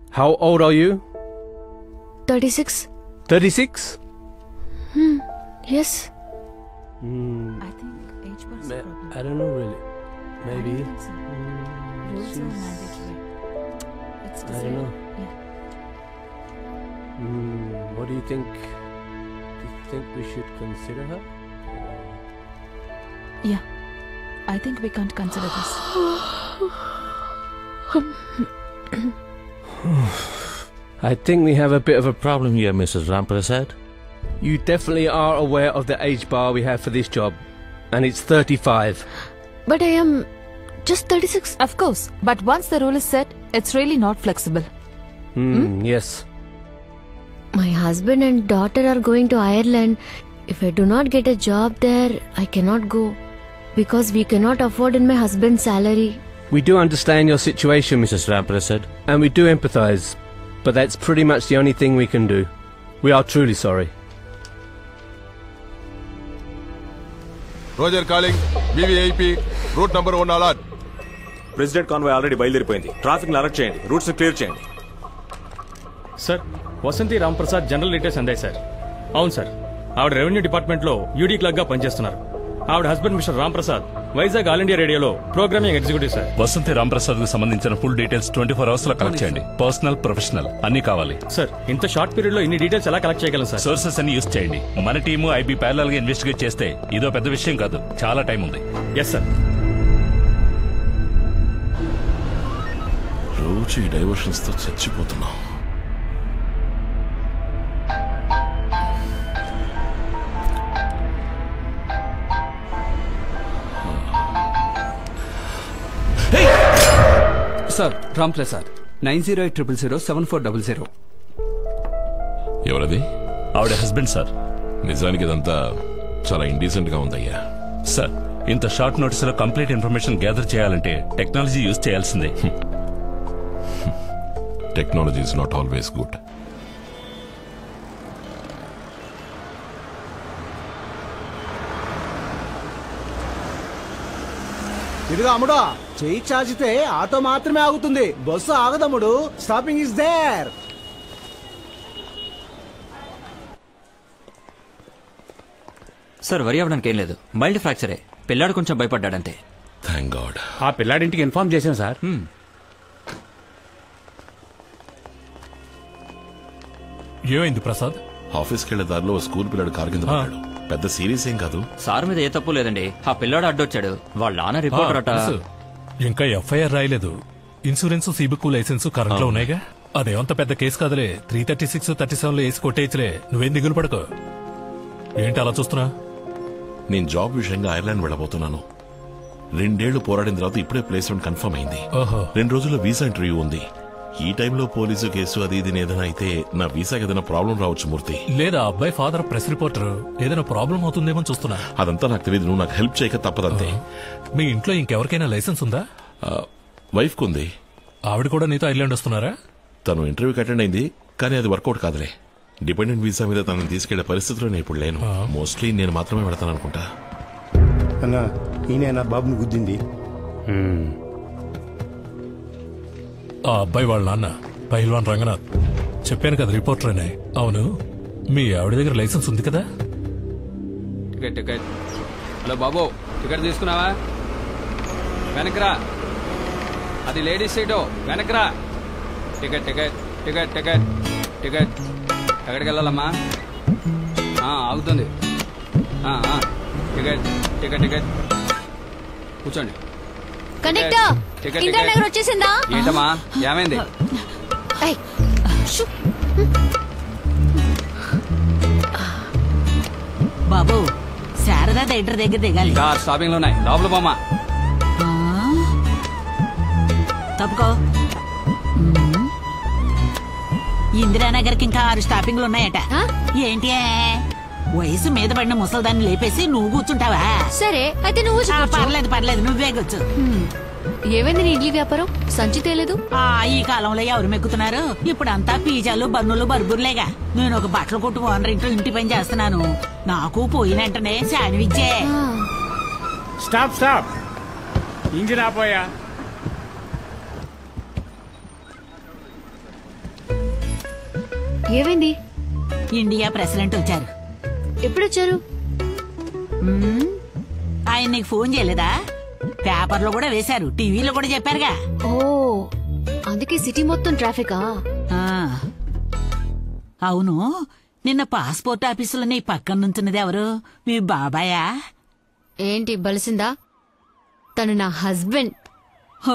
How old are you? 36. 36? Yes. Mm, I think age was ma- a problem. I don't know really. I Maybe. don't think so. Mm, Rules are she's- mandatory. It's I don't decided. know. Yeah. Mm, what do you think? Do you think we should consider her? Yeah. I think we can't consider this. I think we have a bit of a Problem here, Mrs. Ramprasad. You definitely are aware of the age bar we have for this job, and it's 35. But I am just 36. Of course. But once the rule is set, it's really not flexible. Hmm, yes. My husband and daughter are going to Ireland. If I do not get a job there, I cannot go. Because we cannot afford in my husband's salary. We do understand your situation, Mrs. Mrs. Ramprasad. and we do empathize, but that's pretty much the only thing we can do. We are truly sorry. Roger calling VVIP route number one allot president convoy already బయలుదేరిపోయింది traffic alert చేయండి routes clear చేయండి sir Vasanthi Ramprasad general details అందాయి sir అవును sir ఆవిడ revenue డిపార్ట్మెంట్లో UD క్లర్క్గా పనిచేస్తున్నారు ఆవిడ husband mister Ramprasad Vizag all India రేడియోలో programming executive sir Vasanthi Ramprasad కు సంబంధించిన full details twenty four hours లో కలెక్ట్ చేయండి పర్సనల్ ప్రొఫెషనల్ అన్ని కావాలి సార్ ఇంత షార్ట్ పీరియడ్ లో ఇన్ని డీటెయిల్స్ ఎలా కలెక్ట్ చేయగలం సార్ సోర్సెస్ అన్ని యూస్ చేయండి మన టీము ఐబీ ప్యారల్ గా ఇన్వెస్టిగేట్ చేస్తే ఇదో పెద్ద విషయం కాదు చాలా టైం ఉంది ఎస్ సార్ రోజు ఈ డైవర్షన్స్ తో చచ్చిపోతున్నాం sir Ram Prasad nine zero eight triple zero seven four double zero ఎవరది ఆవిడ హస్బెండ్ సార్ నిజానికి ఇదంతా చాలా ఇండీసెంట్ గా ఉందయ్యా సార్ ఇంత షార్ట్ నోటీస్ లో కంప్లీట్ ఇన్ఫర్మేషన్ గ్యాదర్ చేయాలంటే టెక్నాలజీ యూస్ చేయాల్సిందే technology is not always good ఇదిగో అమ్ముడు చెయ్యి చాచితే ఆటో మాత్రమే ఆగుతుంది బస్సు ఆగదమ్ముడు స్టాపింగ్ ఇస్ దేర్ సార్ వరి అవ్వడానికి ఏం లేదు మైల్డ్ ఫ్రాక్చరే పిల్లాడు కొంచెం భయపడ్డాడంతే థ్యాంక్ గాడ్ ఆ పిల్లాడింటికి ఇన్ఫార్మ్ చేశాం సార్ ఏమైంది ప్రసాద్ ఆఫీస్కి వెళ్లే దారిలో ఓ స్కూల్ పిల్లడు కారు కింద పడ్డాడు పెద్ద సీరియస్ ఏం కాదు సార్ మీద ఏ తప్పు లేదండి ఆ పిల్లాడు అడ్డొచ్చాడు వాళ్ళ నాన్న రిపోర్టర్ అట ఇంకా ఎఫ్ఐఆర్ రాయలేదు ఇన్సూరెన్స్ సిబుక్ లైసెన్స్ కరెంట్ లో ఉన్నాయిగా అదేమంత పెద్ద కేసు కాదులే three thirty six thirty seven లో వేసి కొట్టేయచ్చులే నువ్వేం దిగులు పడకో ఏంటి అలా చూస్తున్నా నేను జాబ్ విషయంగా ఐర్లాండ్ వెళ్ళబోతున్నాను రెండేళ్లు పోరాడిన తర్వాత ఇప్పుడే ప్లేస్మెంట్ కన్ఫర్మ్ అయింది ఓహో రెండు రోజుల్లో వీసా ఇంటర్వ్యూ ఉంది ఈ టైంలో పోలీసు కేసు అది ఇది ఏదైనా అయితే నా వీసాకి ఏదైనా ప్రాబ్లం రావచ్చు మూర్తి లేదా అబ్బాయి ఫాదర్ ప్రెస్ రిపోర్టర్ ఏదైనా ప్రాబ్లం అవుతుందేమో చూస్తున్నా అదంతా నాకు తెలియదు నువ్వు నాకు హెల్ప్ చేయక తప్పదంతే మీ ఇంట్లో ఇంకెవరికైనా లైసెన్స్ ఉందా వైఫ్ కుంది ఆవిడ కూడా నీతో ఐర్లాండ్ వస్తున్నారా తను ఇంటర్వ్యూకి అటెండ్ అయింది కానీ అది వర్కౌట్ కాదులే డిపెండెంట్ వీసా మీద తనని తీసుకెళ్లే పరిస్థితిలో నేను ఇప్పుడు లేను మోస్ట్లీ నేను మాత్రమే పెడతాను అనుకుంటా అన్న ఈయన నా బాబుని గుద్దింది ఆ అబ్బాయి వాళ్ళ నాన్న పహిల్వాన్ రంగనాథ్ చెప్పాను కదా రిపోర్టర్ అని అవును మీ ఆవిడ దగ్గర లైసెన్స్ ఉంది కదా టికెట్ టికెట్ హలో బాబు టికెట్ తీసుకున్నావా వెనకరా అది లేడీస్ సీటు వెనకరా ticket ticket ticket ticket ticket ఎక్కడికి వెళ్ళాలమ్మా ఆ, ఆగుతుంది ఆ, ఆ. టికెట్ టికెట్ టికెట్ కూర్చోండి conductor ticket Indra Nagar ticket వచ్చేసిందా ఏంటమ్మా ఏమైంది ఏయ్, షూ. బాబు శారదా థియేటర్ దగ్గర దిగాలి ఇంకా స్టాపింగ్ లో ఉన్నాయి లోపల పోమా తప్పుకో మ్మ్. ఇందిరానగర్కి ఇంకా ఆరు స్టాపింగ్లు ఉన్నాయట ఏంటి వయసు మీద పడిన ముసల్దాన్ని లేపేసి నువ్వు కూర్చుంటావా సరే అయితే నువ్వు ఆ, పర్లేదు పర్లేదు నువ్వే కూర్చో ఏమైంది నీ ఇడ్లీ వ్యాపారం సంచి తేలేదు ఆ ఈ కాలంలో ఎవరు మెక్కుతున్నారు ఇప్పుడు అంతా పిజ్జాలు బన్నులు బర్గుర్లేగా నేను ఒక బట్టల కొట్టు ఓనర్ ఇంట్లో ఇంటి పని చేస్తున్నాను నాకు పోయిన వెంటనే శాండ్విచ్చే స్టాప్ స్టాప్ ఇంజిన్ ఆపోయా ఏమైంది ఇండియా ప్రెసిడెంట్ వచ్చారు ఎప్పుడొచ్చారు మ్మ్. ఆయన నీకు ఫోన్ చేయలేదా పేపర్లో కూడా వేశారు టీవీలో కూడా చెప్పారుగా ఓ అందుకే సిటీ మొత్తం ట్రాఫికా ఆ. అవును నిన్న పాస్పోర్ట్ ఆఫీసులో నీ పక్కన నుంచున్నది ఎవరు మీ బాబాయా ఏంటి బలిసిందా తను నా హస్బెండ్ ఓ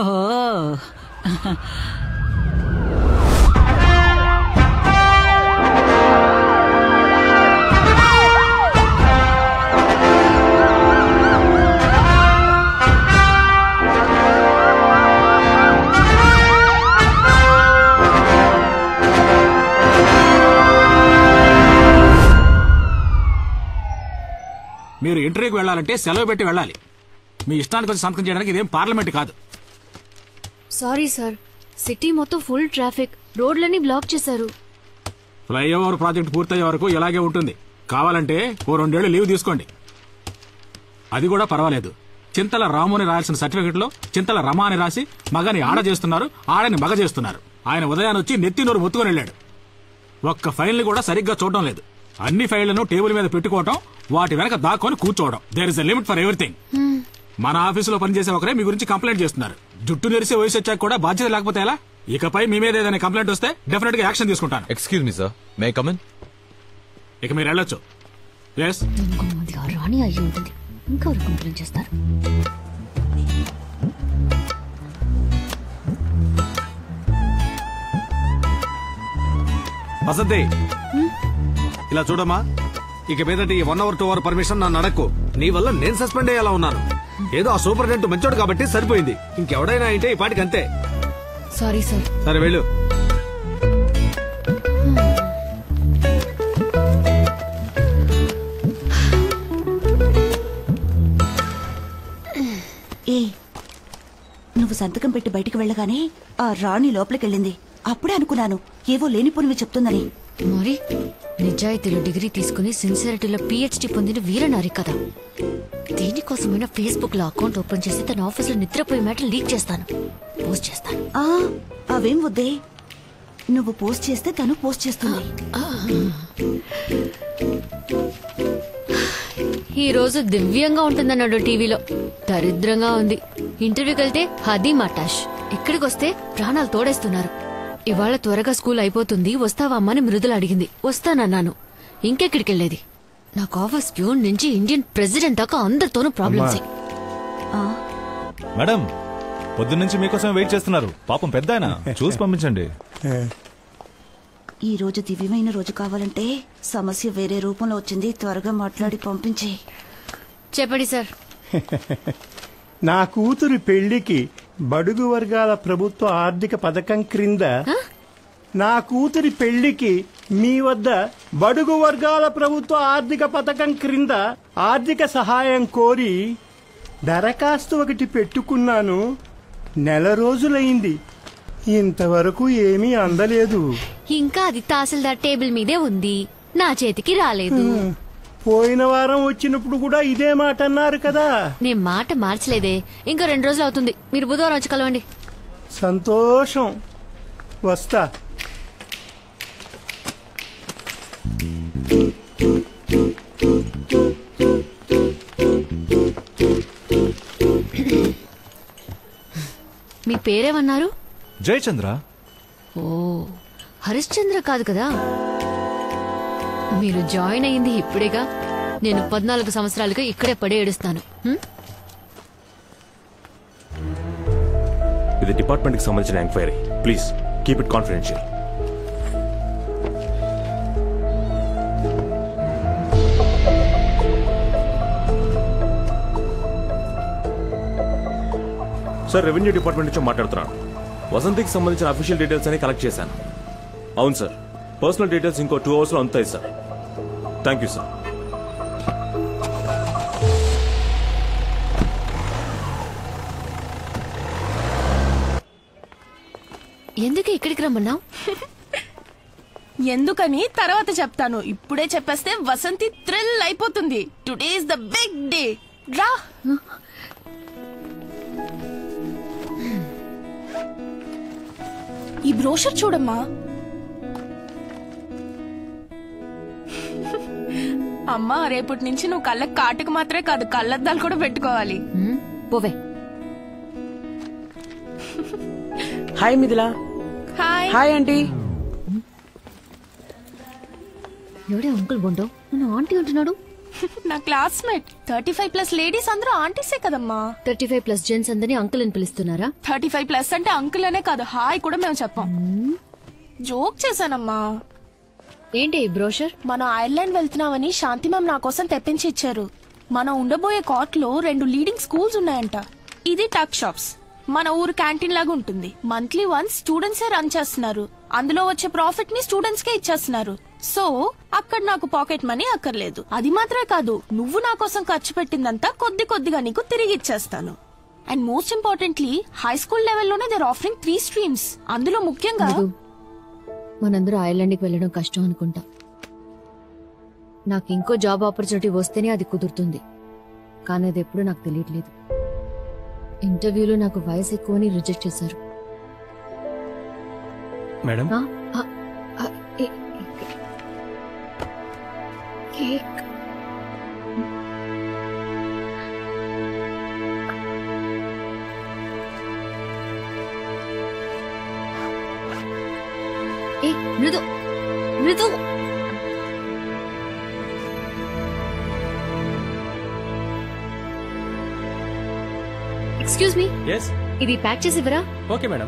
మీరు ఇంటర్వ్యూకి వెళ్ళాలంటే సెలవు పెట్టి వెళ్ళాలి మీ ఇష్టానికి వచ్చి సంతకం చేయడానికి ఇదేం పార్లమెంట్ కాదు సారీ సార్ సిటీ మొత్తం ఫుల్ ట్రాఫిక్ రోడ్లన్నీ బ్లాక్ చేశారు ఫ్లైఓవర్ ప్రాజెక్ట్ పూర్తయ్యే వరకు ఇలాగే ఉంటుంది కావాలంటే ఓ రెండేళ్లు లీవ్ తీసుకోండి అది కూడా పర్వాలేదు చింతల రాము అని రాయాల్సిన సర్టిఫికెట్ లో చింతల రమ అని రాసి మగని ఆడ చేస్తున్నారు ఆడని మగ చేస్తున్నారు ఆయన ఉదయాన్ని వచ్చి నెత్తి నోరు మొత్తుకొని వెళ్ళాడు ఒక్క ఫైల్ని కూడా సరిగ్గా చూడడం లేదు అన్ని ఫైళ్లను టేబుల్ మీద పెట్టుకోవడం వాటి వెనక దాక్కొని కూర్చోవడం there is a limit for everything మన ఆఫీసులో పనిచేసే ఒకరే మీ గురించి కంప్లైంట్ చేస్తున్నారు జుట్టు నెరిసే వయసు వచ్చాక కూడా బాధ్యత లేకపోతే ఎలా ఇకపై మీ మీద ఏదైనా కంప్లైంట్ వస్తే డెఫినెట్ గా యాక్షన్ తీసుకుంటాను excuse me sir may come in ఇక మీరు వెళ్ళొచ్చు ఎస్ ఇంకొంతమంది ఆ రాణి అయ్యి ఉంటుంది ఇంకెవరు కంప్లైంట్ చేస్తారు వసంతి ఇలా చూడమ్మా ఇక మీదట ఈ one hour two hour permission నన్ను అడక్కు నీ వల్ల నేను సస్పెండ్ అయ్యేలా ఉన్నాను ఏదో ఆ సూపరింటెండెంట్ మంచోడు కాబట్టి సరిపోయింది ఇంకెవడైనా అయితే ఈ పాటికి అంతే సారీ సార్ సరే వెళ్ళు ఏ నువ్వు సంతకం పెట్టి బయటికి వెళ్ళగానే ఆ రాణి లోపలికెళ్ళింది అప్పుడే అనుకున్నాను ఏవో లేనిపోనివి చెప్తుందని మరి నిజాయితీలో డిగ్రీ తీసుకుని సిన్సియారిటీలో పిహెచ్డి పొందిన వీరనారి కదా దీనికోసమైనా ఫేస్బుక్ లో అకౌంట్ ఓపెన్ చేసి తన ఆఫీస్ లో నిద్రపోయే మ్యాటర్ లీక్ చేస్తాను పోస్ట్ చేస్తాను ఆ అవేం వద్దే నువ్వు పోస్ట్ చేస్తే తను పోస్ట్ చేస్తుంది ఈ రోజు దివ్యంగా ఉంటుందన్నాడు టీవీలో దరిద్రంగా ఉంది ఇంటర్వ్యూకి వెళ్తే హది మటాష్ ఇక్కడికి వస్తే ప్రాణాలు తోడేస్తున్నారు ఇవాళ త్వరగా స్కూల్ అయిపోతుంది వస్తావా అమ్మని మృదులు అడిగింది వస్తానన్నాను ఇంకెక్కడికి వెళ్ళేది నాకు ఆఫీస్ ప్యూన్ నుంచి ఇండియన్ ప్రెసిడెంట్ దాకా అందరితోనూ ప్రాబ్లమ్స్ మేడం పొద్దున్నుంచి మీకోసం వెయిట్ చేస్తున్నారు పాపం పెద్ద ఆయన చూసి పంపించండి ఈ రోజు దివ్యమైన రోజు కావాలంటే సమస్య వేరే రూపంలో వచ్చింది త్వరగా మాట్లాడి పంపించే చెప్పండి సార్ నా కూతురి పెళ్లికి బడుగు వర్గాల ప్రభుత్వ ఆర్థిక పథకం క్రింద నా కూతురి పెళ్లికి మీ వద్ద బడుగు వర్గాల ప్రభుత్వ ఆర్థిక పథకం క్రింద ఆర్థిక సహాయం కోరి దరఖాస్తు ఒకటి పెట్టుకున్నాను నెల రోజులైంది ఇంతవరకు ఏమీ అందలేదు ఇంకా అది తహసీల్దార్ టేబుల్ మీదే ఉంది నా చేతికి రాలేదు పోయిన వారం వచ్చినప్పుడు కూడా ఇదే మాట అన్నారు కదా నేను మాట మార్చలేదే ఇంకా రెండు రోజులు అవుతుంది మీరు బుధవారం వచ్చి కలవండి సంతోషం వస్తా మీ పేరేమన్నారు జయచంద్ర ఓ హరిశ్చంద్ర కాదు కదా మీరు జాయిన్ అయింది ఇప్పుడేగా నేను పద్నాలుగు సంవత్సరాలుగా ఇక్కడే పడి ఏడుస్తాను హ్మ్? ఇది డిపార్ట్మెంట్ కి సంబంధించిన enquiry please keep it confidential sir revenue department నుంచి మాట్లాడుతున్నాను వసంతికి సంబంధించిన అఫీషియల్ డీటెయిల్స్ అని కలెక్ట్ చేశాను అవును సార్ పర్సనల్ డీటెయిల్స్ ఇంకో టూ అవర్స్ లో అందుతాయి సార్ థ్యాంక్ యూ సార్ ఎందుకు ఇక్కడికి రమ్మన్నావు ఎందుకని తర్వాత చెప్తాను ఇప్పుడే చెప్పేస్తే వసంతి థ్రిల్ అయిపోతుంది today is the big day రా ఈ బ్రోషర్ చూడమ్మా అమ్మా రేపటి నుంచి నువ్వు కళ్ళకి కాటుకు మాత్రమే కాదు కళ్ళద్దాలు కూడా పెట్టుకోవాలి హ్మ్, పోవే hi Mithila hi hi aunty ఎవడే అంకుల్ బొండో నన్ను ఆంటీ అంటున్నాడు నా classmate thirty five plus ladies అందరూ ఆంటీసే కదమ్మా థర్టీ ఫైవ్ ప్లస్ జెంట్స్ అందరినీ అంకుల్ అని పిలుస్తున్నారా థర్టీ ఫైవ్ ప్లస్ అంటే అంకుల్ అనే కాదు హాయ్ కూడా మేము చెప్పాం జోక్ చేశానమ్మా ఏంటి ఈ బ్రోషర్ మనం ఐర్లాండ్ వెళ్తున్నామని శాంతి మ్యామ్ నా కోసం తెప్పించి ఇచ్చారు మనం ఉండబోయే కాట్ లో రెండు లీడింగ్ స్కూల్స్ ఉన్నాయంట ఇది టక్ షాప్స్ మన ఊరు క్యాంటీన్ లాగా ఉంటుంది మంత్లీ వన్స్ స్టూడెంట్స్ రన్ చేస్తున్నారు అందులో వచ్చే ప్రాఫిట్ ని స్టూడెంట్స్ కే ఇచ్చేస్తున్నారు సో అక్కడ నాకు పాకెట్ మనీ అక్కర్లేదు అది మాత్రమే కాదు నువ్వు నా కోసం ఖర్చు పెట్టిందంతా కొద్ది కొద్దిగా నీకు తిరిగి ఇచ్చేస్తాను and most importantly high school లెవెల్లోనే దర్ ఆఫరింగ్ త్రీ స్ట్రీమ్స్ అందులో ముఖ్యంగా మధు, మనందరూ ఐర్లాండ్కి వెళ్ళడం కష్టం అనుకుంటా నాకు ఇంకో జాబ్ ఆపర్చునిటీ వస్తేనే అది కుదురుతుంది కానీ అది ఎప్పుడూ నాకు తెలియట్లేదు ఇంటర్వ్యూలో నాకు వయసు ఎక్కువని రిజెక్ట్ చేశారు మేడం ఆ, ఆ, ఆ, ఏ- ఏ- కేక్ ఏ Mridu Mridu excuse me yes ఇది ప్యాక్ చేసి ఇవ్వరా okay madam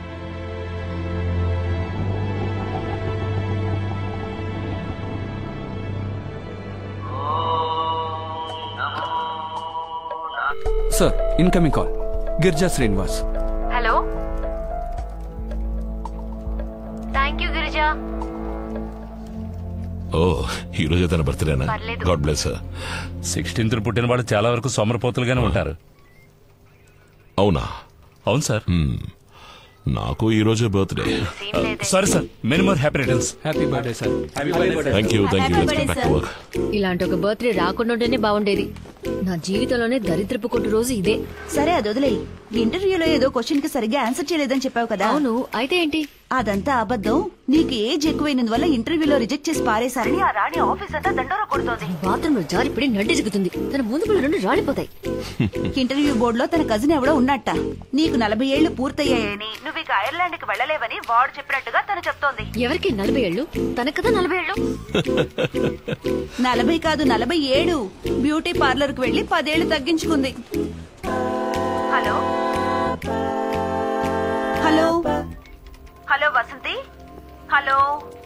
sir incoming call Girija Srinivas hello thank you Girija ఓ ఈ రోజే తన బర్త్డేనా పర్లేదు. గాడ్ బ్లెస్ సిక్స్టీన్త్ పుట్టిన వాళ్ళు చాలా వరకు సోమరపోతులుగానే ఉంటారు అవునా అవును సార్ నాకు ఈ రోజే birthday sorry sir many more happy returns happy birthday sir thank you thank you let's get back to work ఇలాంటి ఒక బర్త్డే రాకుండా ఉంటేనే బాగుండేది నా జీవితంలోనే దరిద్రపు కొట్టు రోజు ఇదే సరే అది వదిలేయి ఇంటర్వ్యూలో ఏదో క్వశ్చన్ కి సరిగ్గా ఆన్సర్ చేయలేదని చెప్పావు కదా అవును అయితే ఏంటి అదంతా అబద్ధం నీకు ఏజ్ ఎక్కువైనందువల్ల ఇంటర్వ్యూలో రిజెక్ట్ చేసి పారేశారని ఆ రాణి ఆఫీస్ అంతా దండోర కొడుతోంది బాత్రూమ్ లో జారిపడి నడ్డెజుకుతుంది తన ముందు పళ్ళు రెండు రాలిపోతాయి ఇంటర్వ్యూ బోర్డులో తన కజిన్ ఎవడో ఉన్నట్ట నీకు నలభై ఏళ్లు పూర్తయ్యాయని నువ్వు ఇక ఐర్లాండ్ కి వెళ్ళలేవని వాడు చెప్పినట్టుగా తను చెప్తోంది ఎవరికి నలభై ఏళ్ళు తన కదా నలభై ఏళ్ళు నలభై కాదు నలభై ఏడు బ్యూటీ పార్లర్ కు వెళ్లి పదేళ్లు తగ్గించుకుంది hello hello hello Vasanthi hello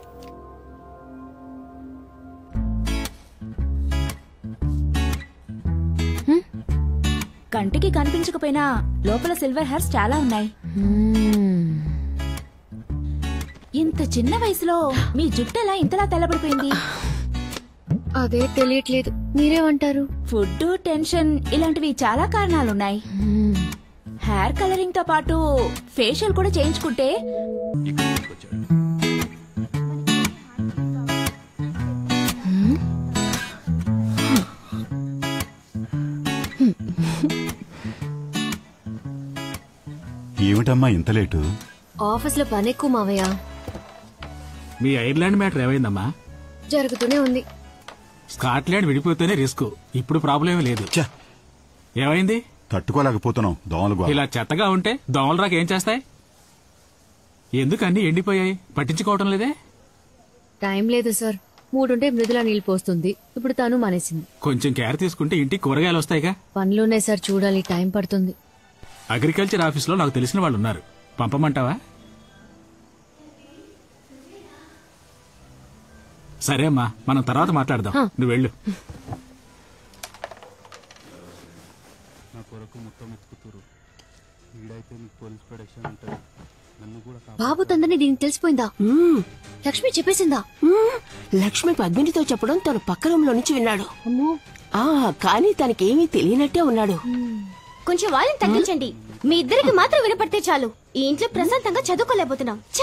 కంటికి కనిపించకపోయినా లోపల సిల్వర్ హెయిర్స్ చాలా ఉన్నాయి ఇంత చిన్న వయసులో మీ జుట్టు ఎలా ఇంతలా తెల్లబడిపోయింది అదే తెలియట్లేదు మీరేమంటారు ఫుడ్ టెన్షన్ ఇలాంటివి చాలా కారణాలున్నాయి హెయిర్ కలరింగ్ తో పాటు ఫేషియల్ కూడా చేయించుకుంటే ఏమిటమ్మా ఇంత లేటు ఆఫీస్ లో పని ఎక్కువ మావయ్య మీ ఐర్లాండ్ మ్యాటర్ ఏమైందమ్మా జరుగుతూనే ఉంది స్కాట్లాండ్ విడిపోతేనే రిస్క్ ఇప్పుడు ప్రాబ్లం ఏమీ లేదు ఏమైంది తట్టుకోలేకపోతున్నాం దోమలు గోల. ఇలా చెత్తగా ఉంటే దోమలు రాక ఏం చేస్తాయి ఎందుకు అన్ని ఎండిపోయాయి పట్టించుకోవడం లేదే టైం లేదు సార్ మూడుంటే మృదులా నీళ్ళు పోస్తుంది ఇప్పుడు తను మానేసింది కొంచెం కేర్ తీసుకుంటే ఇంటికి కూరగాయలు వస్తాయిగా పనులున్నాయి సార్ చూడాలి టైం పడుతుంది అగ్రికల్చర్ ఆఫీస్లో నాకు తెలిసిన వాళ్ళు ఉన్నారు పంపమంటావా సరే అమ్మా మనం తర్వాత మాట్లాడదాం హా. నువ్వు వెళ్ళు నా కొరకు మొత్తం ఎత్తుకుతురు వీడైతే నీకు పోలీస్ ప్రొటెక్షన్ ఉంటుంది నన్ను కూడా బాబు తందని దీనికి తెలిసిపోయిందా లక్ష్మి చెప్పేసిందా లక్ష్మి పద్మినితో చెప్పడం తను పక్క రూమ్ లో నుంచి విన్నాడు ఆ కానీ తనకేమీ తెలియనట్టే ఉన్నాడు కొంచెం వాళ్ళని తగ్గించండి మీ ఇద్దరికి మాత్రం వినపడితే చాలు ఈ ఇంట్లో ప్రశాంతంగా చదువుకోలేకపోతున్నాం ఛ!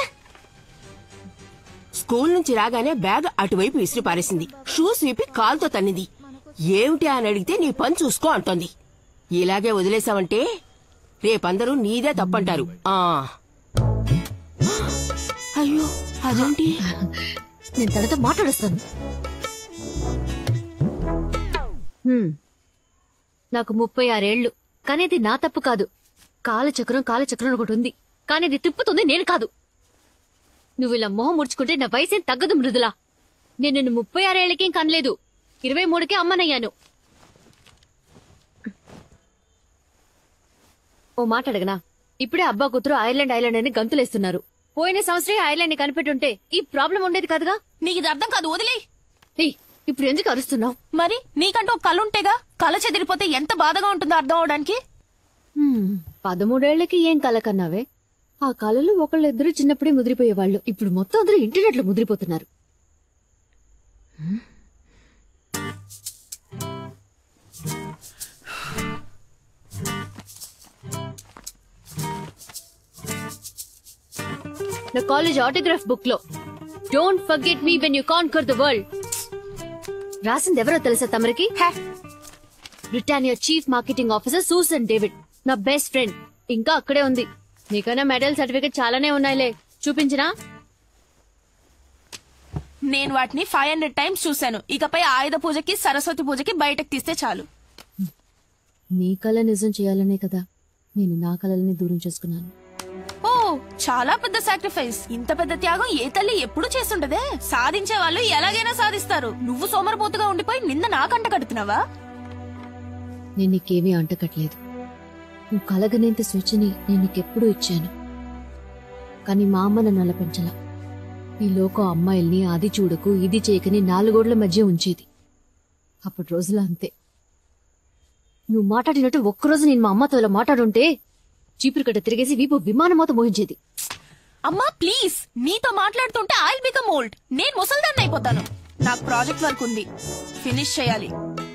స్కూల్ నుంచి రాగానే బ్యాగ్ అటువైపు విసిరి పారేసింది షూస్ విప్పి కాల్తో తన్నింది ఏమిటి అని అడిగితే నీ పని చూసుకో అంటోంది ఇలాగే వదిలేసావంటే రేపందరూ నీదే తప్పంటారు ఆ అయ్యో అదేంటి నేను తనతో మాట్లాడొస్తాను హ్మ్. నాకు ముప్పై ఆరేళ్లు కానీ అది నా తప్పు కాదు కాలచక్రం కాలచక్రం ఒకటి ఉంది కానీ అది తిప్పుతుంది నేను కాదు నువ్వు ఇలా మొహం ముడుచుకుంటే నా వయసేం తగ్గదు మృదులా నేను నిన్ను ముప్పై ఆరేళ్లకేం కనలేదు ఇరవై మూడుకే అమ్మనయ్యాను ఓ మాట అడగనా ఇప్పుడే అబ్బా కూతురు ఐర్లాండ్ ఐలాండ్ అని గంతులేస్తున్నారు పోయిన సంవత్సరం ఐర్లాండ్ ని కనిపెట్టుంటే ఈ ప్రాబ్లం ఉండేది కాదుగా నీకు ఇది అర్థం కాదు వదిలే ఏయ్, ఇప్పుడు ఎందుకు అరుస్తున్నావు మరి నీకంటూ ఒక కళ ఉంటేగా కళ చెదిరిపోతే ఎంత బాధగా ఉంటుందో అర్థం అవడానికి పదమూడేళ్లకి ఏం కల కన్నావే ఆ కళలు ఒకళ్ళిద్దరు చిన్నప్పుడే ముదిరిపోయేవాళ్ళు ఇప్పుడు మొత్తం అందరూ ఇంటర్నెట్ లో ముదిరిపోతున్నారు నా కాలేజ్ ఆటోగ్రాఫ్ బుక్ లో don't forget me when you conquer the world రాసింది ఎవరో తెలుసా తమరికి Britannia chief marketing officer Susan David నా బెస్ట్ ఫ్రెండ్ ఇంకా అక్కడే ఉంది నీకైనా మెడల్ సర్టిఫికేట్ చాలానే ఉన్నాయిలే చూపించినా నేను వాటిని ఫైవ్ హండ్రెడ్ టైమ్స్ చూశాను ఇకపై ఆయుధ పూజకి సరస్వతి పూజకి బయటకు తీస్తే చాలు నీ కళ నిజం చేయాలనే కదా నేను నా కళలని దూరం చేసుకున్నాను ఓ చాలా పెద్ద సాక్రిఫైస్ ఇంత పెద్ద త్యాగం ఏ తల్లి ఎప్పుడు చేస్తుంటదే సాధించే వాళ్ళు ఎలాగైనా సాధిస్తారు నువ్వు సోమరపోతుగా ఉండిపోయి నింద నాకంట కడుతున్నావా నేను నీకేమీ అంటకట్లేదు నువ్వు కలగనేంత స్వేచ్ఛని నేను నీకెప్పుడూ ఇచ్చాను కానీ మా అమ్మ నన్ను అలా పెంచలా ఈ లోకం అమ్మాయిల్ని అది చూడకు ఇది చేయకని నాలుగోడ్ల మధ్య ఉంచేది అప్పుడు రోజులు అంతే నువ్వు మాట్లాడినట్టు ఒక్కరోజు నేను మా అమ్మతో ఇలా మాట్లాడుంటే చీపురు కట్ట తిరిగేసి వీపు విమానమోత మోహించేది అమ్మా ప్లీజ్ నీతో మాట్లాడుతుంటే ఆయిల్ బికమ్ ఓల్డ్ నేను ముసల్దాన్ని అయిపోతాను నాకు ప్రాజెక్ట్ వర్క్ ఉంది ఫినిష్ చేయాలి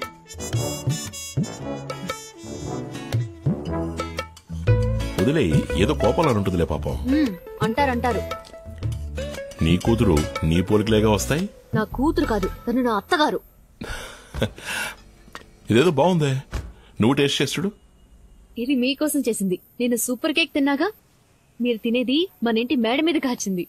వదిలే ఏదో కోపంలో ఉంటుందిలే పాపం హ్మ్, అంటారంటారు నీ కూతురు నీ పోలికలేగా వస్తాయి నా కూతురు కాదు తను నా అత్తగారు ఇదేదో బాగుందే నువ్వు టేస్ట్ చేస్తుడు ఇది మీకోసం చేసింది నేను సూపర్ కేక్ తిన్నాగా మీరు తినేది మన ఇంటి మేడ మీద కాచింది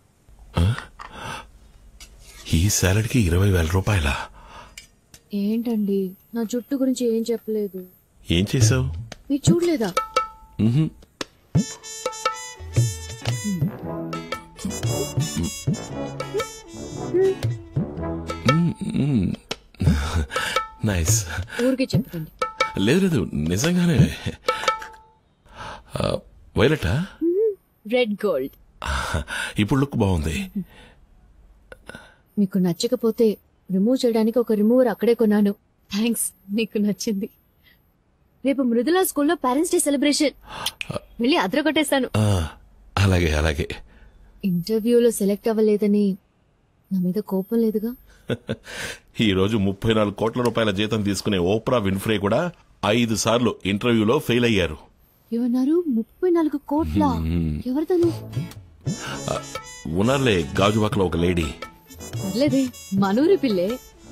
ఈ సాలడ్ కి ఇరవై వేల రూపాయల ఏంటండి నా జుట్టు గురించి ఏం చెప్పలేదు ఏం చేసావు మీరు చూడలేదా నైస్ ఊరికే చెప్పండి లేదు లేదు నిజంగానే వైలటా రెడ్ గోల్డ్ ఇప్పుడు లుక్ బాగుంది మీకు నచ్చకపోతే రిమూవ్ చేయడానికి ఒక రిమూవర్ అక్కడే కొన్నాను థ్యాంక్స్ మీకు నచ్చింది రేపు మృదులా స్కూల్లో పేరెంట్స్ డే సెలబ్రేషన్ వెళ్ళి అద్ర కొట్టేస్తాను ఆ, అలాగే అలాగే ఇంటర్వ్యూలో సెలెక్ట్ అవ్వలేదని నా మీద కోపం లేదుగా ఈ రోజు ముప్పై నాలుగు కోట్ల రూపాయల జీతం తీసుకునే ఓప్రా విన్ఫ్రే కూడా ఐదు సార్లు ఇంటర్వ్యూలో ఫెయిల్ అయ్యారు ఏమన్నారు ముప్పై నాలుగు కోట్ల మ్మ్. ఎవరితను ఆ, ఉన్నారులే గాజువాకలో ఒక లేడీ పర్లేదే మనూరి పిల్లే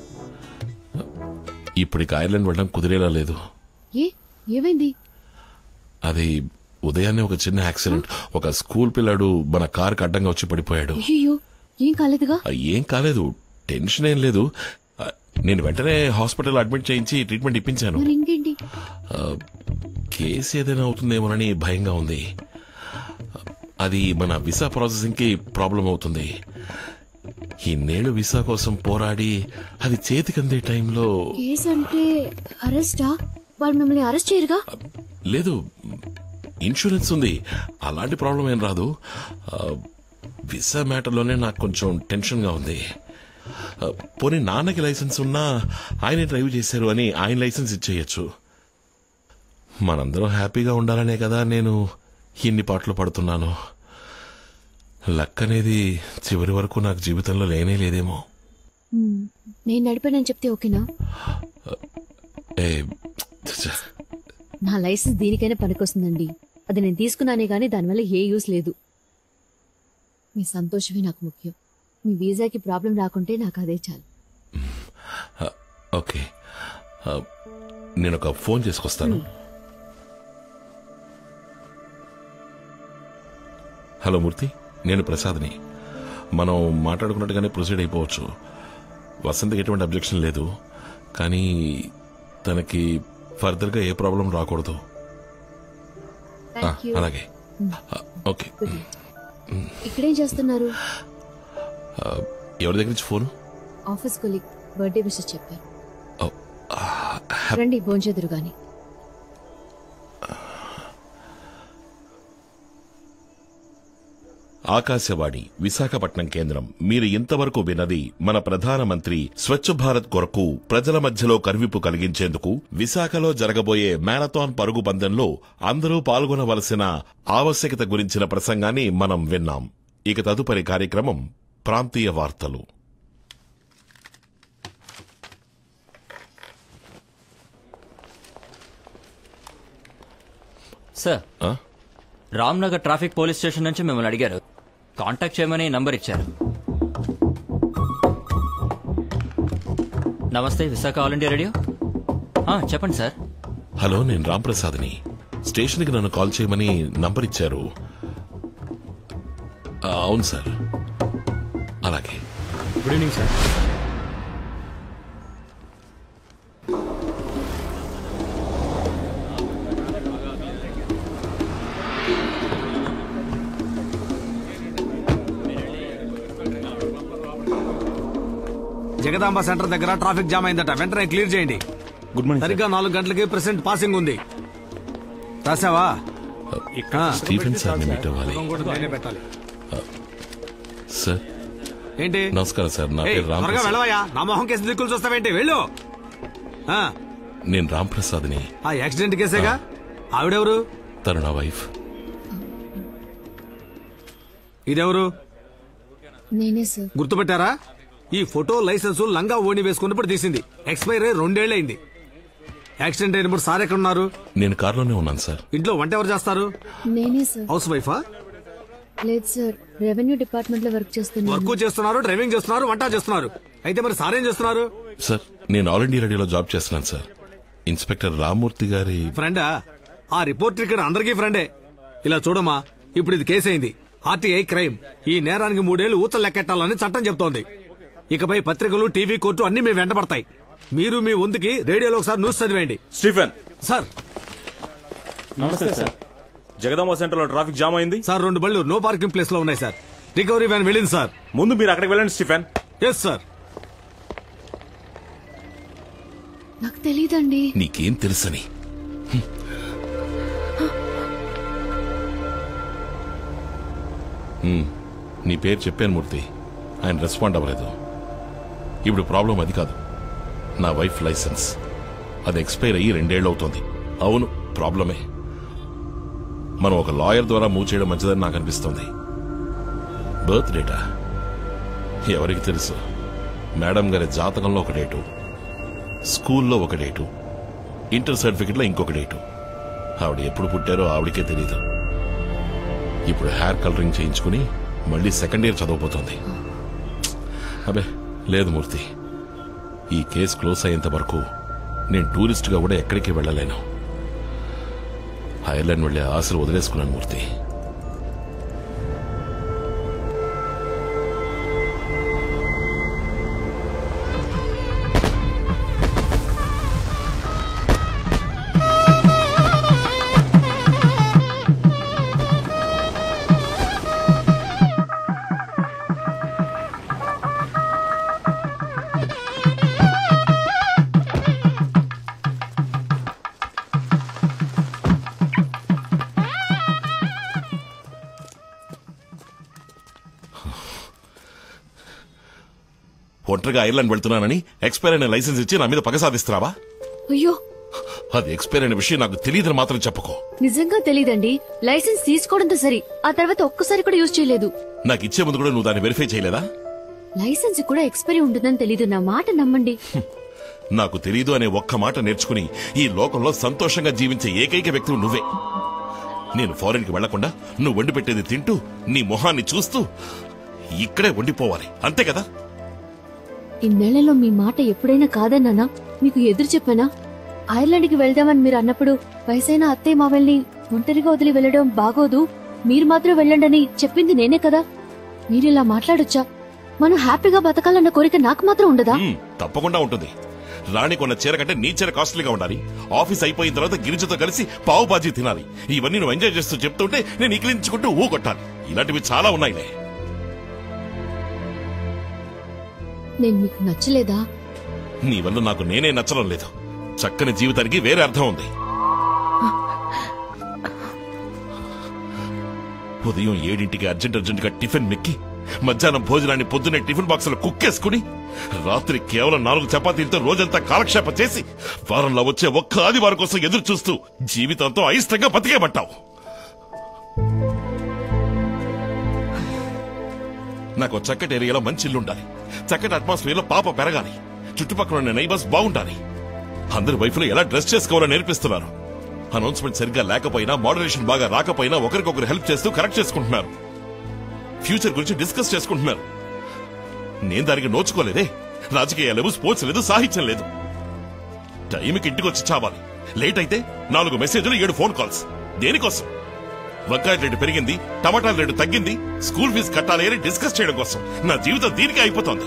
ఇప్పటికి ఐర్లాండ్ వెళ్ళడం కుదిరేలా లేదు ఏ ఏమైంది అది ఉదయాన్నే ఒక చిన్న యాక్సిడెంట్ ఒక స్కూల్ పిల్లాడు మన కారుకి అడ్డంగా వచ్చి పడిపోయాడు అయ్యో ఏం కాలేదుగా ఆ, ఏం కాలేదు టెన్షన్ ఏం లేదు ఆ, నేను వెంటనే హాస్పిటల్ అడ్మిట్ చేయించి ట్రీట్మెంట్ ఇప్పించాను మరి ఇంకేంటి ఆ, కేసు ఏదైనా అవుతుందేమోనని భయంగా ఉంది అది మన వీసా ప్రాసెసింగ్ కి ప్రాబ్లం అవుతుంది ఇన్నేళ్లు వీసా కోసం పోరాడి అది చేతికందే టైంలో కేసు అంటే అరెస్టా వాళ్ళు మిమ్మల్ని అరెస్ట్ చేయరుగా లేదు ఇన్సూరెన్స్ ఉంది అలాంటి ప్రాబ్లం ఏం రాదు ఆ, వీసా మ్యాటర్లోనే నాకు కొంచెం టెన్షన్గా ఉంది ఆ, పోనీ నాన్నకి లైసెన్స్ ఉన్నా ఆయనే డ్రైవ్ చేశారు అని ఆయన లైసెన్స్ ఇచ్చేయచ్చు మనందరం హ్యాపీగా ఉండాలనే కదా నేను ఇన్ని పాటలు పడుతున్నాను లక్ అనేది చివరి వరకు నాకు జీవితంలో లేనే లేదేమో మ్మ్. నేను నడిపానని చెప్తే ఓకేనా ఏ ఛ, నా లైసెన్స్ దీనికైనా పనికొస్తుందండి అది నేను తీసుకున్నానే గానీ దానివల్ల ఏ యూస్ లేదు మీ సంతోషమే నాకు ముఖ్యం మీ వీసాకి ప్రాబ్లం రాకుంటే నాకు అదే చాలు ఆ, ఓకే ఆ, నేను ఒక ఫోన్ చేసుకొస్తాను హలో మూర్తి నేను ప్రసాద్ని మనం మాట్లాడుకున్నట్టుగానే ప్రొసీడ్ అయిపోవచ్చు వసంతకి ఎటువంటి అబ్జెక్షన్ లేదు కానీ తనకి ఫర్దర్ గా ఏ ప్రాబ్లం రాకూడదు ఆ, Thank you. అలాగే ఆ, ఓకే ఇక్కడేం చేస్తున్నారు ఆ, ఎవరి దగ్గర నుంచి phone office colleague birthday wishes చెప్పారు రండి భోంచేదురు గాని ఆకాశవాణి విశాఖపట్నం కేంద్రం మీరు ఇంతవరకు విన్నది మన ప్రధానమంత్రి స్వచ్ఛ భారత్ కొరకు ప్రజల మధ్యలో కనువిప్పు కలిగించేందుకు విశాఖలో జరగబోయే మ్యారథాన్ పరుగు పందెంలో అందరూ పాల్గొనవలసిన ఆవశ్యకత గురించిన ప్రసంగాన్ని మనం విన్నాం ఇక తదుపరి కార్యక్రమం ప్రాంతీయ వార్తలు సార్ ఆ? రామ్నగర్ ట్రాఫిక్ పోలీస్ స్టేషన్ నుంచి మిమ్మల్ని అడిగారు కాంటాక్ట్ చేయమని నంబర్ ఇచ్చారు నమస్తే విశాఖ ఆల్ ఇండియా రేడియో ఆ, చెప్పండి సార్ హలో నేను రాంప్రసాద్ని స్టేషన్కి నన్ను కాల్ చేయమని నంబర్ ఇచ్చారు ఆ, అవును సార్ అలాగే good evening sir Jagadamba centre దగ్గర ట్రాఫిక్ జామ్ అయిందట వెంటనే క్లియర్ చేయండి గుడ్ మార్నింగ్ సరిగ్గా నాలుగు గంటలకి ప్రెసెంట్ పాసింగ్ ఉంది రాసావా ఆ. స్టీఫెన్ సార్ని మీట్ అవ్వాలి ముఖం కూడా నేనే పెట్టాలి సార్ ఏంటి నమస్కారం సార్ నా ఏయ్, పేరు త్వరగా రాంప్రసాద్ వెళ్ళవయ్యా నా మొహం కేసు దిక్కులు చూస్తావేంటి వెళ్ళు ఆ, నేను రాంప్రసాద్ని ఆ యాక్సిడెంట్ కేసేగా ఆవిడెవరు తను నా వైఫ్ ఇదెవరు నేనే సార్ గుర్తుపెట్టారా ఈ ఫోటో లైసెన్స్ లంగా ఓణి వేసుకున్నప్పుడు తీసింది ఎక్స్పైర్ అయ్యి రెండేళ్లైంది యాక్సిడెంట్ అయినప్పుడు సార్ ఎక్కడ ఉన్నారు నేను కారులోనే ఉన్నాను సార్ ఇంట్లో వంట ఎవరు చేస్తారు నేనే సార్ హౌస్ వైఫా లేదు సార్ రెవెన్యూ డిపార్ట్మెంట్ లో వర్క్ చేస్తున్నాను వర్క్ చేస్తున్నారు డ్రైవింగ్ చేస్తున్నారు వంట చేస్తున్నారు అయితే మరి సార్ ఏం చేస్తున్నారు సార్ నేను ఆల్ ఇండియా రేడియోలో జాబ్ చేస్తున్నాను సార్ ఇన్స్పెక్టర్ రామ్మూర్తి గారి ఫ్రెండా ఆ రిపోర్టర్ ఇక్కడ అందరికీ ఫ్రెండే ఇలా చూడమ్మా ఇప్పుడు ఇది కేసు అయింది ఆర్టీఐ క్రైమ్ ఈ నేరానికి మూడేళ్లు ఊతలు లెక్కెట్టాలని చట్టం చెప్తోంది ఇకపై పత్రికలు టీవీ కోర్టు అన్ని మీ వెంట పడతాయి మీరు మీ వంతుకి రేడియోలో ఒకసారి న్యూస్ చదివేయండి స్టీఫెన్ సార్ నమస్తే సార్ జగదాంబ సెంటర్ లో ట్రాఫిక్ జామ్ అయింది సార్ రెండు బళ్ళు నో పార్కింగ్ ప్లేస్ లో ఉన్నాయి సార్ రికవరీ వ్యాన్ వెళ్ళింది సార్ ముందు మీరు అక్కడికి వెళ్ళండి స్టీఫెన్ ఎస్ సార్ నాకు తెలియదండి నీకేం తెలుసని హ్మ్. నీ పేరు చెప్పాను మూర్తి ఆయన రెస్పాండ్ అవ్వలేదు ఇప్పుడు ప్రాబ్లం అది కాదు నా వైఫ్ లైసెన్స్ అది ఎక్స్పైర్ అయ్యి రెండేళ్ళు అవుతోంది అవును ప్రాబ్లమే మనం ఒక లాయర్ ద్వారా మూవ్ చేయడం మంచిదని నాకు అనిపిస్తుంది బర్త్ డేటా ఎవరికి తెలుసు మేడం గారి జాతకంలో ఒక డేటు స్కూల్లో ఒక డేటు ఇంటర్ సర్టిఫికెట్లో ఇంకొక డేటు ఆవిడ ఎప్పుడు పుట్టారో ఆవిడకే తెలియదు ఇప్పుడు హెయిర్ కలరింగ్ చేయించుకుని మళ్ళీ సెకండ్ ఇయర్ చదవబోతోంది అబే లేదు మూర్తి ఈ కేసు క్లోజ్ అయ్యేంత వరకు నేను టూరిస్ట్గా కూడా ఎక్కడికి వెళ్ళలేను ఐర్లాండ్ వెళ్ళే ఆశలు వదిలేసుకున్నాను మూర్తి ఒంటరిగా ఐర్లాండ్ వెళ్తున్నానని ఎక్స్పైర్ అయిన లైసెన్స్ ఇచ్చి నా మీద పగ సాధిస్తున్నావా అయ్యో అది ఎక్స్పైర్ అయిన విషయం నాకు తెలియదని మాత్రం చెప్పకో నిజంగా తెలీదండి లైసెన్స్ తీసుకోవడంతో సరి ఆ తర్వాత ఒక్కసారి కూడా యూజ్ చేయలేదు నాకు ఇచ్చే ముందు కూడా నువ్వు దాన్ని వెరిఫై చేయలేదా లైసెన్స్ కూడా ఎక్స్పైరీ ఉంటుందని తెలీదు నా మాట నమ్మండి నాకు తెలియదు అనే ఒక్క మాట నేర్చుకుని ఈ లోకంలో సంతోషంగా జీవించే ఏకైక వ్యక్తివి నువ్వే నేను ఫారెన్ కి వెళ్లకుండా నువ్వు వండి పెట్టేది తింటూ నీ మొహాన్ని చూస్తూ ఇక్కడే వండిపోవాలి అంతే కదా ఇన్నేళ్లలో మీ మాట ఎప్పుడైనా కాదన్నానా మీకు ఎదురు చెప్పానా ఐర్లాండ్ కి వెళ్దామని మీరు అన్నప్పుడు వయసైన అత్తయ్య మావల్ని ఒంటరిగా వదిలి వెళ్ళడం బాగోదు మీరు మాత్రం వెళ్ళండని చెప్పింది నేనే కదా మీరిలా మాట్లాడొచ్చా మనం హ్యాపీగా బతకాలన్న కోరిక నాకు మాత్రం ఉండదా హ్మ్, తప్పకుండా ఉంటుంది రాణి కొన్న చీర కంటే నీ చీర కాస్ట్లీగా ఉండాలి ఆఫీస్ అయిపోయిన తర్వాత గిరిజతో కలిసి పావు బాజీ తినాలి ఇవన్నీ నువ్వు ఎంజాయ్ చేస్తూ చెప్తుంటే నేను ఇకిలించుకుంటూ ఊ కొట్టాలి ఇలాంటివి చాలా ఉన్నాయిలే నేను మీకు నచ్చలేదా నీ వల్ల నాకు నేనే నచ్చడం లేదు చక్కని జీవితానికి వేరే అర్థం ఉంది ఉదయం ఏడింటికి అర్జెంట్ అర్జెంట్ గా టిఫిన్ మెక్కి మధ్యాహ్నం భోజనాన్ని పొద్దున్నే టిఫిన్ బాక్స్ లో కుక్కేసుకుని రాత్రి కేవలం నాలుగు చపాతీలతో రోజంతా కాలక్షేపం చేసి వారంలో వచ్చే ఒక్క ఆదివారం కోసం ఎదురు చూస్తూ జీవితంతో అయిష్టంగా బతికేబట్టావు నాకు చక్కటి ఏరియాలో మంచి ఇల్లు ఉండాలి చక్కటి అట్మాస్ఫియర్ లో పాప పెరగాలి చుట్టుపక్కల ఉన్న నైబర్స్ బాగుండాలి అందరి వైఫ్లో ఎలా డ్రెస్ చేసుకోవాలో నేర్పిస్తున్నారు అనౌన్స్మెంట్ సరిగ్గా లేకపోయినా మోడరేషన్ బాగా రాకపోయినా ఒకరికొకరు హెల్ప్ చేస్తూ కరెక్ట్ చేసుకుంటున్నారు ఫ్యూచర్ గురించి డిస్కస్ చేసుకుంటున్నారు నేను దానికి నోచుకోలేదే రాజకీయాలు లేవు స్పోర్ట్స్ లేదు సాహిత్యం లేదు టైంకి ఇంటికి వచ్చి చావాలి లేట్ అయితే నాలుగు మెసేజ్లు ఏడు ఫోన్ కాల్స్ దేనికోసం వంకాయ రేటు పెరిగింది టమాటాల రేటు తగ్గింది స్కూల్ ఫీజు కట్టాలి అని డిస్కస్ చేయడం కోసం నా జీవితం దీనికి అయిపోతుంది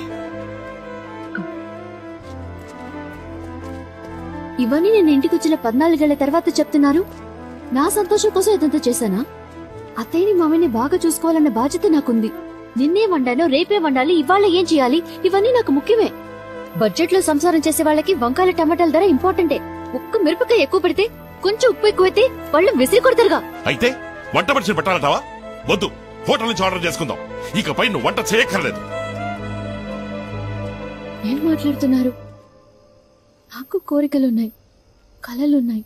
ఇవన్నీ నేను ఇంటికి వచ్చిన పద్నాలుగేళ్ల తర్వాత చెప్తున్నారు నా సంతోషం కోసం ఇదంతా చేశానా అత్తయ్యని మామయ్యని బాగా చూసుకోవాలన్న బాధ్యత నాకుంది నిన్నే వండానో రేపే వండాలి ఇవాళ ఏం చేయాలి ఇవన్నీ నాకు ముఖ్యమే బడ్జెట్ లో సంసారం చేసే వాళ్ళకి వంకాయల టమాటాల ధర ఇంపార్టెంటే ఒక్క మిరపకాయ ఎక్కువ పెడితే కొంచెం ఉప్పు ఎక్కువైతే వాళ్ళు విసిరి కొడతారుగా అయితే వంట మనిషిని పెట్టాలంటావా వద్దు హోటల్ నుంచి ఆర్డర్ చేసుకుందాం ఇకపై నువ్వు వంట చేయక్కర్లేదు ఏం మాట్లాడుతున్నారు నాకు కోరికలున్నాయి కలలున్నాయి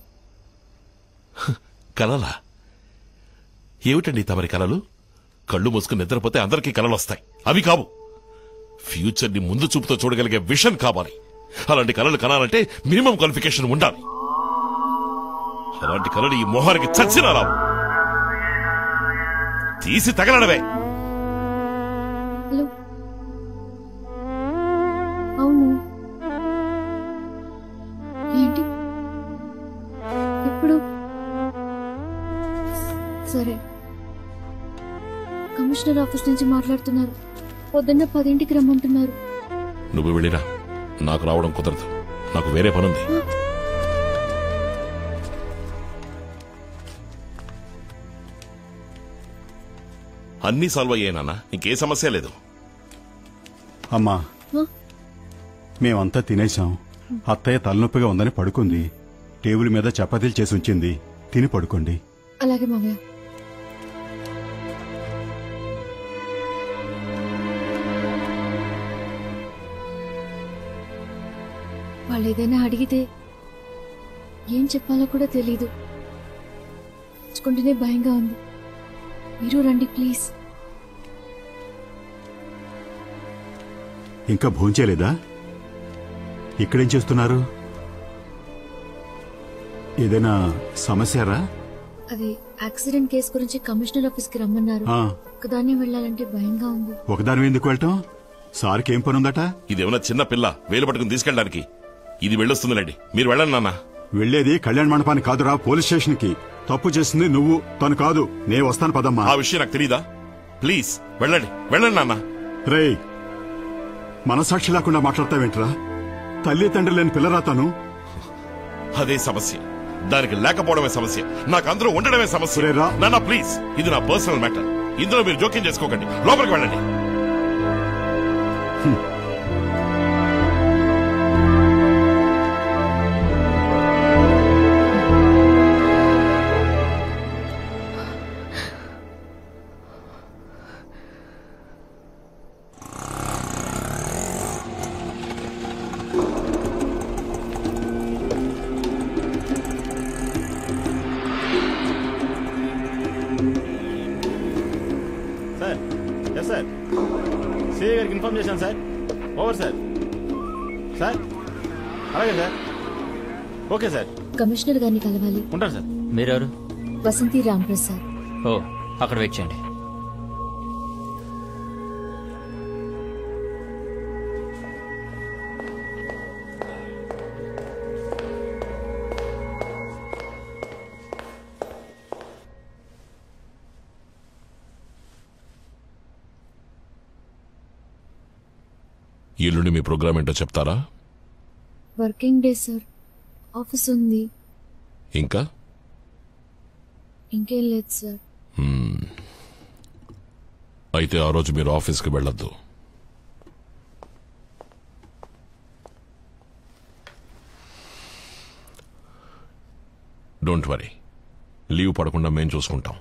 కలలా ఏమిటండి తమరి కలలు కళ్ళు మూసుకుని నిద్రపోతే అందరికీ కలలు వస్తాయి అవి కావు ఫ్యూచర్ ని ముందు చూపుతో చూడగలిగే విషన్ కావాలి అలాంటి కలలు కనాలంటే మినిమం క్వాలిఫికేషన్ ఉండాలి అలాంటి కలలు ఈ మొహానికి చచ్చినా రావు తీసి తగలడవే హలో అవును ఏంటి ఎప్పుడు సరే కమిషనర్ ఆఫీస్ నుంచి మాట్లాడుతున్నారు పొద్దున్న పదింటికి రమ్మంటున్నారు నువ్వు వెళ్ళిరా నాకు రావడం కుదరదు నాకు వేరే పనుంది అన్నీ సాల్వ్ అయ్యాయి ఇంకే సమస్య లేదు అమ్మా హ? మేమంతా తినేశాం అత్తయ్య తలనొప్పిగా ఉందని పడుకుంది టేబుల్ మీద చపాతీలు చేసి ఉంచింది తిని పడుకోండి అలాగే మామయ్య వాళ్ళు ఏదైనా అడిగితే ఏం చెప్పాలో కూడా తెలీదు తెచ్చుకుంటేనే భయంగా ఉంది మీరు రండి ప్లీజ్ ఇంకా భోంచేయలేదా ఇక్కడేం చేస్తున్నారు ఏదైనా సమస్యరా అది యాక్సిడెంట్ కేసు గురించి కమిషనర్ ఆఫీస్ కి రమ్మన్నారు ఆ. ఒకదాన్ని వెళ్ళాలంటే భయంగా ఉంది ఒకదాని ఎందుకు వెళ్ళటం సార్కి ఏం పనుందట ఇదేమన్నా చిన్న పిల్ల వేలు పట్టుకుని తీసుకెళ్ళడానికి ఇది వెళ్ళొస్తుందిలేండి మీరు వెళ్ళండి నాన్న వెళ్లేది కళ్యాణ మండపానికి కాదురా పోలీస్ స్టేషన్ కి తప్పు చేసింది నువ్వు తను కాదు నే వస్తాను పదమ్మా ఆ విషయం నాకు తెలీదా ప్లీజ్ వెళ్ళండి వెళ్ళండి నాన్న రేయ్ మనసాక్షి లేకుండా మాట్లాడతావేంట్రా తల్లి తండ్రి లేని పిల్లరా తను అదే సమస్య దానికి లేకపోవడమే సమస్య నాకు అందరూ ఉండడమే సమస్య నాన్న ప్లీజ్ ఇది నా పర్సనల్ మ్యాటర్ ఇందులో మీరు జోక్యం చేసుకోకండి లోపలికి వెళ్ళండి సార్ ఎస్ సార్ సిఐ గారికి ఇన్ఫార్మ్ చేశాను సార్ ఓవర్ సార్ సార్ అలాగే సార్ ఓకే సార్ కమిషనర్ గారిని కలవాలి ఉంటాను సార్ మీరెవరు వసంతి రాంప్రసాద్ ఓ అక్కడ వెయిట్ చేయండి ఎల్లుండి మీ ప్రోగ్రామ్ ఏంటో చెప్తారా వర్కింగ్ డే సార్ ఆఫీస్ ఉంది ఇంకా ఇంకేం లేదు సార్ హ్మ్. అయితే ఆ రోజు మీరు ఆఫీస్కి వెళ్ళొద్దు డోంట్ వరీ లీవ్ పడకుండా మేం చూసుకుంటాం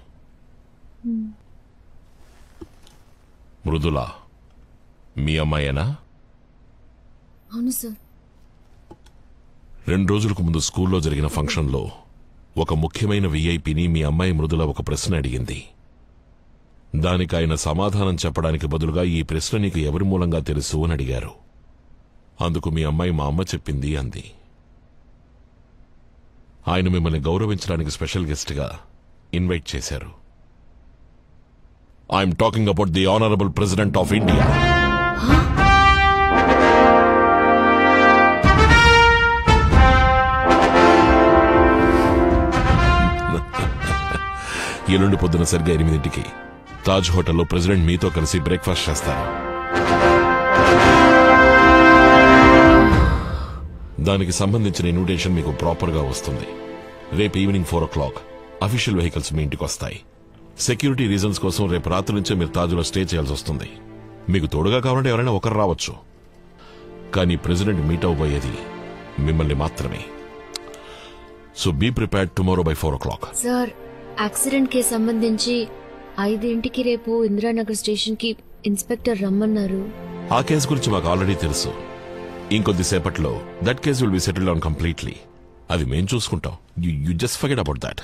మృదుల మీ అమ్మాయేనా అవును సార్ రెండు రోజులకు ముందు స్కూల్లో జరిగిన ఫంక్షన్లో ఒక ముఖ్యమైన విఐపిని మీ అమ్మాయి మృదుల ఒక ప్రశ్న అడిగింది దానికి ఆయన సమాధానం చెప్పడానికి బదులుగా ఈ ప్రశ్న నీకు ఎవరి మూలంగా తెలుసు అని అడిగారు అందుకు మీ అమ్మాయి మా అమ్మ చెప్పింది అంది ఆయన మిమ్మల్ని గౌరవించడానికి స్పెషల్ గెస్ట్గా ఇన్వైట్ చేశారు I'm talking about the honourable president of India ఎల్లుండి పొద్దున సరిగ్గా ఎనిమిదింటికి తాజ్ హోటల్లో ప్రెసిడెంట్ మీతో కలిసి బ్రేక్ఫాస్ట్ చేస్తారు దానికి సంబంధించిన ఇన్విటేషన్ మీకు ప్రాపర్ గా వస్తుంది రేపు evening four o'clock official vehicles మీ ఇంటికి వస్తాయి సెక్యూరిటీ రీజన్స్ కోసం రేపు రాత్రి నుంచే మీరు తాజ్లో స్టే చేయాల్సి వస్తుంది మీకు తోడుగా కావాలంటే ఎవరైనా ఒకరు రావచ్చు కానీ ప్రెసిడెంట్ మీట్ అవబోయేది మిమ్మల్ని మాత్రమే so be prepared tomorrow by four o'clock sir accident కి సంబంధించి ఐదింటికి రేపు ఇందిరానగర్ స్టేషన్ కి ఇన్స్పెక్టర్ రమ్మన్నారు ఆ కేసు గురించి మాకు ఆల్రెడీ తెలుసు ఇంకొద్దిసేపట్లో that case will be settle down completely అది మేం చూసుకుంటాం you just forget about that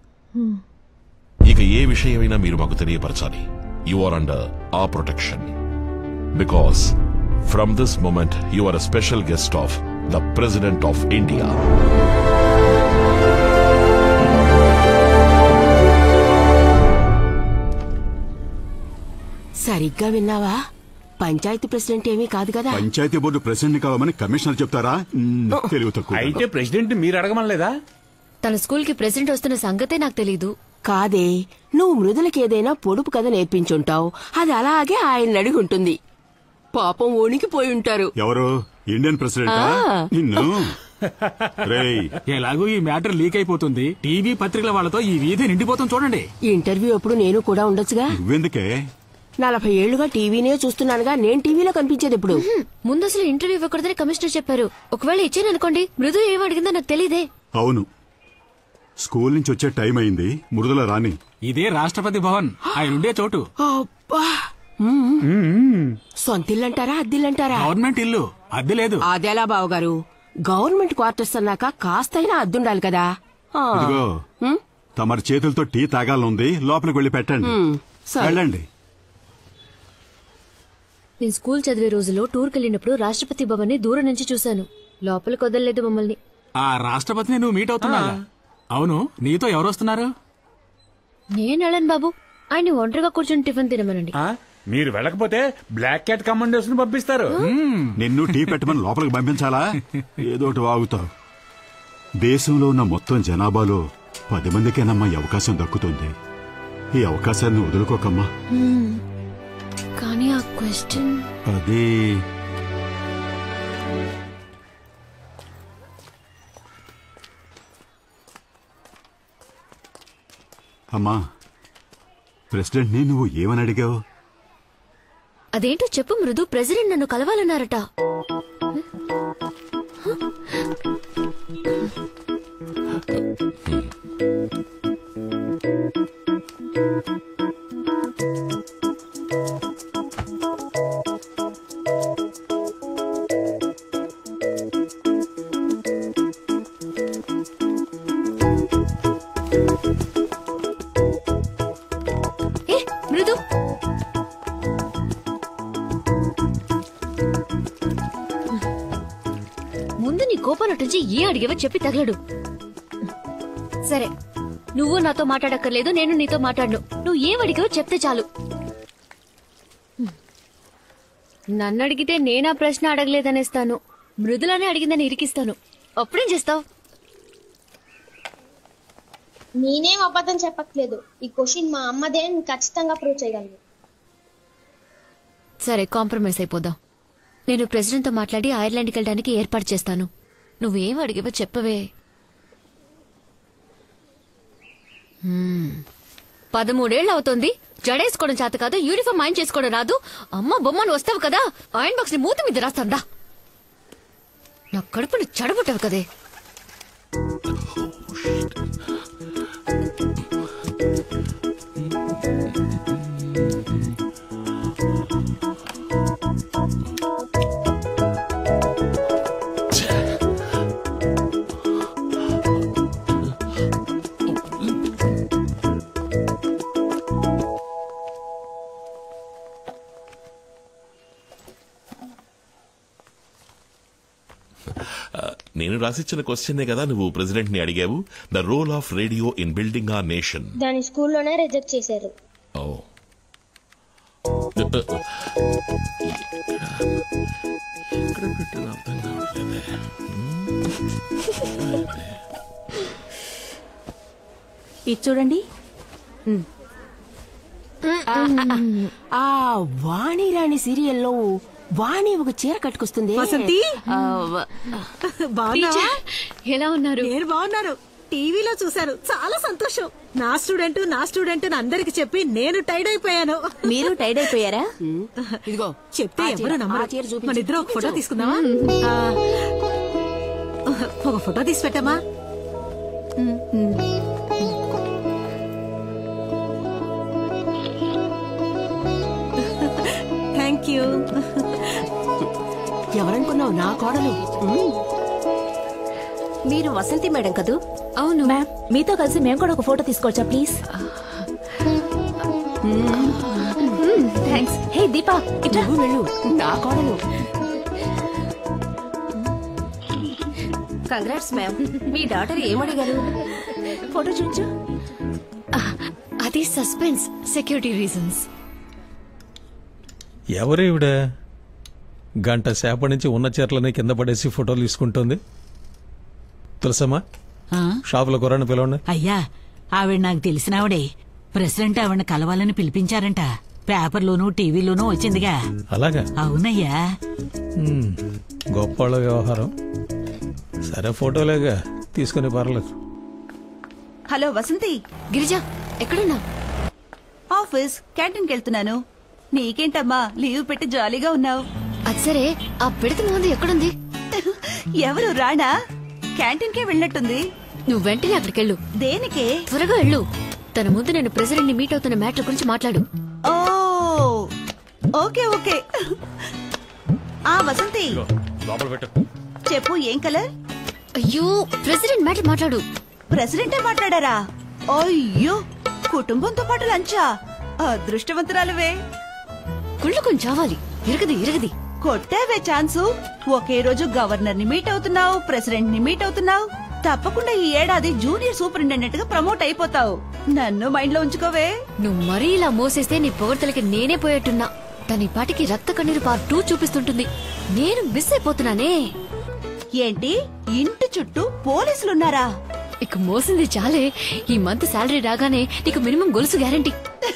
ఇక ఏ విషయమైనా మీరు మాకు తెలియపరచాలి you are under a protection because from this moment you are a special guest of the president of India సరిగ్గా విన్నావా పంచాయతీ ప్రెసిడెంట్ ఏమీ కాదు కదా పంచాయతీ బోర్డు ప్రెసిడెంట్ కావాలని కమిషనర్ చెప్తారా మ్మ్, తెలివి తక్కువ అయితే ప్రెసిడెంట్ మీరు అడగమనలేదా తన స్కూల్ కి ప్రెసిడెంట్ వస్తున్న సంగతే నాకు తెలీదు కాదే నువ్వు మృదులకి ఏదైనా పొడుపు కథ నేర్పించుంటావు అది అలాగే ఆయన అడిగి ఉంటుంది పాపం వణికిపోయి ఉంటారు ఎవరు ఇండియన్ ప్రెసిడెంట్ ఆ. నిన్ను రేయ్ ఎలాగో ఈ మ్యాటర్ లీక్ అయిపోతుంది టీవీ పత్రికల వాళ్ళతో ఈ వీధి నిండిపోతుంది చూడండి ఇంటర్వ్యూ అప్పుడు నేను కూడా ఉండొచ్చుగా నువ్వెందుకే నలభై ఏళ్లుగా టీవీనే చూస్తున్నానుగా నేను టీవీలో కనిపించేది ఇప్పుడు ముందు అసలు ఇంటర్వ్యూ ఇవ్వకూడదని కమిషనర్ చెప్పారు ఒకవేళ ఇచ్చాను అనుకోండి మృదు ఏం అడిగిందో నాకు తెలియదే అవును స్కూల్ నుంచి వచ్చే టైం అయింది మృదుల రాని ఇదే రాష్ట్రపతి భవన్ ఆయన ఉండే చోటు అబ్బా మ్మ్. సొంతిల్లంటారా అద్దిల్లంటారా గవర్నమెంట్ ఇల్లు అద్దె లేదు అదెలా బావగారు గవర్నమెంట్ క్వార్టర్స్ అన్నాక కాస్తైనా అద్దుండాలి కదా ఆ. ఇదిగో మ్మ్? తమరి చేతులతో టీ తాగాలనుంది లోపలికి వెళ్ళి పెట్టండి మ్మ్. సరే. వెళ్ళండి నేను స్కూల్ చదివే రోజుల్లో టూర్కి వెళ్ళినప్పుడు రాష్ట్రపతి భవన్ ని దూరం నుంచి చూశాను లోపలికి వదలలేదు మమ్మల్ని ఆ రాష్ట్రపతిని నువ్వు మీట్ అవుతున్నావా అవును నీతో ఎవరు వస్తున్నారు నేను వెళ్ళను బాబు ఆయన్ని ఒంటరిగా కూర్చొని టిఫిన్ తినమనండి మీరు వెళ్ళకపోతే బ్లాక్ క్యాట్ కమాండర్స్ ను పంపిస్తారు నిన్ను టీ పెట్టమని లోపలికి పంపించాలా ఏదో ఒకటి వాగుతావు దేశంలో ఉన్న మొత్తం జనాభాలో పది మందికేనమ్మా ఈ అవకాశం దక్కుతుంది ఈ అవకాశాన్ని వదులుకోకమ్మా హ్మ్. కానీ ఆ క్వశ్చన్ అది అమ్మా ప్రెసిడెంట్ని నువ్వు ఏమని అడిగావు అదేంటో చెప్పు మృదు ప్రెసిడెంట్ నన్ను కలవాలన్నారట ఏ మృదు ముందు నీ కోపం నటించి ఏ అడిగేవో చెప్పి తగలడు సరే నువ్వు నాతో మాట్లాడక్కర్లేదు నేను నీతో మాట్లాడను నువ్వు ఏం అడిగావో చెప్తే చాలు నన్ను అడిగితే నేనా ప్రశ్న అడగలేదనేస్తాను మృదులనే అడిగిందని ఇరికిస్తాను అప్పుడేం చేస్తావు నేనేం అబద్ధం చెప్పట్లేదు ఈ క్వశ్చన్ మా అమ్మదే అని ఖచ్చితంగా ప్రూవ్ చేయగలను సరే కాంప్రమైజ్ అయిపోదాం నేను ప్రెసిడెంట్తో మాట్లాడి ఐర్లాండ్కి వెళ్ళడానికి ఏర్పాటు చేస్తాను నువ్వేం అడిగావో చెప్పవే హ్మ్. పదమూడేళ్ళు అవుతోంది జడేసుకోవడం చేత కాదు యూనిఫామ్ ఆయన చేసుకోవడం రాదు అమ్మ బొమ్మను వస్తావు కదా ఆయన బాక్స్ ని మూత మీద రాస్తాందా నా కడుపుని చెడబుట్టావు కదే నేను రాసిచ్చిన క్వశ్చనే కదా నువ్వు ప్రెసిడెంట్ ని అడిగావు the role of radio in building a nation దాని స్కూల్లోనే రిజెక్ట్ చేశారు ఓ ఎక్కడ పెట్టాను అర్థం కావట్లేదే ఇది చూడండి ఆ వాణి రాణి సీరియల్లో వాణి ఒక చీర కట్టుకొస్తుంది వసంతి? ఆ, వ- బాగున్నావా ఎలా ఉన్నారు నేను బాగున్నాను టీవీలో చూశాను చాలా సంతోషం నా స్టూడెంట్ నా స్టూడెంట్ అని అందరికి చెప్పి నేను టైడ్ అయిపోయాను మీరు టైడ్ అయిపోయారా ఇదిగో చెప్తే ఆ ఎవరు చీర, నమ్మరు ఆ చీర చూపించు, మన ఇద్దరు ఒక ఫోటో చూపించు. తీసుకుందామా ఆ, ఒక ఫోటో తీసి పెట్టామా థ్యాంక్ యూ ఎవరనుకున్నావు నా కోడలు ఉమ్. మీరు వసంతి మేడం కదూ అవును మ్యామ్ మీతో కలిసి మేము కూడా ఒక ఫోటో తీసుకోవచ్చా ప్లీజ్ థ్యాంక్స్ హే దీపా ఇట్లా నువ్వు వెళ్ళు నా కోడలు కంగ్రాట్స్ మ్యామ్ మీ డాటర్ ఏమడిగారు ఫోటో చూపించు అది సస్పెన్స్ సెక్యూరిటీ రీజన్స్ ఎవరు ఈవిడ గంట సేపటి నుంచి ఉన్న చీరలని కింద పడేసి ఫోటోలు తీసుకుంటుంది తులసమ్మా ఆ? షాపులో కురాన్ని పిలవండి అయ్యా ఆవిడ నాకు తెలిసినావిడే ప్రెసిడెంట్ ఆవిడని కలవాలని పిలిపించారంట పేపర్లోనూ టీవీలోనూ వచ్చిందిగా అలాగా అవునయ్యా హ్మ్, గొప్పవాళ్ళ వ్యవహారం సరే ఫోటోలేగా తీసుకుని పర్లేదు హలో వసంతి గిరిజా ఎక్కడున్నా ఆఫీస్ క్యాంటీన్కి వెళ్తున్నాను నీకేంటమ్మా లీవ్ పెట్టి జాలీగా ఉన్నావు అది సరే ఆ పిడత ముందు ఎక్కడుంది ఎవరు రాణా క్యాంటీన్కే వెళ్ళినట్టుంది నువ్వు వెంటనే అక్కడికెళ్ళు దేనికే త్వరగా వెళ్ళు తన ముందు నేను ప్రెసిడెంట్ ని మీట్ అవుతున్న మ్యాటర్ గురించి మాట్లాడు ఓ ఓకే ఓకే ఆ వసంతి లోపల పెట్టు చెప్పు ఏం కలర్ అయ్యో ప్రెసిడెంట్ మ్యాటర్ మాట్లాడు ప్రెసిడెంటే మాట్లాడారా అయ్యో కుటుంబంతో పాటు లంచా అదృష్టవంతురాలువే కుళ్ళుకొని చావాలి ఇరగది ఇరగది కొట్టావే ఛాన్సు ఒకే రోజు గవర్నర్ ని మీట్ అవుతున్నావు ప్రెసిడెంట్ ని మీట్ అవుతున్నావు తప్పకుండా ఈ ఏడాది జూనియర్ సూపరింటెండెంట్ గా ప్రమోట్ అయిపోతావు నన్ను మైండ్ లో ఉంచుకోవే నువ్వు మరీ ఇలా మోసేస్తే నీ పొగడ్తలకి నేనే పోయేట్టున్నా తన పాటికి రక్త కన్నీరు పార్ట్ టూ చూపిస్తుంటుంది నేను మిస్ అయిపోతున్నానే ఏంటి ఇంటి చుట్టూ పోలీసులున్నారా ఇక మోసింది చాలే ఈ మంత్ శాలరీ రాగానే నీకు మినిమం గొలుసు గ్యారంటీ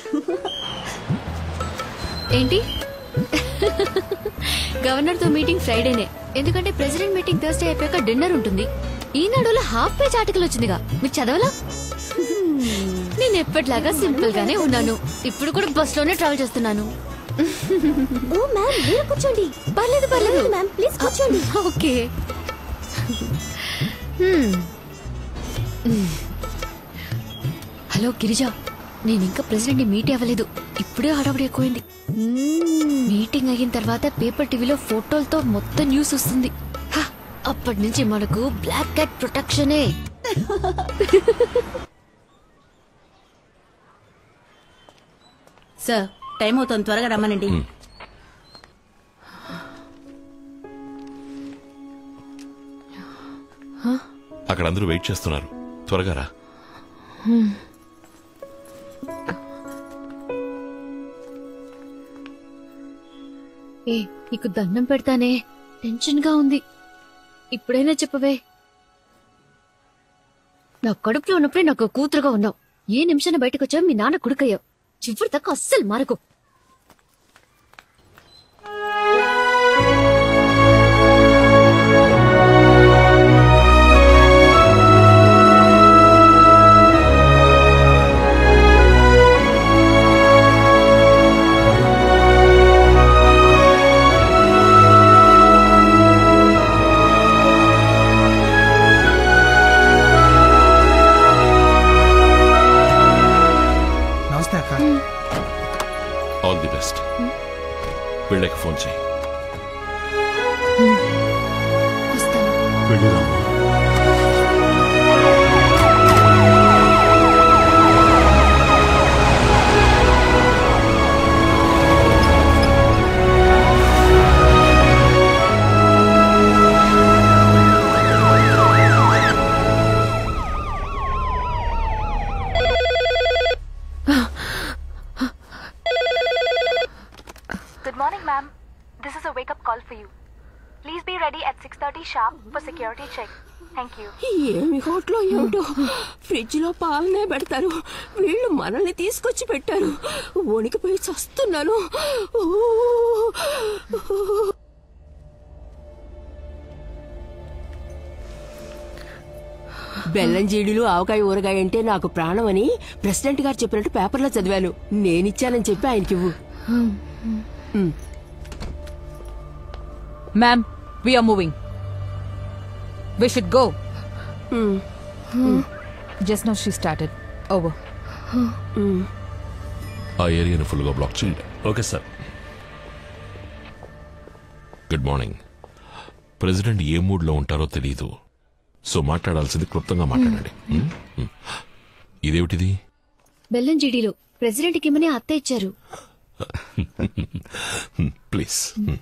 ఏంటి గవర్నర్ తో మీటింగ్ ఫ్రైడేనే ఎందుకంటే ప్రెసిడెంట్ మీటింగ్ థర్స్డే అయిపోయాక డిన్నర్ ఉంటుంది ఈ నడులో హాఫ్ పేజ్ ఆర్టికల్ వచ్చిందిగా మీరు చదవలా నేను ఎప్పటిలాగా సింపుల్ గానే ఉన్నాను ఇప్పుడు కూడా బస్ లోనే ట్రావెల్ చేస్తున్నాను ఓ మ్యామ్ మీరు కూర్చోండి పర్లేదు పర్లేదు మ్యామ్ ప్లీజ్ కూర్చోండి ఓకే హ్మ్. హ్మ్. హలో గిరిజ నేను ఇంకా ప్రెసిడెంట్ ని మీట్ అవ్వలేదు ఇప్పుడే హడావుడి ఎక్కువైంది మీటింగ్ అయిన తర్వాత పేపర్ టీవీలో ఫోటోలతో మొత్తం న్యూస్ వస్తుంది హ, అప్పటి నుంచి మనకు బ్లాక్ క్యాట్ ప్రొటెక్షనే సార్ టైం అవుతుంది త్వరగా రమ్మనండి అక్కడ అందరూ వెయిట్ చేస్తున్నారు త్వరగా రా ఏ నీకు దండం పెడతానే టెన్షన్ గా ఉంది ఇప్పుడైనా చెప్పవే నా కడుపులో ఉన్నప్పుడే నాకు కూతురుగా ఉన్నావు ఏ నిమిషాన్ని బయటకు వచ్చావు మీ నాన్న కొడుకయ్యావు చివరి దాకా అస్సలు మారకు వీళ్ళకి ఫోన్ చేయి వెళ్ళిరామ్మా Good morning, ma'am. This is a wake-up call for you. Please be ready at 6:30 sharp for security check. Thank you. ఏమి హోటలో ఏమిటో ఫ్రిడ్జ్ లో పాలనే పెడతారు వీళ్ళు మనల్ని తీసుకొచ్చి పెట్టారు వణికిపోయి చస్తున్నాను ఓ! బెల్లం జీడీలు ఆవకాయ ఊరగాయ అంటే నాకు ప్రాణం అని ప్రెసిడెంట్ గారు చెప్పినట్టు పేపర్లో చదివాను నేనిచ్చానని చెప్పి ఆయనకి ఇవ్వు Ma'am, we are moving. We should go. Just now she started. Over. ఆ ఏరియాను ఫుల్గా బ్లాక్ చేయండి okay sir good morning president ఏ మూడ్లో ఉంటారో తెలియదు సో మాట్లాడాల్సింది క్లుప్తంగా మాట్లాడండి ఉమ్, ఉమ్. ఇదేమిటిది బెల్లం జీడీలో ప్రెసిడెంట్కి ఇమ్మని అత్త ఇచ్చారు please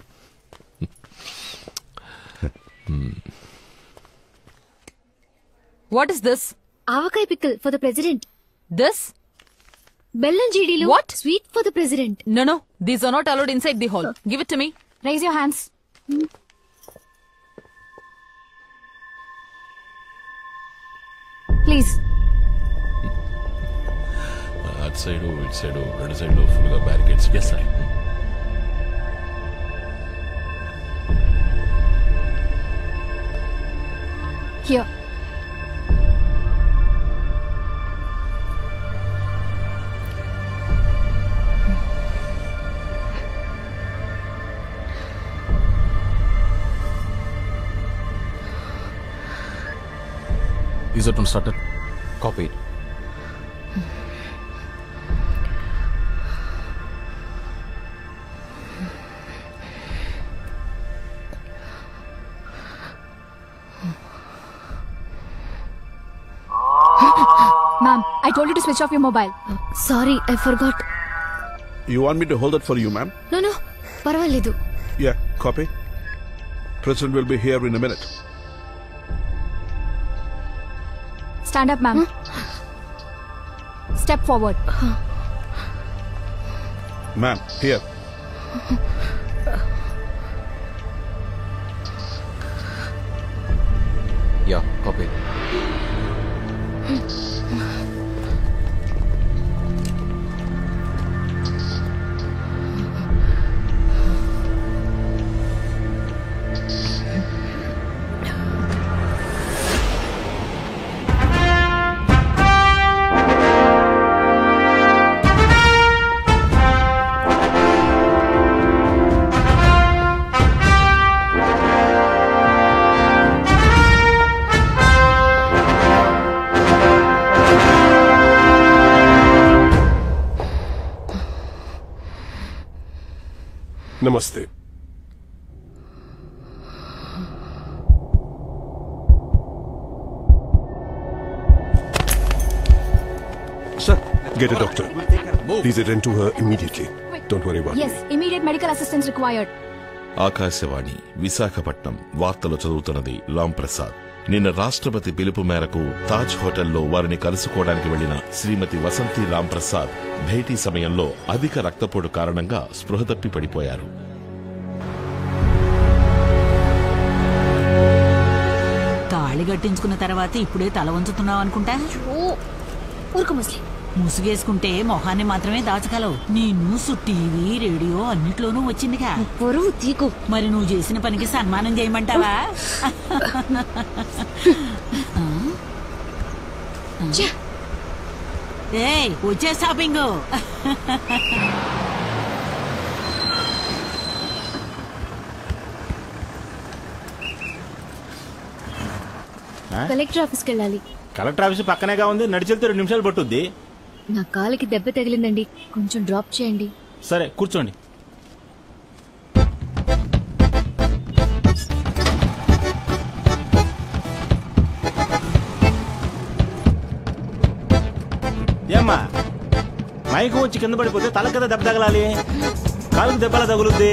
What is this? Avakaya pickle for the president This? బెల్లం జీడీలు What? Sweet for the president No, no. These are not allowed inside the hall. Give it to me. Raise your hands. Please. అటు side ఇటు side రెండు సైడ్లో ఫుల్గా barricades yes sir Here. Is it one started? Copied. Ma'am, I told you to switch off your mobile. Sorry I forgot You want me to hold that for you, ma'am? No no పర్వాలేదు Yeah, copy. President will be here in a minute. Stand up, ma'am. Step forward. Ma'am, here. Yeah, copy. Namaste. Sir, get a doctor. Please attend to her immediately. Don't worry about Yes, immediate medical assistance required. Akashvani Visakhapatnam వార్తలు చదువుతున్నది రామ్ ప్రసాద్ నిన్న రాష్ట్రపతి పిలుపు మేరకు తాజ్ హోటల్లో వారిని కలుసుకోవడానికి వెళ్లిన శ్రీమతి వసంతి రామ్ ప్రసాద్ భేటీ సమయంలో అధిక రక్తపోటు కారణంగా స్పృహ తప్పి పడిపోయారు తాళి కట్టించుకున్న తర్వాత ఇప్పుడే తల వంచుతున్నావు అనుకుంటా ఊరుకు ముస్లిం ముసుగేసుకుంటే మొహాన్ని మాత్రమే దాచగలవు నీ న్యూస్ టీవీ రేడియో అన్నిట్లోనూ వచ్చిందిగా పొరుగు తీకు మరి నువ్వు చేసిన పనికి సన్మానం చేయమంటావా ఏయ్ వచ్చే షాపింగ్ కలెక్టర్ ఆఫీస్కి వెళ్ళాలి కలెక్టర్ ఆఫీస్ పక్కనేగా ఉంది నడిచెళ్తే రెండు నిమిషాలు పట్టుద్ది నా కాలికి దెబ్బ తగిలిందండి కొంచెం డ్రాప్ చేయండి సరే కూర్చోండి ఏమ్మా మైకు వచ్చి కింద పడిపోతే తల కదా దెబ్బ తగలాలి కాలుకు దెబ్బలా తగులుద్ది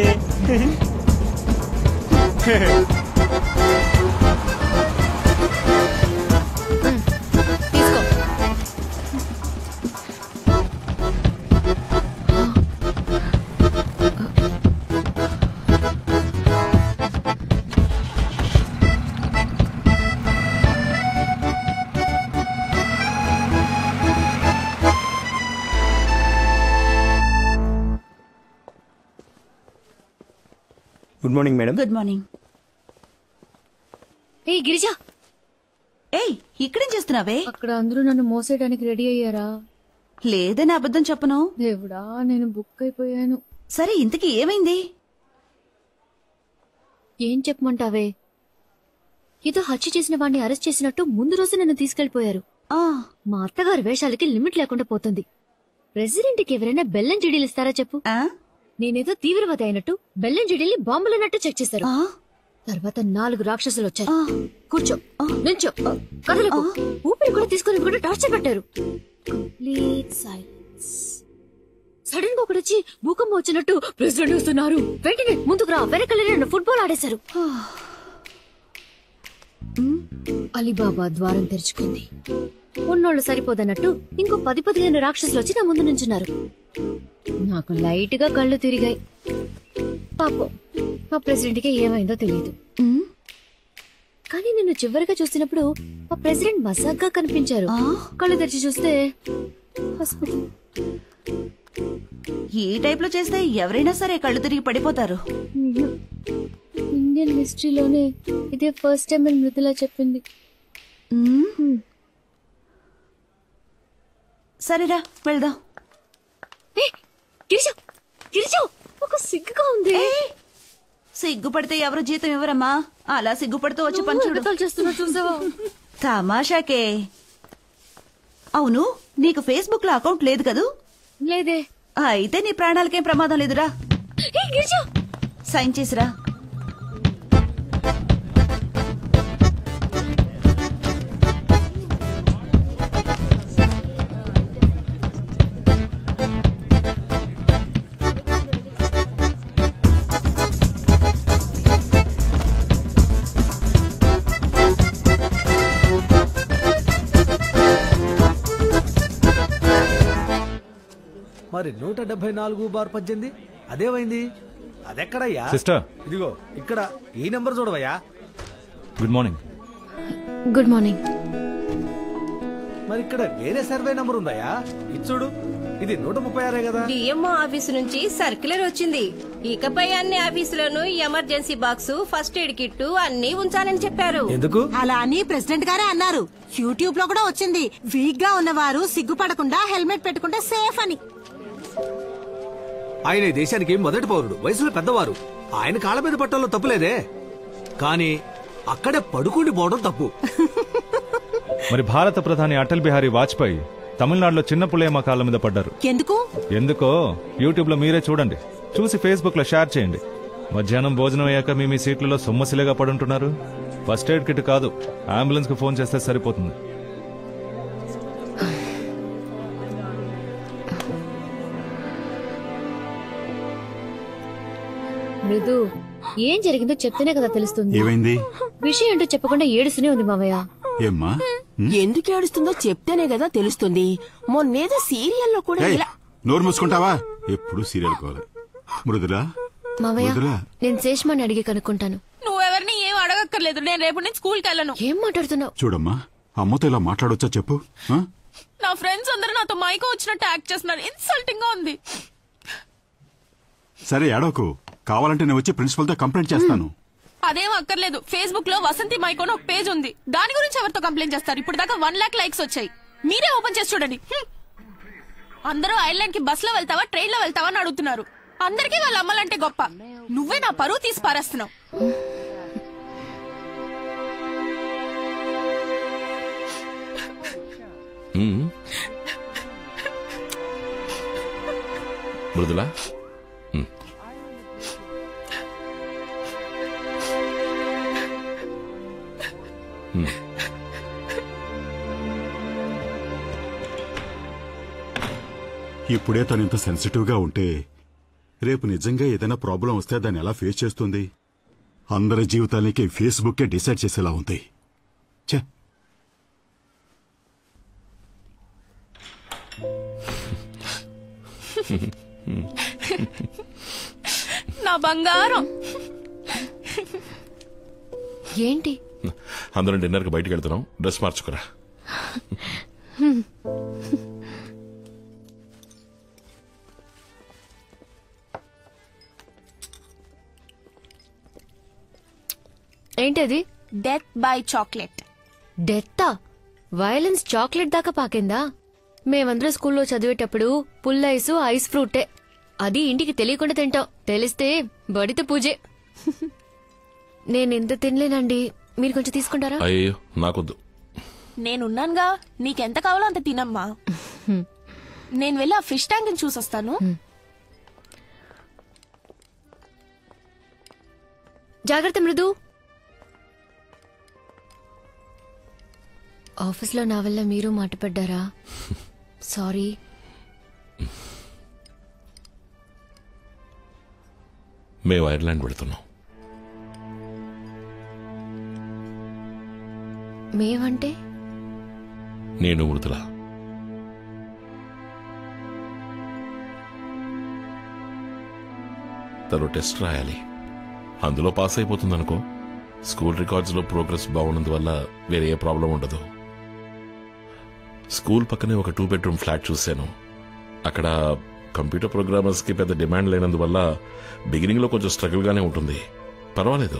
good morning madam good morning ఏ గిరిజ ఏయ్ ఇక్కడేం చేస్తున్నావే అక్కడ అందరూ నన్ను మోసేయడానికి రెడీ అయ్యారా లేదని అబద్ధం చెప్పను దేవుడా నేను బుక్ అయిపోయాను సరే ఇంతకీ ఏమైంది ఏం చెప్పమంటావే ఏదో హత్య చేసిన వాడిని అరెస్ట్ చేసినట్టు ముందు రోజు నన్ను తీసుకెళ్లిపోయారు మా అత్తగారి వేషాలకి లిమిట్ లేకుండా పోతుంది ప్రెసిడెంట్కి ఎవరైనా బెల్లం చెడీలు ఇస్తారా చెప్పు నేనేదో తీవ్రవాది అయినట్టు బెల్లం చెడీల్ని బాంబులున్నట్టు చెక్ చేశారు తర్వాత నాలుగు రాక్షసులు వచ్చారు కూర్చో నుంచో కదలకు ఊపిరి కూడా తీసుకొని కూడా టార్చర్ పెట్టారు కంప్లీట్ సైలెన్స్ సడన్ గా ఒకడు వచ్చి భూకంపం వచ్చినట్టు ప్రెసిడెంట్ వస్తున్నారు వెంటనే ముందుకు రా వెనకలే రెండు ఫుట్బాల్ ఆడేశారు అలీబాబా ద్వారం తెరుచుకుంది ఉన్నోళ్ళు సరిపోదన్నట్టు ఇంకో పది పదిహేను రాక్షసులు వచ్చి నా ముందు నుంచున్నారు నాకు లైట్ గా కళ్ళు తిరిగాయి పాపం మా ప్రెసిడెంట్ కి ఏమైందో తెలియదు కానీ నిన్ను చివరిగా చూసినప్పుడు మా ప్రెసిడెంట్ మసాగ్గా కనిపించారు కళ్ళు తెరిచి చూస్తే హాస్పిటల్ ఈ టైప్ లో చేస్తే ఎవరైనా సరే కళ్ళు తిరిగి పడిపోతారు ఇండియన్ హిస్టరీలోనే ఇదే ఫస్ట్ టైం అని మృదులా చెప్పింది సరేరా వెళ్దాం గిరిజ గిరిజ ఒక సిగ్గుగా ఉంది సిగ్గుపడితే ఎవరు జీతం ఇవ్వరమ్మా అలా సిగ్గుపడుతూ వచ్చి పని చూడు ఎగతాళి చేస్తున్నా చూసావా తమాషాకే అవును నీకు ఫేస్బుక్ లో అకౌంట్ లేదు కదూ లేదే అయితే నీ ప్రాణాలకేం ప్రమాదం లేదురా గిరిజ సైన్ చేసిరా మరి నూట డెబ్బై నాలుగు బార్ పద్దెనిమిది అదేమైంది అదెక్కడయ్యా సిస్టర్. ఇదిగో ఇక్కడ ఈ నెంబర్ చూడవయ్యా గుడ్ మార్నింగ్ గుడ్ మార్నింగ్ మరి ఇక్కడ వేరే సర్వే నంబర్ ఉందయ్యా ఇది చూడు ఇది నూట ముప్పై ఆరే కదా డిఎంఓ ఆఫీసు నుంచి సర్క్యులర్ వచ్చింది ఇకపై అన్ని ఆఫీసులను emergency box first aid kit అన్ని ఉంచాలని చెప్పారు ఎందుకు అలా అని ప్రెసిడెంట్ గారే అన్నారు యూట్యూబ్ లో కూడా వచ్చింది వీక్ గా ఉన్నవారు సిగ్గుపడకుండా హెల్మెట్ పెట్టుకుంటే సేఫ్ అని ఆయన ఈ దేశానికి మొదటి పౌరుడు వయసులో పెద్దవారు ఆయన కాళ్ళ మీద పట్టడంలో తప్పులేదే కానీ అక్కడే పడుకుండి పోవడం తప్పు మరి భారత ప్రధాని అటల్ బిహారీ వాజ్పేయి తమిళనాడులో చిన్న పులేమ కాళ్ళ మీద పడ్డారు ఎందుకు ఎందుకో యూట్యూబ్ లో మీరే చూడండి చూసి ఫేస్బుక్ లో షేర్ చేయండి మధ్యాహ్నం భోజనం అయ్యాక మీ మీ సీట్లలో సొమ్మసిలేగా పడుంటున్నారు ఫస్ట్ ఎయిడ్ కిట్ కాదు అంబులెన్స్ కు ఫోన్ చేస్తే సరిపోతుంది మృదు ఏం జరిగిందో చెప్తేనే కదా తెలుస్తుంది ఏమైంది విషయం ఏంటో చెప్పకుండా ఏడుస్తూనే ఉంది మావయ్య ఏమ్మా ఎందుకు ఏడుస్తుందో చెప్తేనే కదా తెలుస్తుంది మొన్నేదో సీరియల్లో కూడా ఏయ్, ఇలా నోరు మూసుకుంటావా ఎప్పుడు సీరియల్ కోవాలి మృదులా మావయ్య మృదులా నేను శేష్మాని అడిగి కనుక్కుంటాను నువ్వెవరిని ఏం అడగక్కర్లేదు నేను రేపు నుంచి స్కూల్కి వెళ్ళను ఏం మాట్లాడుతున్నావు చూడమ్మా అమ్మతో ఇలా మాట్లాడొచ్చా చెప్పు ఆ? నా ఫ్రెండ్స్ అందరూ నాతో మైకో వచ్చినట్టు యాక్ట్ చేస్తున్నారు ఇన్సల్టింగ్ గా ఉంది సరే ఏడవకు కావాలంటే నేను వచ్చి ప్రిన్సిపల్ తో కంప్లైంట్ చేస్తాను అదేం అక్కర్లేదు ఫేస్బుక్ లో వసంతి మైకో అని ఒక పేజ్ ఉంది దాని గురించి ఎవరితో కంప్లైంట్ చేస్తారు ఇప్పుడు దాకా వన్ లాక్ లైక్స్ వచ్చాయి మీరే ఓపెన్ చేసి చూడండి హ్మ్. అందరూ ఐర్లాండ్ కి బస్ లో వెళ్తావా ట్రైన్ లో వెళ్తావా అని అడుగుతున్నారు అందరికీ వాళ్ళ అమ్మలంటే గొప్ప నువ్వే నా పరువు తీసి పారేస్తున్నావు మ్మ్. మృదులా మ్మ్. మ్మ్. ఇప్పుడే తను ఇంత సెన్సిటివ్గా ఉంటే రేపు నిజంగా ఏదైనా ప్రాబ్లం వస్తే దాన్ని ఎలా ఫేస్ చేస్తుంది అందరి జీవితాలకి ఫేస్బుక్కే డిసైడ్ చేసేలా ఉంది ఛే నా బంగారం ఏంటి అందరం డిన్నర్కి బయటికి వెళ్తున్నాం డ్రెస్ మార్చుకురా ఏంటది డెత్ బై చాక్లెట్ డెత్తా వైలెన్స్ చాక్లెట్ దాకా పాకిందా మేమందరం స్కూల్లో చదివేటప్పుడు పుల్ల ఐస్ ఐస్ ఫ్రూటే అది ఇంటికి తెలియకుండా తింటాం తెలిస్తే బడితే పూజే నేనెంత తినలేనండి మీరు కొంచెం తీసుకుంటారా అయ్యో నాకొద్దు నేనున్నానుగా నీకెంత కావాలో అంత తినమ్మా నేను వెళ్ళి ఆ ఫిష్ ట్యాంక్ చూసొస్తాను జాగ్రత్త మృదు ఆఫీస్లో నా వల్ల మీరు మాటపడ్డారా సారీ మేము ఐర్లాండ్ వెళుతున్నాం మేమంటే నేను మృదుల తను టెస్ట్ రాయాలి అందులో పాస్ అయిపోతుందనుకో స్కూల్ రికార్డ్స్లో ప్రోగ్రెస్ బాగున్నందువల్ల వేరే ఏ ప్రాబ్లం ఉండదు స్కూల్ పక్కనే ఒక టూ బెడ్రూమ్ ఫ్లాట్ చూశాను అక్కడ కంప్యూటర్ ప్రోగ్రామర్స్కి పెద్ద డిమాండ్ లేనందువల్ల బిగినింగ్లో కొంచెం స్ట్రగుల్గానే ఉంటుంది పర్వాలేదు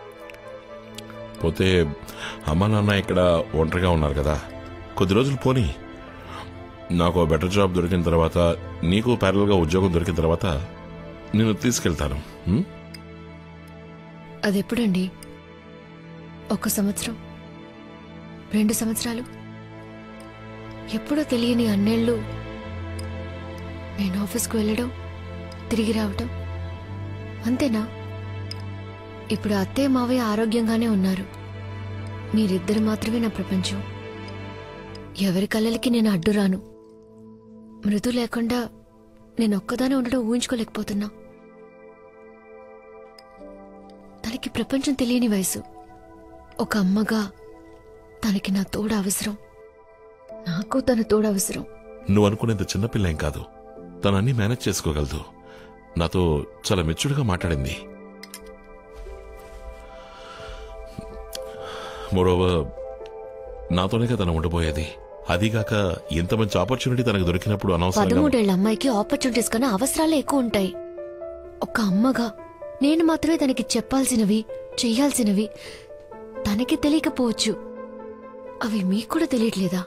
పోతే అమ్మ నాన్న ఇక్కడ ఒంటరిగా ఉన్నారు కదా కొద్ది రోజులు పోని నాకు బెటర్ జాబ్ దొరికిన తర్వాత నీకు ప్యారల్గా ఉద్యోగం దొరికిన తర్వాత నేను తీసుకెళ్తాను ఉం? అదెప్పుడండి ఒక సంవత్సరం రెండు సంవత్సరాలు ఎప్పుడో తెలియని అన్నేళ్ళు నేను ఆఫీస్కు వెళ్ళడం తిరిగి రావటం అంతేనా ఇప్పుడు అత్తయ్య మావయ్య ఆరోగ్యంగానే ఉన్నారు మీరిద్దరు మాత్రమే నా ప్రపంచం ఎవరి కళ్ళలకి నేను అడ్డు రాను మృదు లేకుండా నేను ఒక్కదానే ఉండడం ఊహించుకోలేకపోతున్నా తనకి ప్రపంచం తెలియని వయసు ఒక అమ్మగా తనకి నా తోడు అవసరం నాకు తన తోడు అవసరం నువ్వు అనుకునేంత చిన్నపిల్ల ఏం కాదు తను అన్ని మేనేజ్ చేసుకోగలదు నాతో చాలా మెచ్యూర్డ్గా మాట్లాడింది మరోవర్ నాతోనే తను ఉండబోయేది అదిగాక ఇంత మంచి ఆపర్చునిటీ తనకు దొరికినప్పుడు అనవసరంగా పదమూడేళ్ల అమ్మాయికి ఆపర్చునిటీస్ కన్నా అవసరాలే ఎక్కువ ఉంటాయి ఒక అమ్మగా నేను మాత్రమే తనకి చెప్పాల్సినవి చెయ్యాల్సినవి తనకి తెలియకపోవచ్చు అవి మీకు కూడా తెలియట్లేదా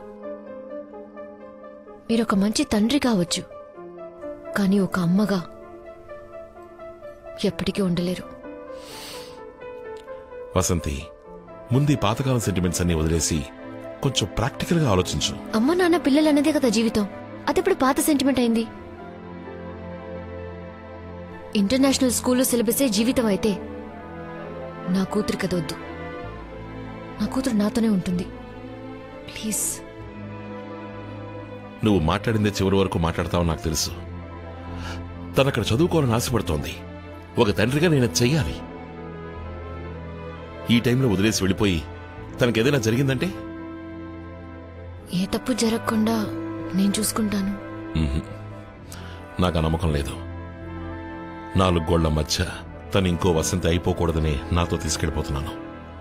మీరొక మంచి తండ్రి కావచ్చు కానీ ఒక అమ్మగా ఎప్పటికీ ఉండలేరు వసంతి ముందు ఈ పాతకాలం సెంటిమెంట్స్ అన్ని వదిలేసి కొంచెం ప్రాక్టికల్ గా ఆలోచించు అమ్మ నాన్న పిల్లలు అన్నదే కదా జీవితం అదెప్పుడు పాత సెంటిమెంట్ అయింది ఇంటర్నేషనల్ స్కూల్లో సిలబసే జీవితం అయితే నా కూతురు కదొద్దు నా కూతురు నాతోనే ఉంటుంది ప్లీజ్ నువ్వు మాట్లాడిందే చివరి వరకు మాట్లాడతావు నాకు తెలుసు తను అక్కడ చదువుకోవాలని ఆశపడుతోంది ఒక తండ్రిగా నేను అది చెయ్యాలి ఈ టైంలో వదిలేసి వెళ్ళిపోయి తనకేదైనా జరిగిందంటే ఏ తప్పు జరగకుండా నేను చూసుకుంటాను మ్మ్. నాకు ఆ నమ్మకం లేదు నాలుగు గోళ్ల మధ్య తను ఇంకో వసంతి అయిపోకూడదని నాతో తీసుకెళ్ళిపోతున్నాను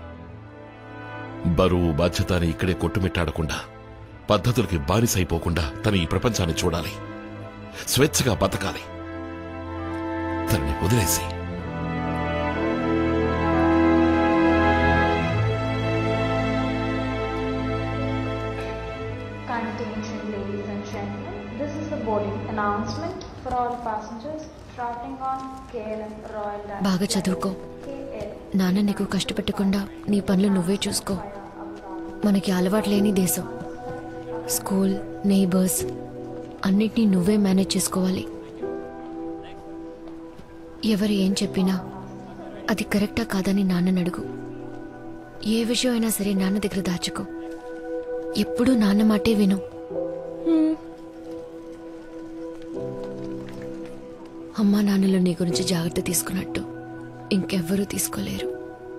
బరువు బాధ్యత అని ఇక్కడే కొట్టుమిట్టాడకుండా పద్ధతులకి బానిస అయిపోకుండా తను ఈ ప్రపంచాన్ని చూడాలి స్వేచ్ఛగా బతకాలి తనని వదిలేసి Attention, ladies and gentlemen. This is the boarding announcement for all passengers traveling on KLM Royal బాగా చదువుకో నాన్న నీకు కష్టపెట్టకుండా నీ పనులు నువ్వే చూసుకో మనకి అలవాటు లేని దేశం స్కూల్ నేబర్స్ అన్నిటినీ నువ్వే మేనేజ్ చేసుకోవాలి ఎవరు ఏం చెప్పినా అది కరెక్టా కాదని నాన్నని అడుగు ఏ విషయం అయినా సరే నాన్న దగ్గర దాచుకో ఎప్పుడూ నాన్న మాటే విను అమ్మా నాన్నలు నీ గురించి జాగ్రత్త తీసుకున్నట్టు ఇంకెవ్వరూ తీసుకోలేరు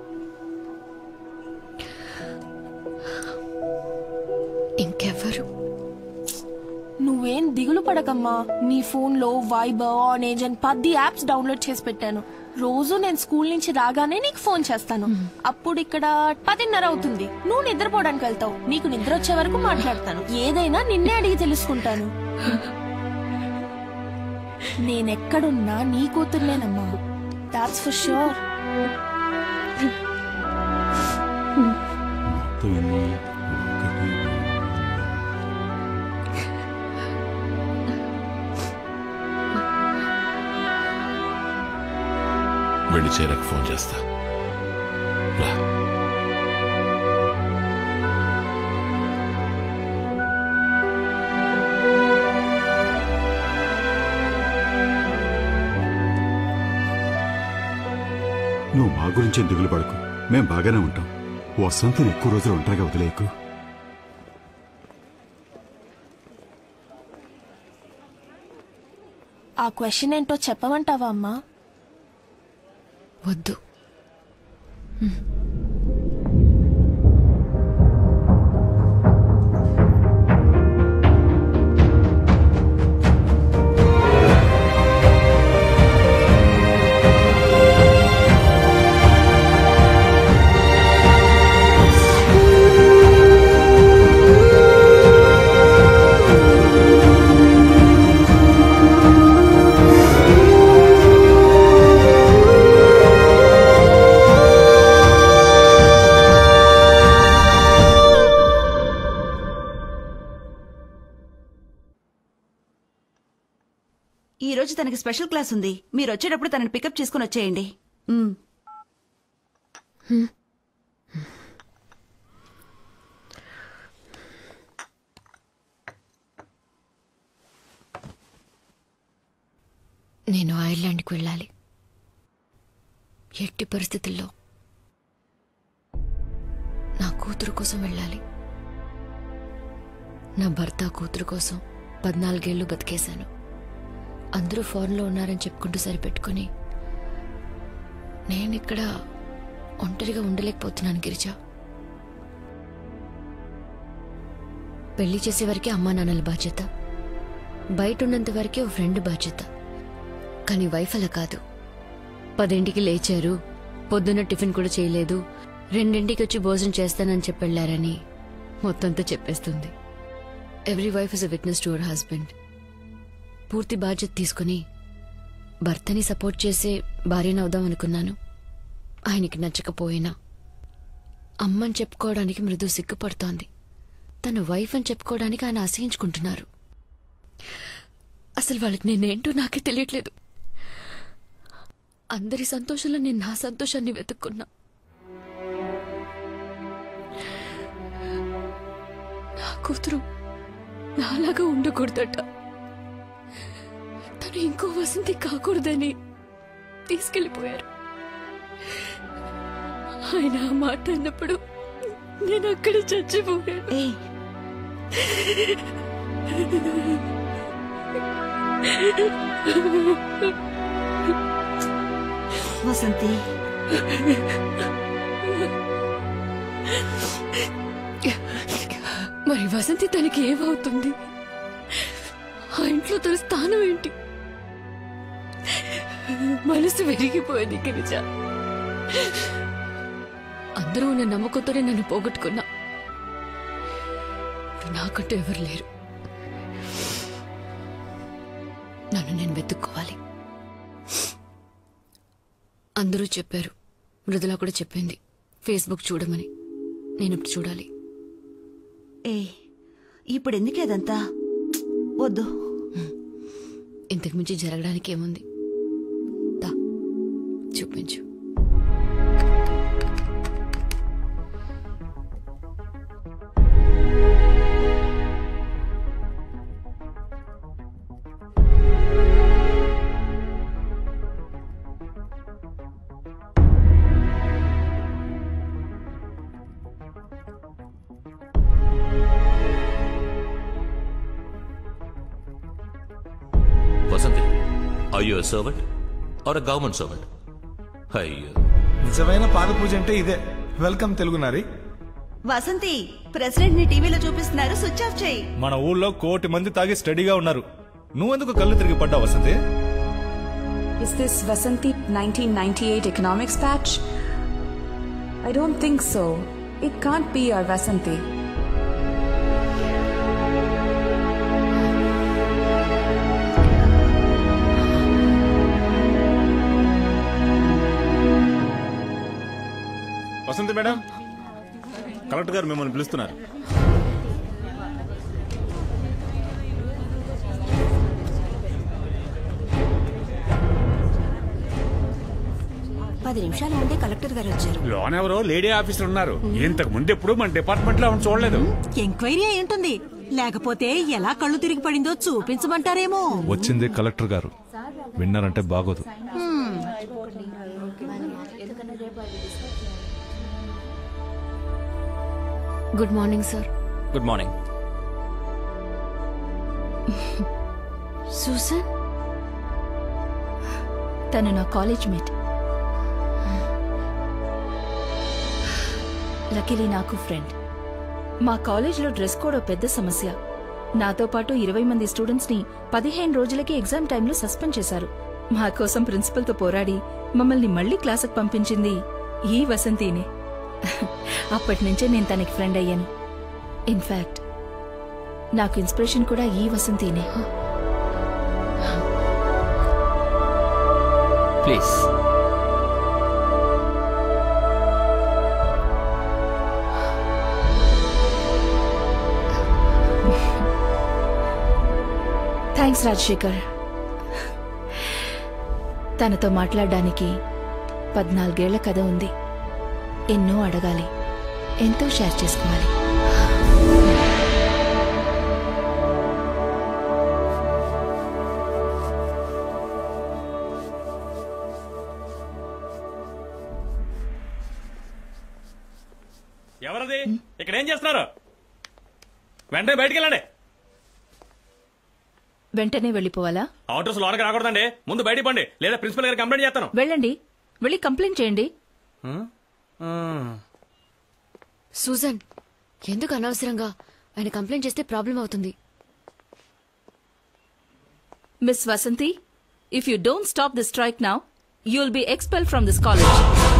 ఇంకెవ్వరు నువ్వేం దిగులు పడకమ్మా నీ ఫోన్ లో వైబర్ ఆనేజ్ అని పది యాప్స్ డౌన్లోడ్ చేసి పెట్టాను రోజు నేను స్కూల్ నుంచి రాగానే నీకు ఫోన్ చేస్తాను అప్పుడు ఇక్కడ పదిన్నర అవుతుంది నువ్వు నిద్రపోవడానికి వెళ్తావు నీకు నిద్ర వచ్చే వరకు మాట్లాడతాను ఏదైనా నిన్నే అడిగి తెలుసుకుంటాను నేనెక్కడున్నా నీ కూతుర్లేనమ్మా దాట్స్ ఫర్ షూర్ తొమ్మిది, ఒకటి, వెళ్ళి చేరకు ఫోన్ చేస్తా రా. నువ్వు మా గురించి దిగులు పడకు మేం బాగానే ఉంటాం వసంతని ఎక్కువ రోజులు ఒంటరిగా వదిలేయకు ఆ క్వశ్చన్ ఏంటో చెప్పమంటావా అమ్మా వద్దు ఈ రోజు తనకి స్పెషల్ క్లాస్ ఉంది మీరు వచ్చేటప్పుడు తనని పికప్ చేసుకుని వచ్చేయండి ఉమ్. నేను ఐర్లాండ్కి వెళ్ళాలి ఎట్టి పరిస్థితుల్లో నా కూతురు కోసం వెళ్ళాలి నా భర్త కూతురు కోసం పద్నాలుగేళ్లు బతికేశాను అందరూ ఫారెన్లో ఉన్నారని చెప్పుకుంటూ సరిపెట్టుకుని నేను ఇక్కడ ఒంటరిగా ఉండలేకపోతున్నాను గిరిజా పెళ్లి చేసే వరకే అమ్మా నాన్నల బాధ్యత బయట ఉన్నంత వరకే ఓ ఫ్రెండ్ బాధ్యత కానీ వైఫ్ అలా కాదు పదింటికి లేచారు పొద్దున్న టిఫిన్ కూడా చేయలేదు రెండింటికి వచ్చి భోజనం చేస్తానని చెప్పి వెళ్ళారని మొత్తంతో చెప్పేస్తుంది every wife is a witness to our husband పూర్తి బాధ్యత తీసుకుని భర్తని సపోర్ట్ చేసే భార్యనవుదాం అనుకున్నాను ఆయనకి నచ్చకపోయినా అమ్మని చెప్పుకోవడానికి మృదు సిగ్గుపడుతోంది తన వైఫ్ అని చెప్పుకోవడానికి ఆయన అసహించుకుంటున్నారు అసలు వాళ్ళకి నేనేంటో నాకే తెలియట్లేదు అందరి సంతోషంలో నేను నా సంతోషాన్ని వెతుక్కున్నా నా కూతురు నాలాగా ఉండకూడదట తను ఇంకో వసంతి కాకూడదని తీసుకెళ్లిపోయారు ఆయన ఆ మాట అన్నప్పుడు నేను అక్కడ చచ్చిపోయాను వసంతి మరి వసంతి తనకి ఏమవుతుంది ఆ ఇంట్లో తన స్థానం ఏంటి మనసు విరిగిపోయింది గిరిజ అందరూ ఉన్న నమ్మకంతోనే నన్ను పోగొట్టుకున్నా ఇప్పుడు నాకంటూ ఎవరు లేరు నన్ను నేను వెతుక్కోవాలి అందరూ చెప్పారు మృదుల కూడా చెప్పింది ఫేస్బుక్ చూడమని నేను ఇప్పుడు చూడాలి ఏ ఇప్పుడు ఎందుకు అదంతా వద్దు ఇంతకు మించి జరగడానికి ఏముంది దా చూపించు Vasanthi Are you a servant or a government servant? అయ్యో నిజమైన పాద పూజ అంటే ఇదే వెల్కమ్ తెలుగు నారి వసంతి ప్రెసిడెంట్ ని టీవీలో చూపిస్తున్నారు స్విచ్ ఆఫ్ చేయి మన ఊళ్ళో కోటి మంది తాగి స్టడీగా ఉన్నారు నువ్వెందుకు కళ్ళు తిరిగి పడ్డావు Vasanti Is this Vasanti 1998 economics patch? I don't think so. It can't be our Vasanti. Vasanti madam collector గారు మిమ్మల్ని పిలుస్తున్నారు పది నిమిషాల ముందే కలెక్టర్ గారు వచ్చారు లోన్ ఎవరో లేడీ ఆఫీసర్ ఉన్నారు ఇంతకు ముందు ఎప్పుడు మన డిపార్ట్మెంట్ లో ఆవిడ చూడలేదు ఎంక్వైరీ అయి ఉంటుంది లేకపోతే ఎలా కళ్ళు తిరిగి పడిందో చూపించమంటారేమో వచ్చింది కలెక్టర్ గారు విన్నారంటే బాగోదు హ్మ్. Good morning sir good morning Susan తను నా కాలేజ్ మేట్ లకిలీ నాకు ఫ్రెండ్ మా కాలేజ్లో డ్రెస్ కోడ్ ఓ పెద్ద సమస్య నాతో పాటు ఇరవై మంది స్టూడెంట్స్ ని పదిహేను రోజులకి ఎగ్జామ్ టైంలో సస్పెండ్ చేశారు మా కోసం ప్రిన్సిపల్తో పోరాడి మమ్మల్ని మళ్ళీ క్లాసుకు పంపించింది ఈ వసంతినే అప్పటి నుంచే నేను తనకి ఫ్రెండ్ అయ్యాను ఇన్ఫాక్ట్ నాకు ఇన్స్పిరేషన్ కూడా ఈ వసంతినే ప్లీజ్ థ్యాంక్స్ రాజశేఖర్ తనతో మాట్లాడడానికి పద్నాలుగేళ్ల కథ ఉంది ఎన్నో అడగాలి ఎంతో షేర్ చేసుకోవాలి ఎవరది ఇక్కడ ఏం చేస్తున్నారు వెంటనే బయటికి వెళ్ళండి వెంటనే వెళ్ళిపోవాలా అవుటర్స్ లోనకి రాకూడదండి ముందు బయటికి పండి లేదా ప్రిన్సిపల్ గారికి కంప్లైంట్ చేస్తాను వెళ్ళండి వెళ్ళి కంప్లైంట్ చేయండి సూజన్ ఎందుకు అనవసరంగా ఆయన కంప్లైంట్ చేస్తే ప్రాబ్లం అవుతుంది miss Vasanti if you don't stop the strike now you will be expel from this college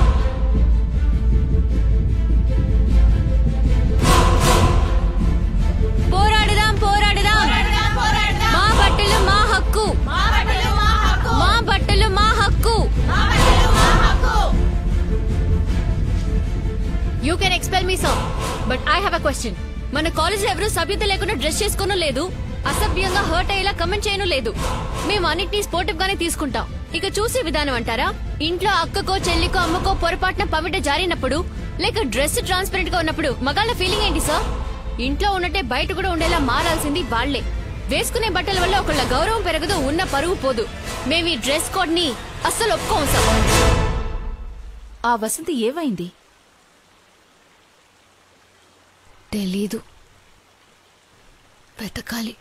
పోరాడుదాం పోరాడుదాం మా బట్టలు మా హక్కు మా బట్టలు మా హక్కు you can expel me so but I have a question మన కాలేజ్ లో ఎవరు సభ్యత లేకుండా డ్రెస్ చేసుకోను లేదు అసభ్యంగా హర్ట్ అయ్యేలా కమెంట్ చేయను లేదు మేము అన్నిటినీ స్పోర్టివ్ గానే తీసుకుంటాం ఇక చూసే విధానం అంటారా ఇంట్లో అక్కకో చెల్లికో అమ్మకో పొరపాటున పవిట జారినప్పుడు లేక డ్రెస్ ట్రాన్స్పరెంట్ గా ఉన్నప్పుడు మగాళ్ళ ఫీలింగ్ ఏంటి సార్ ఇంట్లో ఉన్నట్టే బయట కూడా ఉండేలా మారాల్సింది వాళ్లే వేసుకునే బట్టల వల్ల ఒకళ్ళ గౌరవం పెరగదు ఉన్న పరువు పోదు మేము ఈ డ్రెస్ కోడ్ ని అస్సలు ఒప్పుకోం సార్ ఆ వసంతి ఏమైంది తెలీదు వెతకాలి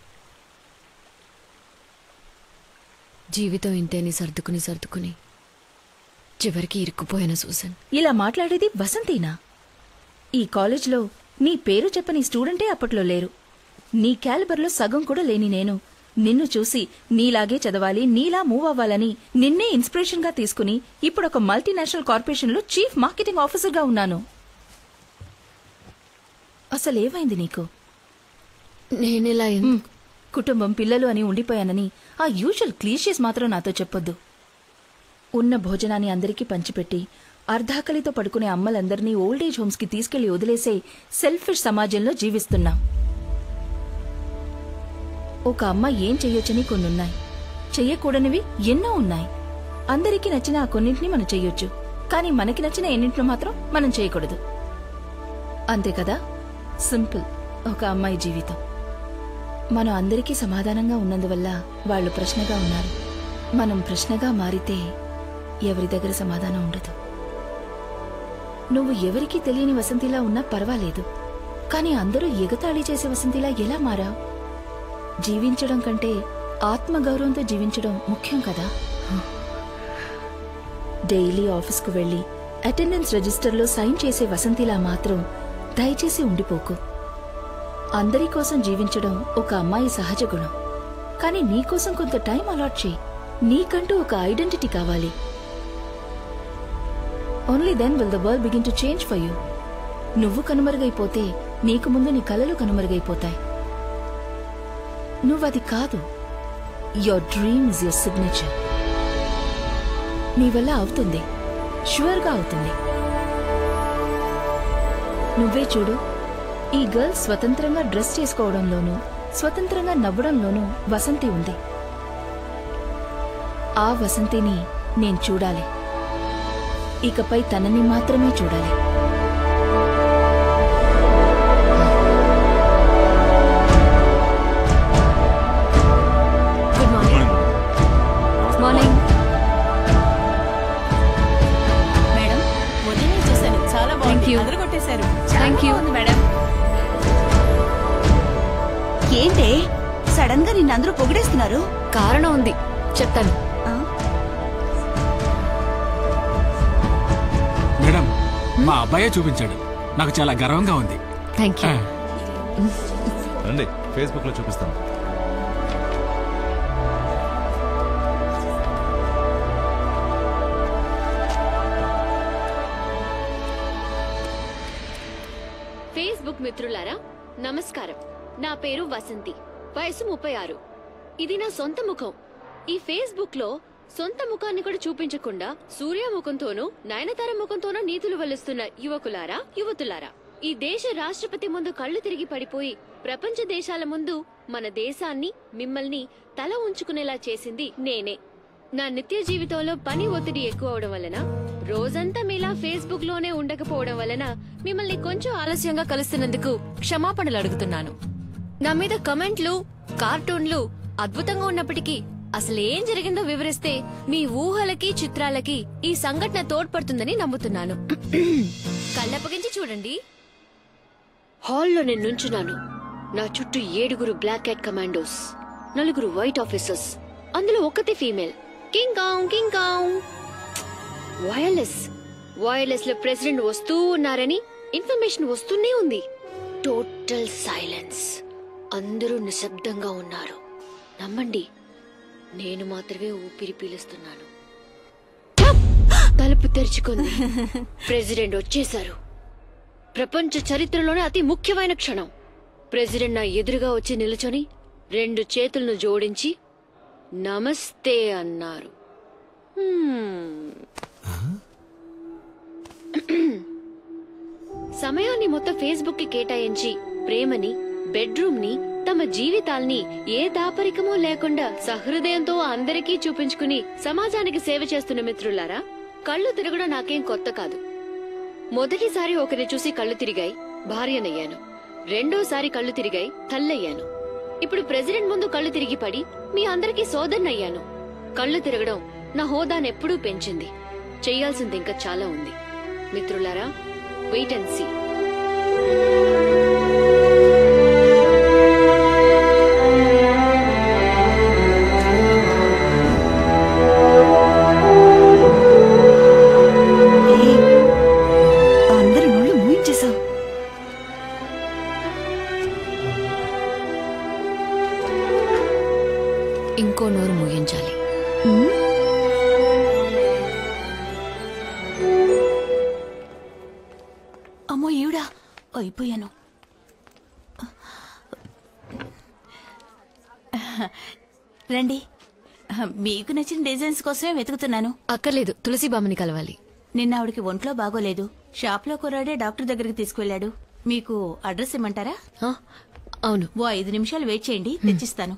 జీవితం ఇంతేని సర్దుకుని సర్దుకుని చివరికి ఇరుక్కుపోయిన సూసన్ ఇలా మాట్లాడేది వసంతీనా ఈ కాలేజ్లో నీ పేరు చెప్పని స్టూడెంటే అప్పట్లో లేరు నీ క్యాలిబర్లో సగం కూడా లేని నేను నిన్ను చూసి నీలాగే చదవాలి నీలా మూవ్ అవ్వాలని నిన్నే ఇన్స్పిరేషన్ గా తీసుకుని ఇప్పుడు ఒక మల్టీనేషనల్ కార్పొరేషన్ లో చీఫ్ మార్కెటింగ్ ఆఫీసర్ గా ఉన్నాను అసలు ఏమైంది నీకు నేనెలా మ్, కుటుంబం పిల్లలు అని ఉండిపోయానని ఆ యూజువల్ క్లీషియస్ మాత్రం నాతో చెప్పొద్దు ఉన్న భోజనాన్ని అందరికీ పంచిపెట్టి అర్ధాకలితో పడుకునే అమ్మలందరినీ ఓల్డేజ్ హోమ్స్ కి తీసుకెళ్లి వదిలేసే సెల్ఫిష్ సమాజంలో జీవిస్తున్నాం ఒక అమ్మ ఏం చెయ్యొచ్చని కొన్నున్నాయి చెయ్యకూడనివి ఎన్నో ఉన్నాయి అందరికీ నచ్చిన ఆ కొన్నింటిని మనం చెయ్యొచ్చు కానీ మనకి నచ్చిన ఎన్నింటిని మాత్రం మనం చేయకూడదు అంతే కదా సింపుల్ ఒక అమ్మాయి జీవితం మనం అందరికీ సమాధానంగా ఉన్నందువల్ల వాళ్ళు ప్రశ్నగా ఉన్నారు మనం ప్రశ్నగా మారితే ఎవరి దగ్గర సమాధానం ఉండదు నువ్వు ఎవరికీ తెలియని వసంతిలా ఉన్నా పర్వాలేదు కానీ అందరూ ఎగతాళి చేసే వసంతిలా ఎలా మారావు జీవించడం కంటే ఆత్మగౌరవంతో జీవించడం ముఖ్యం కదా డైలీ ఆఫీస్కు వెళ్ళి అటెండెన్స్ రిజిస్టర్లో సైన్ చేసే వసంతిలా మాత్రం దయచేసి ఉండిపోకు అందరి కోసం జీవించడం ఒక అమ్మాయి సహజ గుణం కానీ నీకోసం కొంత టైం అలాట్ చేయి నీకంటూ ఒక ఐడెంటిటీ కావాలి only then will the world begin to change for you నువ్వు కనుమరుగైపోతే నీకు ముందు నీ కలలు కనుమరుగైపోతాయి నువ్వది కాదు your dream is your signature నీ వల్ల అవుతుంది ష్యూర్గా అవుతుంది నువ్వే చూడు ఈ గర్ల్ స్వతంత్రంగా డ్రెస్ చేసుకోవడంలోనూ స్వతంత్రంగా నవ్వడంలోనూ వసంతి ఉంది ఆ వసంతిని నేను చూడాలి ఇకపై తనని మాత్రమే చూడాలి గుడ్ మార్నింగ్ మార్నింగ్ మేడం ఉదయం చూశాను చాలా Thank బాగుంది you. అందరూ కొట్టేశారు Thank you. బాగుంది మేడం ఏంటే సడన్ గా నిన్నందరూ పొగిడేస్తున్నారు కారణం ఉంది చెప్తాను మేడం మా అబ్బాయే చూపించాడు నాకు చాలా గర్వంగా ఉంది థ్యాంక్ యూ రండి ఫేస్బుక్ లో చూపిస్తాను ఫేస్బుక్ మిత్రులారా నమస్కారం నా పేరు వసంతి వయసు ముప్పై ఆరు ఇది నా సొంత ముఖం ఈ ఫేస్బుక్ లో సొంత ముఖాన్ని కూడా చూపించకుండా సూర్య ముఖంతోనూ నయనతార ముఖంతోనూ నీతులు వల్లిస్తున్న యువకులారా యువతులారా ఈ దేశ రాష్ట్రపతి ముందు కళ్ళు తిరిగి పడిపోయి ప్రపంచ దేశాల ముందు మన దేశాన్ని మిమ్మల్ని తల ఉంచుకునేలా చేసింది నేనే నా నిత్య జీవితంలో పని ఒత్తిడి ఎక్కువ అవడం వలన రోజంతా మీలా ఫేస్బుక్ లోనే ఉండకపోవడం వలన మిమ్మల్ని కొంచెం ఆలస్యంగా కలుస్తున్నందుకు క్షమాపణలు అడుగుతున్నాను నా మీద కమెంట్లు కార్టూన్లు అద్భుతంగా ఉన్నప్పటికీ అసలు ఏం జరిగిందో వివరిస్తే మీ ఊహలకి చిత్రాలకి ఈ సంఘటన తోడ్పడుతుందని నమ్ముతున్నాను కళ్ళప్పగించి చూడండి హాల్లో నేను నుంచున్నాను నా చుట్టూ ఏడుగురు బ్లాక్ క్యాట్ కమాండోస్ నలుగురు వైట్ ఆఫీసర్స్ అందులో ఒకటి female King Kong King Kong wireless wireless లో ప్రెసిడెంట్ వస్తూ ఉన్నారని ఇన్ఫర్మేషన్ వస్తూనే ఉంది టోటల్ సైలెన్స్ అందరూ నిశ్శబ్దంగా ఉన్నారు నమ్మండి నేను మాత్రమే ఊపిరి పీలుస్తున్నాను ఠప్! తలుపు తెరుచుకుంది ప్రెసిడెంట్ వచ్చేశారు ప్రపంచ చరిత్రలోనే అతి ముఖ్యమైన క్షణం ప్రెసిడెంట్ నా ఎదురుగా వచ్చి నిలుచొని రెండు చేతులను జోడించి నమస్తే అన్నారు హ్మ్. సమయాన్ని మొత్తం ఫేస్బుక్ కి కేటాయించి ప్రేమని బెడ్రూమ్ ని తమ జీవితాల్ని ఏ దాపరికమూ లేకుండా సహృదయంతో అందరికీ చూపించుకుని సమాజానికి సేవ చేస్తున్న మిత్రులారా కళ్ళు తిరగడం నాకేం కొత్త కాదు మొదటిసారి ఒకరిని చూసి కళ్ళు తిరిగాయి భార్యనయ్యాను రెండోసారి కళ్ళు తిరిగాయి తల్లయ్యాను ఇప్పుడు ప్రెసిడెంట్ ముందు కళ్ళు తిరిగి పడి మీ అందరికీ సోదన్నయ్యాను కళ్ళు తిరగడం నా హోదానెప్పుడూ పెంచింది చెయ్యాల్సింది ఇంకా చాలా ఉంది మిత్రులారా వెయిట్ అండ్ సీ అందరి నోళ్ళు మూయించేశావు ఇంకో నోరు ముగించాలి అమ్మో ఈవిడా అయిపోయాను రండి మీకు నచ్చిన డిజైన్స్ కోసమే వెతుకుతున్నాను అక్కర్లేదు తులసి బామ్మని కలవాలి నిన్న ఆవిడకి ఒంట్లో బాగోలేదు షాప్లో కుర్రాడే డాక్టర్ దగ్గరికి తీసుకువెళ్ళాడు మీకు అడ్రస్ ఇమ్మంటారా అవును ఓ ఐదు నిమిషాలు వెయిట్ చేయండి తెచ్చిస్తాను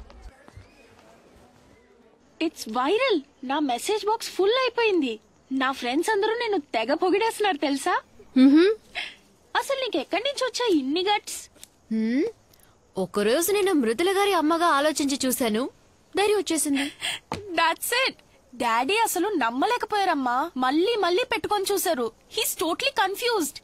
ఇట్స్ వైరల్ నా మెసేజ్ బాక్స్ ఫుల్ అయిపోయింది నా ఫ్రెండ్స్ అందరూ నేను తెగ పొగిడేస్తున్నారు తెలుసా అసలు నీకు ఎక్కడి నుంచి వచ్చా ఇన్ని గట్స్ హ్మ్? ఒకరోజు నేను మృదుల గారి అమ్మగా ఆలోచించి చూశాను ధైర్యం వచ్చేసింది దాట్స్ ఇట్ డాడీ అసలు నమ్మలేకపోయారమ్మా మళ్ళీ మళ్ళీ పెట్టుకొని చూసారు he's totally confused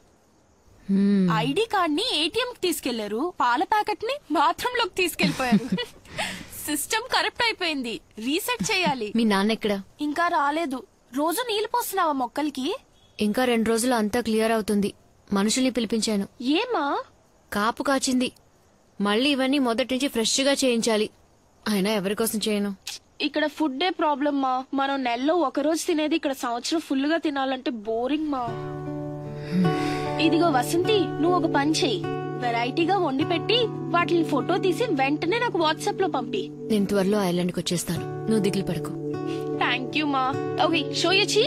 ID card ని ఏటీఎం కి తీసుకెళ్లారు పాల ప్యాకెట్ ని బాత్రూమ్ లోకి తీసుకెళ్లిపోయారు సిస్టమ్ కరెక్ట్ అయిపోయింది రీసెట్ చేయాలి మీ నాన్న ఎక్కడ ఇంకా రాలేదు రోజు నీళ్లు పోస్తున్నావా మొక్కలకి ఇంకా రెండు రోజులు అంతా క్లియర్ అవుతుంది మనుషుల్ని పిలిపించాను ఏమా కాపు కాచింది మళ్ళీ ఇవన్నీ మొదటి నుంచి ఫ్రెష్ గా చేయించాలి అయినా ఎవరి కోసం చేయను ఇక్కడ ఫుడ్ డే ప్రాబ్లం మా మనం నెలలో ఒక రోజు తినేది ఇక్కడ సంవత్సరం ఫుల్ గా తినాలంటే బోరింగ్ మా ఇదిగో వసంతి నువ్వు ఒక పని చెయ్యి వెరైటీగా వండి పెట్టి వాటిని ఫోటో తీసి వెంటనే నాకు వాట్సాప్ లో పంపి నేను త్వరలో ఐలాండ్కి వచ్చేస్తాను నువ్వు దిగులు పడకు థ్యాంక్ యూ మా ఓకే షో యచ్చి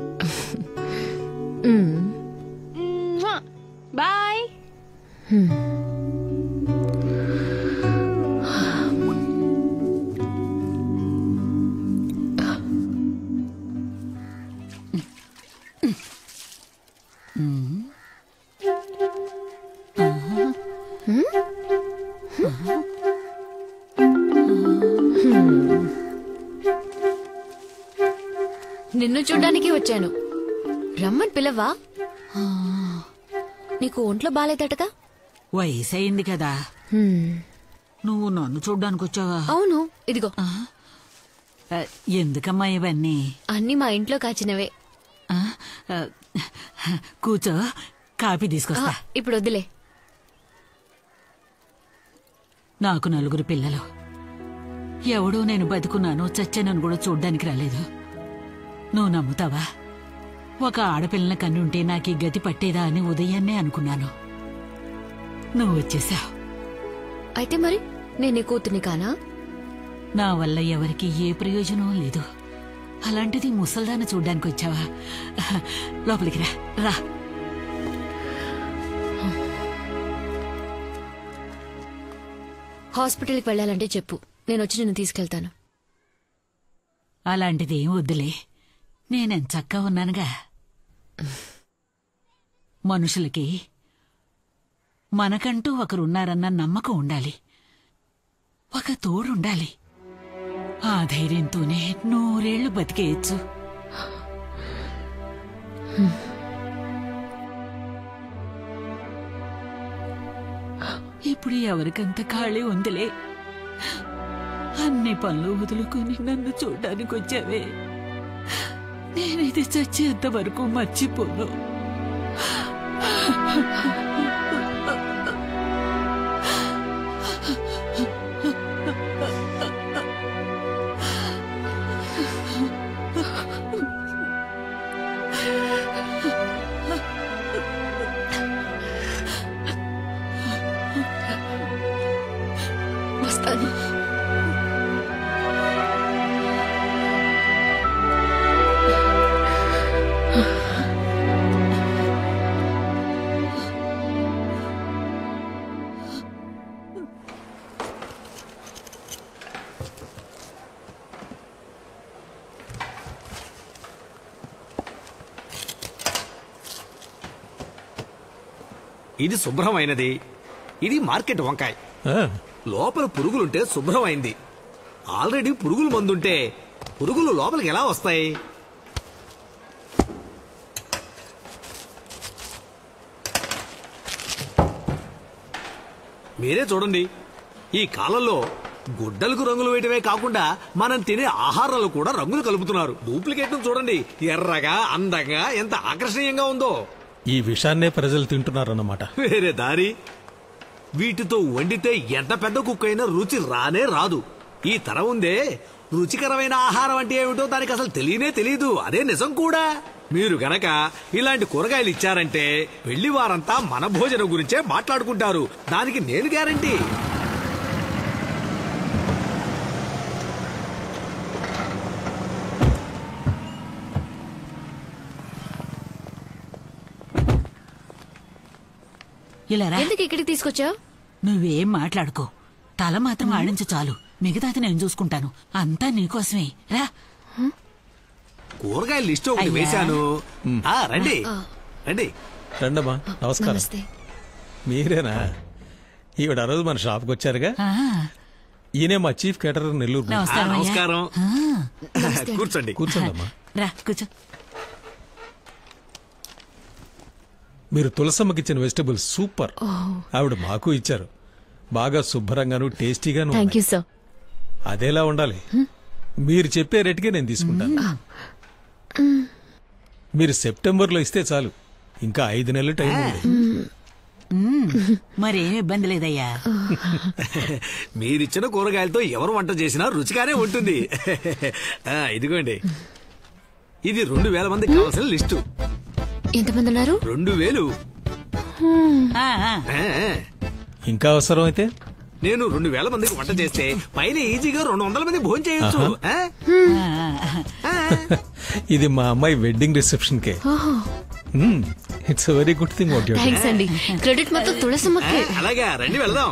బాయ్ నిన్ను చూడ్డానికి వచ్చాను రమ్మని పిలవా నీకు ఒంట్లో బాలేదటగా వయసు అయింది కదా నువ్వు నన్ను చూడ్డానికి వచ్చావా అవును ఇదిగో ఆ, ఎందుకమ్మా ఇవన్నీ అన్ని మా ఇంట్లో కాచినవే ఆ, ఆ, కూర్చో కాఫీ తీసుకొస్తా ఆ, ఇప్పుడు వద్దులే నాకు నలుగురు పిల్లలు ఎవడో నేను బతుకున్నాను చచ్చానని కూడా చూడ్డానికి రాలేదు నువ్వు నమ్ముతావా ఒక ఆడపిల్లల కన్నుంటే నాకు ఈ గతి పట్టేదా అని ఉదయాన్నే అనుకున్నాను నువ్వు వచ్చేసావు అయితే మరి నేను నీ కూతుర్ని కానా నా వల్ల ఎవరికి ఏ ప్రయోజనం లేదు అలాంటిది ముసల్దాన్ని చూడ్డానికి వచ్చావా లోపలికి రా రా హాస్పిటల్కి వెళ్ళాలంటే చెప్పు నేను వచ్చి నిన్ను తీసుకెళ్తాను అలాంటిది ఏం వద్దులే నేనెంచక్కా ఉన్నానుగా మనుషులకి మనకంటూ ఒకరున్నారన్న నమ్మకం ఉండాలి ఒక తోడుండాలి ఆ ధైర్యంతోనే నూరేళ్లు బతికేయచ్చు ఇప్పుడు ఎవరికంత ఖాళీ ఉందిలే అన్ని పనులు వదులుకొని నన్ను చూడ్డానికి వచ్చావే నేనైతే చచ్చేంత వరకు మర్చిపోను వస్తాను ఇది శుభ్రమైనది ఇది మార్కెట్ వంకాయ లోపల పురుగులుంటే శుభ్రమైంది ఆల్రెడీ పురుగుల మందుంటే పురుగులు లోపలికి ఎలా వస్తాయి మీరే చూడండి ఈ కాలంలో గుడ్డలకు రంగులు వేయటమే కాకుండా మనం తినే ఆహారాలు కూడా రంగులు కలుపుతున్నారు డూప్లికేట్ చూడండి ఎర్రగా అందంగా ఎంత ఆకర్షణీయంగా ఉందో ఈ విషాన్నే ప్రజలు తింటున్నారన్నమాట వేరే దారి వీటితో వండితే ఎంత పెద్ద కుక్క అయినా రుచి రానే రాదు ఈ తరం ఉందే రుచికరమైన ఆహారం అంటే ఏమిటో దానికి అసలు తెలియనే తెలియదు అదే నిజం కూడా మీరు గనక ఇలాంటి కూరగాయలు ఇచ్చారంటే పెళ్లి వారంతా మన భోజనం గురించే మాట్లాడుకుంటారు దానికి నేను గ్యారంటీ ఇలా రా ఎందుకు ఇక్కడికి తీసుకొచ్చావు నువ్వేం మాట్లాడుకో తల మాత్రం ఆడించు చాలు మిగతాది నేను చూసుకుంటాను అంతా నీకోసమే రా కూరగాయల లిస్ట్ ఒకటి అయ్యా. వేశాను ఆ, రండి రండి రండమ్మా నమస్కారం నమస్తే మీరేనా ఈవిడ ఆ రోజు మన షాప్కి వచ్చారుగా ఆ, ఈయనే మా చీఫ్ కేటరర్ నెల్లూరు నమస్కారం అయ్యా. నమస్కారం ఆ, కూర్చోండి కూర్చోండమ్మా రా కూర్చో మీరు తులసమ్మకి ఇచ్చిన వెజిటబుల్స్ సూపర్ ఆవిడ మాకు ఇచ్చారు బాగా శుభ్రంగాను టేస్టీగాను థ్యాంక్ యూ సార్ అదేలా ఉండాలి మీరు చెప్పే రేటుకే నేను తీసుకుంటాను మీరు సెప్టెంబర్లో ఇస్తే చాలు ఇంకా ఐదు నెలలు టైం ఉంది మరేం ఇబ్బంది లేదయ్యా మీరిచ్చిన కూరగాయలతో ఎవరు వంట చేసినా రుచిగానే ఉంటుంది ఆ, ఇదిగోండి ఇది రెండు వేల మందికి కావాల్సిన లిస్టు ఎంతమంది ఉన్నారు రెండు వేలు ఆ, ఆ. ఆ, ఇంకా అవసరం అయితే నేను రెండు వేల మందికి వంట చేస్తే పైన ఈజీగా రెండు వందల మంది భోజనం చేయొచ్చు ఆ? ఇది మా అమ్మాయి వెడ్డింగ్ రిసెప్షన్ కే ఓహో it's very good thing what thanks అండి క్రెడిట్ మొత్తం తులసమ్మకే ఆ, అలాగా రండి వెళ్దాం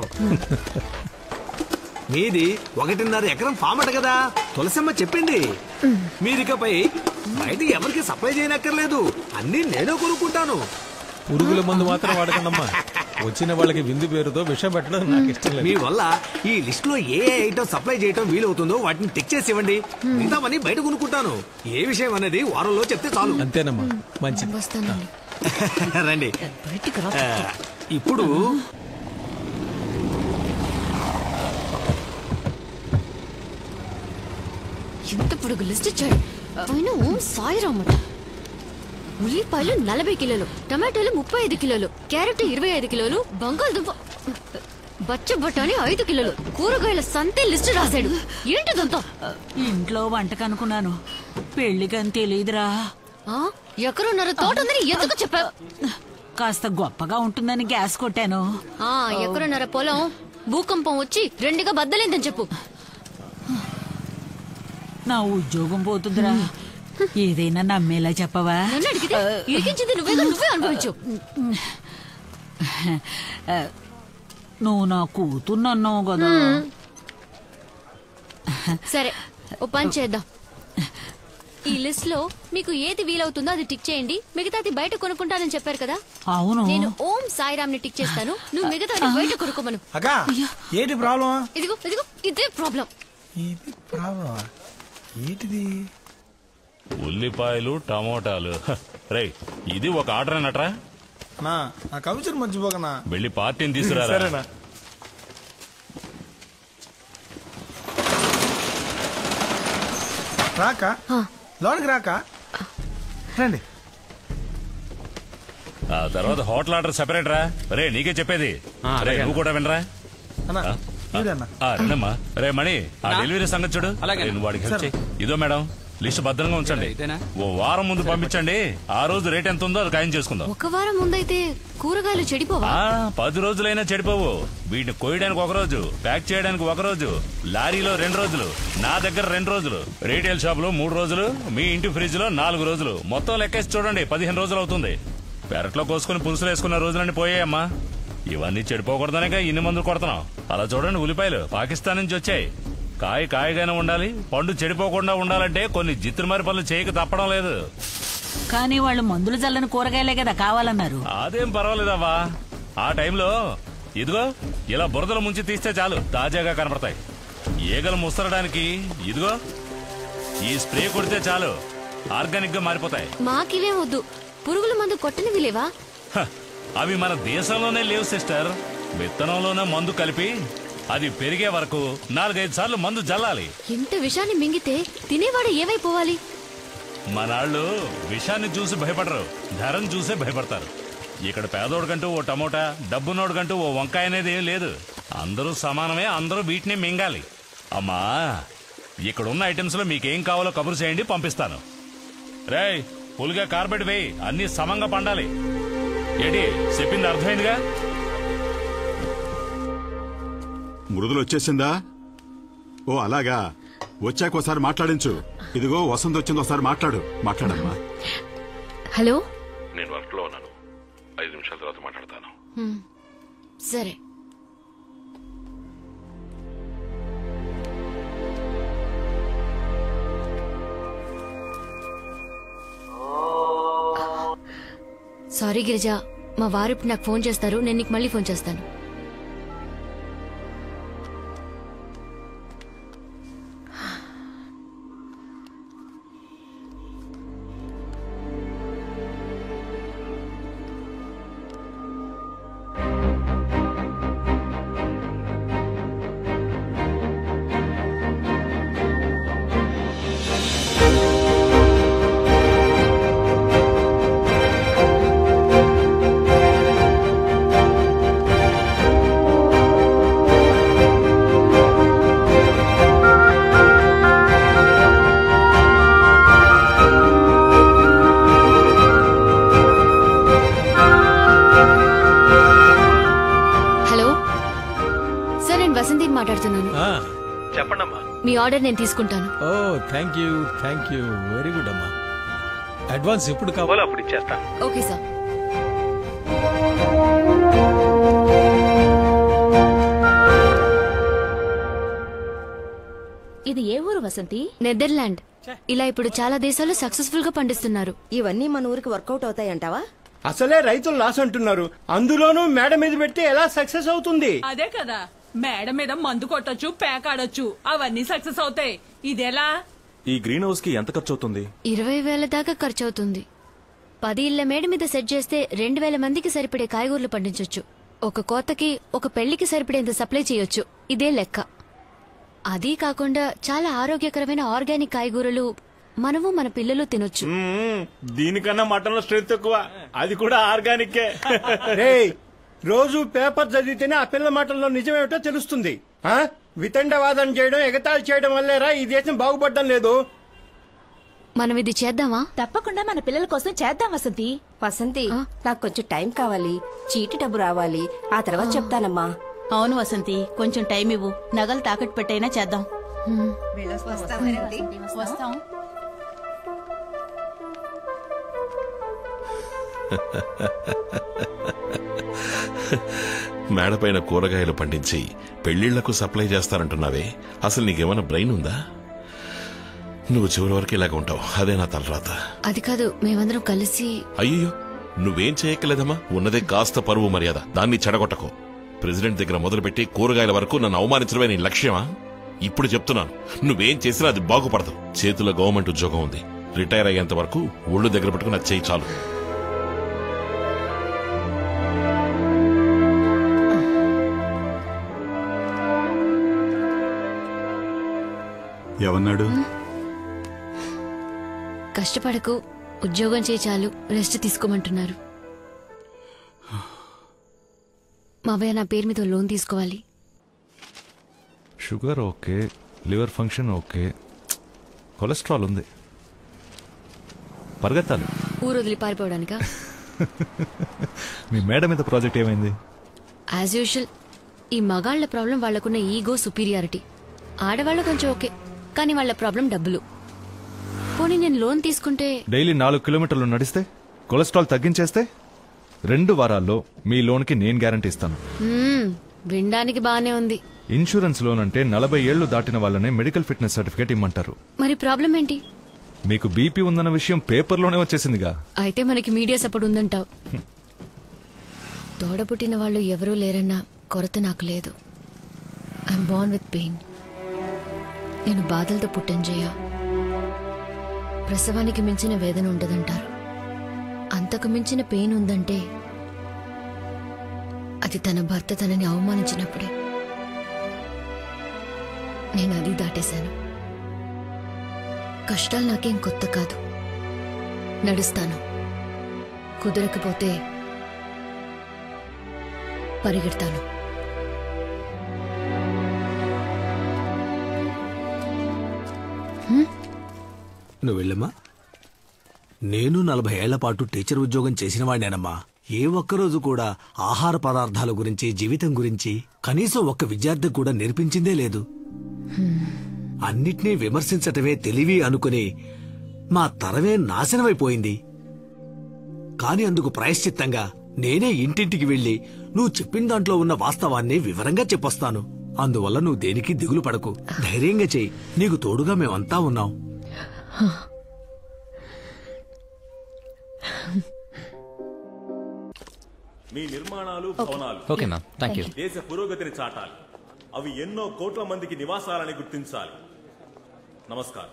మీది ఒకటిన్నర ఎకరం ఫామ్ అట కదా తులసమ్మ చెప్పింది మీరికపై బయట ఎవరికి సప్లై చేయనక్కర్లేదు అన్ని నేనే కొనుక్కుంటాను పురుగుల మందు మాత్రం వాడకండమ్మా వచ్చిన వాళ్ళకి విందు పేరుతో విషం పెట్టడం నాకు ఇష్టం మీ లేదు వల్ల ఈ లిస్ట్ లో ఏ ఏ ఐటమ్ సప్లై చేయటం వీలవుతుందో వాటిని టిక్ చేసి ఇవ్వండి మిగతావన్నీ బయట కొనుక్కుంటాను ఏ విషయం అనేది వారంలో చెప్తే చాలు అంతేనమ్మా మంచిది వస్తానండి రండి బయటికి రా ఆ, ఇప్పుడు ఎంత పొడుగు లిస్ట్ ఇచ్చాడు పైన ఓం సాయిరామట ఉల్లిపాయలు నలభై కిలోలు టమాటాలు ముప్పై ఐదు కిలోలు క్యారెట్ ఇరవై ఐదు కిలోలు బంగాళదుంప బచ్చ బఠానీ ఐదు కిలోలు కూరగాయల సంతే లిస్ట్ రాశాడు ఏంటిదంతా ఇంట్లో వంటకు అనుకున్నాను పెళ్లికని తెలియదురా ఎక్కడున్నారో తోట ఉందని ఎందుకు చెప్పావు కాస్త గొప్పగా ఉంటుందని గ్యాస్ కొట్టాను ఆ ఎక్కడున్నారో పొలం భూకంపం వచ్చి రెండుగా బద్దలేందని చెప్పు నా ఉద్యోగం పోతుందిరా ఏదైనా నమ్మేలా చెప్పవా నన్ను అడిగితే ఇరికించింది నువ్వే నువ్వే అనుభవించు నువ్వు నా కూతున్నన్నావు కదా సరే ఓ పని చేద్దాం ఈ లిస్ట్ లో మీకు ఏది వీలవుతుందో అది టిక్ చేయండి మిగతాది బయట కొనుక్కుంటానని చెప్పారు కదా అవును నేను ఓం సాయిరామ్ ని టిక్ చేస్తాను నువ్వు మిగతాది బయట కొనుక్కోమను అక్క ఏంటి ప్రాబ్లం ఇదిగో ఇదిగో ఇదే ప్రాబ్లం ఇది ప్రాబ్లం ఏంటిది ఉల్లిపాయలు టమోటాలు హ, రేయ్ ఇది ఒక ఆర్డర్ అన్నట్రా నా నా కవిచర్ మర్చిపోకనా వెళ్ళి పార్టీని తీసుకురారా సరేనా రాక లోనికి రాక రండి ఆ తర్వాత హోటల్ ఆర్డర్ సెపరేట్ రా రే నీకే చెప్పేది రే నువ్వు కూడా వినరా అన్నా ఆ, ఈడన్నా ఆ, రండమ్మా రే మణి ఆ డెలివరీ సంగతి చూడు రే, నువ్వు వాడికి హెల్ప్ సరే. చేయి ఇదో మేడం లిస్ట్ భద్రంగా ఉంచండి ఓ వారం ముందు పంపించండి ఆ రోజు రేట్ ఎంత ఉందో అది ఖాయం చేసుకుందాం ఒక వారం ముందైతే కూరగాయలు చెడిపోవా ఆ పది రోజులైనా చెడిపోవు వీటిని కోయడానికి ఒక రోజు ప్యాక్ చేయడానికి ఒక రోజు లారీలో రెండు రోజులు నా దగ్గర రెండు రోజులు రీటైల్ షాప్ లో మూడు రోజులు మీ ఇంటి ఫ్రిడ్జ్ లో నాలుగు రోజులు మొత్తం లెక్కేసి చూడండి పదిహేను రోజులు అవుతుంది పెరట్లో కోసుకుని పులుసులు వేసుకున్న రోజులన్నీ పోయాయమ్మా ఇవన్నీ చెడిపోకూడదనే ఇన్ని మందులు కొడుతున్నాం అలా చూడండి ఉల్లిపాయలు పాకిస్తాన్ నుంచి వచ్చాయి కాయ కాయగానే ఉండాలి పండు చెడిపోకుండా ఉండాలంటే కొన్ని జిత్తుమారి పనులు చేయక తప్పడం లేదు కానీ వాళ్ళు మందులు చల్లని కూరగాయలే కదా కావాలన్నారు అదేం పర్వాలేదవ్వా ఆ టైంలో ఇదిగో ఇలా బురదలు ముంచి తీస్తే చాలు తాజాగా కనపడతాయి ఈగలు ముసరడానికి ఇదిగో ఈ స్ప్రే కొడితే చాలు ఆర్గానిక్ గా మారిపోతాయి మాకివే వద్దు పురుగుల మందు కొట్టనివి లేవా హ, అవి మన దేశంలోనే లేవు సిస్టర్ విత్తనంలోనే మందు కలిపి అది పెరిగే వరకు నాలుగైదు సార్లు మందు జల్లాలి ఇంత విషాన్ని మింగితే తినేవాడు ఏమైపోవాలి మనాళ్ళు విషాన్ని చూసి భయపడరు ధరను చూసే భయపడతారు ఇక్కడ పేదోడికంటూ ఓ టమోటా డబ్బునోడికంటూ ఓ వంకాయ అనేది ఏం లేదు అందరూ సమానమే అందరూ వీటిని మింగాలి అమ్మా ఇక్కడ ఉన్న ఐటమ్స్ లో మీకేం కావాలో కబురు చేయండి పంపిస్తాను రేయ్ పులిగా కార్పెట్ వేయి అన్ని సమంగా పండాలి ఏంటి చెప్పింది అర్థమైందిగా మృదులు వచ్చేసిందా ఓ అలాగా వచ్చాక ఒకసారి మాట్లాడించు ఇదిగో వసంత్ వచ్చింది ఒకసారి మాట్లాడు మాట్లాడమ్మా హలో నేను వర్క్ లో ఉన్నాను ఐదు నిమిషాల తర్వాత మాట్లాడతాను హ్మ్. సరే సారీ గిరిజ మా వారు ఇప్పుడు నాకు ఫోన్ చేస్తారు నేను నీకు మళ్ళీ ఫోన్ చేస్తాను చెప్పండి అమ్మా మీ ఆర్డర్ నేను తీసుకుంటాను ఓ thank you thank you very good అమ్మా అడ్వాన్స్ ఎప్పుడు కావాలో అప్పుడు ఇచ్చేస్తాను ఓకే సార్ ఇది ఏ ఊరు వసంతి నెదర్లాండ్ ఇలా ఇప్పుడు చాలా దేశాలు సక్సెస్ఫుల్ గా పండిస్తున్నారు ఇవన్నీ మన ఊరికి వర్కౌట్ అవుతాయంటావా అసలే రైతులు లాస్ అంటున్నారు అందులోనూ మేడ మీద పెడితే ఎలా సక్సెస్ అవుతుంది అదే కదా మేడ మీద మందు కొట్టొచ్చు పేకాడొచ్చు అవన్నీ సక్సెస్ అవుతాయి ఇదెలా ఈ గ్రీన్ హౌస్ కి ఎంత ఖర్చు అవుతుంది ఇరవై వేల దాకా ఖర్చు అవుతుంది పది ఇళ్ల మేడ మీద సెట్ చేస్తే రెండు వేల మందికి సరిపడే కాయగూరలు పండించొచ్చు ఒక కోతకి ఒక పెళ్లికి సరిపడేంత సప్లై చేయొచ్చు ఇదే లెక్క అదీ కాకుండా చాలా ఆరోగ్యకరమైన ఆర్గానిక్ కాయగూరలు మనము మన పిల్లలు తినొచ్చు మ్మ్. దీనికన్నా మటన్ లో స్ట్రెంత్ ఎక్కువ అది కూడా ఆర్గానిక్ రేయ్ రోజు పేపర్ చదివితేనే ఆ పిల్ల మాటల్లో నిజమేమిటో తెలుస్తుంది ఆ? వితండవాదం చేయడం ఎగతాళి చేయడం వల్లేరా ఈ దేశం బాగుపడడం లేదు మనం ఇది చేద్దామా తప్పకుండా మన పిల్లల కోసం చేద్దాం వసంతి వసంతి నాకు కొంచెం టైం కావాలి చీటి డబ్బు రావాలి ఆ తర్వాత చెప్తానమ్మా అవును వసంతి కొంచెం టైం ఇవ్వు నగలు తాకట్టు పెట్టైనా చేద్దాం వస్తాం మేడపైన కూరగాయలు పండించి పెళ్లిళ్లకు సప్లై చేస్తానంటున్నావే అసలు నీకేమైనా బ్రెయిన్ ఉందా నువ్వు చివరి వరకు ఇలాగ ఉంటావు అదే నా తలరాత అది కాదు మేమందరం కలిసి అయ్యో నువ్వేం చేయక్కలేదమ్మా ఉన్నదే కాస్త పరువు మర్యాద దాన్ని చెడగొట్టకు ప్రెసిడెంట్ దగ్గర మొదలుపెట్టి కూరగాయల వరకు నన్ను అవమానించడమే నీ లక్ష్యమా ఇప్పుడు చెప్తున్నాను నువ్వేం చేసినా అది బాగుపడదు చేతిలో గవర్నమెంట్ ఉద్యోగం ఉంది రిటైర్ అయ్యేంత వరకు ఒళ్ళు దగ్గర పెట్టుకుని అది చేయి చాలు ఏమన్నాడు కష్టపడకు ఉద్యోగం చేయి చాలు రెస్ట్ తీసుకోమంటున్నారు మావయ్య నా పేరు మీద లోన్ తీసుకోవాలి sugar okay liver function okay cholesterol ఉంది పరిగెత్తాలి ఊరు వదిలి పారిపోవడానికా మీ మేడ మీద ప్రాజెక్ట్ ఏమైంది యాజ్ యూజువల్ ఈ మగాళ్ల ప్రాబ్లం వాళ్లకున్న ఈగో సుపీరియారిటీ ఆడవాళ్ళ కొంచెం ఓకే కానీ వాళ్ళ ప్రాబ్లం డబ్బులు పోనీ నేను లోన్ తీసుకుంటే డైలీ నాలుగు కిలోమీటర్లు నడిస్తే కొలెస్ట్రాల్ తగ్గించేస్తే రెండు వారాల్లో మీ లోన్కి నేను గ్యారంటీ ఇస్తాను మ్మ్, వినడానికి బానే ఉంది ఇన్సూరెన్స్ లోన్ అంటే నలభై ఏళ్లు దాటిన వాళ్ళనే మెడికల్ ఫిట్నెస్ సర్టిఫికేట్ ఇమ్మంటారు మరి ప్రాబ్లం ఏంటి మీకు బీపీ ఉందన్న విషయం పేపర్లోనే వచ్చేసిందిగా అయితే మనకి మీడియా సపోర్ట్ ఉందంటావు తోడబుట్టిన వాళ్ళు ఎవరూ లేరన్న కొరత నాకు లేదు ఐఎమ్ బాన్ విత్ పెయిన్ నేను బాధలతో పుట్టం చేయ ప్రసవానికి మించిన వేదన ఉండదంటారు అంతకు మించిన పెయిన్ ఉందంటే అది తన భర్త తనని అవమానించినప్పుడే నేను అది దాటేశాను కష్టాలు నాకేం కొత్త కాదు నడుస్తాను కుదరకపోతే పరిగెడతాను నువ్వు వెళ్ళమ్మా నేను నలభై ఏళ్ల పాటు టీచర్ ఉద్యోగం చేసిన వాడినేనమ్మా ఏ ఒక్కరోజు కూడా ఆహార పదార్థాల గురించి జీవితం గురించి కనీసం ఒక్క విద్యార్థి కూడా నేర్పించిందే లేదు అన్నిటినీ విమర్శించటమే తెలివి అనుకుని మా తరమే నాశనమైపోయింది కాని అందుకు ప్రాయశ్చిత్తంగా నేనే ఇంటింటికి వెళ్లి నువ్వు చెప్పిన దాంట్లో ఉన్న వాస్తవాన్ని వివరంగా చెప్పొస్తాను అందువల్ల నువ్వు దేనికి దిగులు పడకు ధైర్యంగా చెయ్యి నీకు తోడుగా మేమంతా ఉన్నాం మీ నిర్మాణాలు భవనాలు Okay, ma'am. Thank you. దేశ పురోగతిని చాటాలి అవి ఎన్నో కోట్ల మందికి నివాసాలని గుర్తించాలి నమస్కారం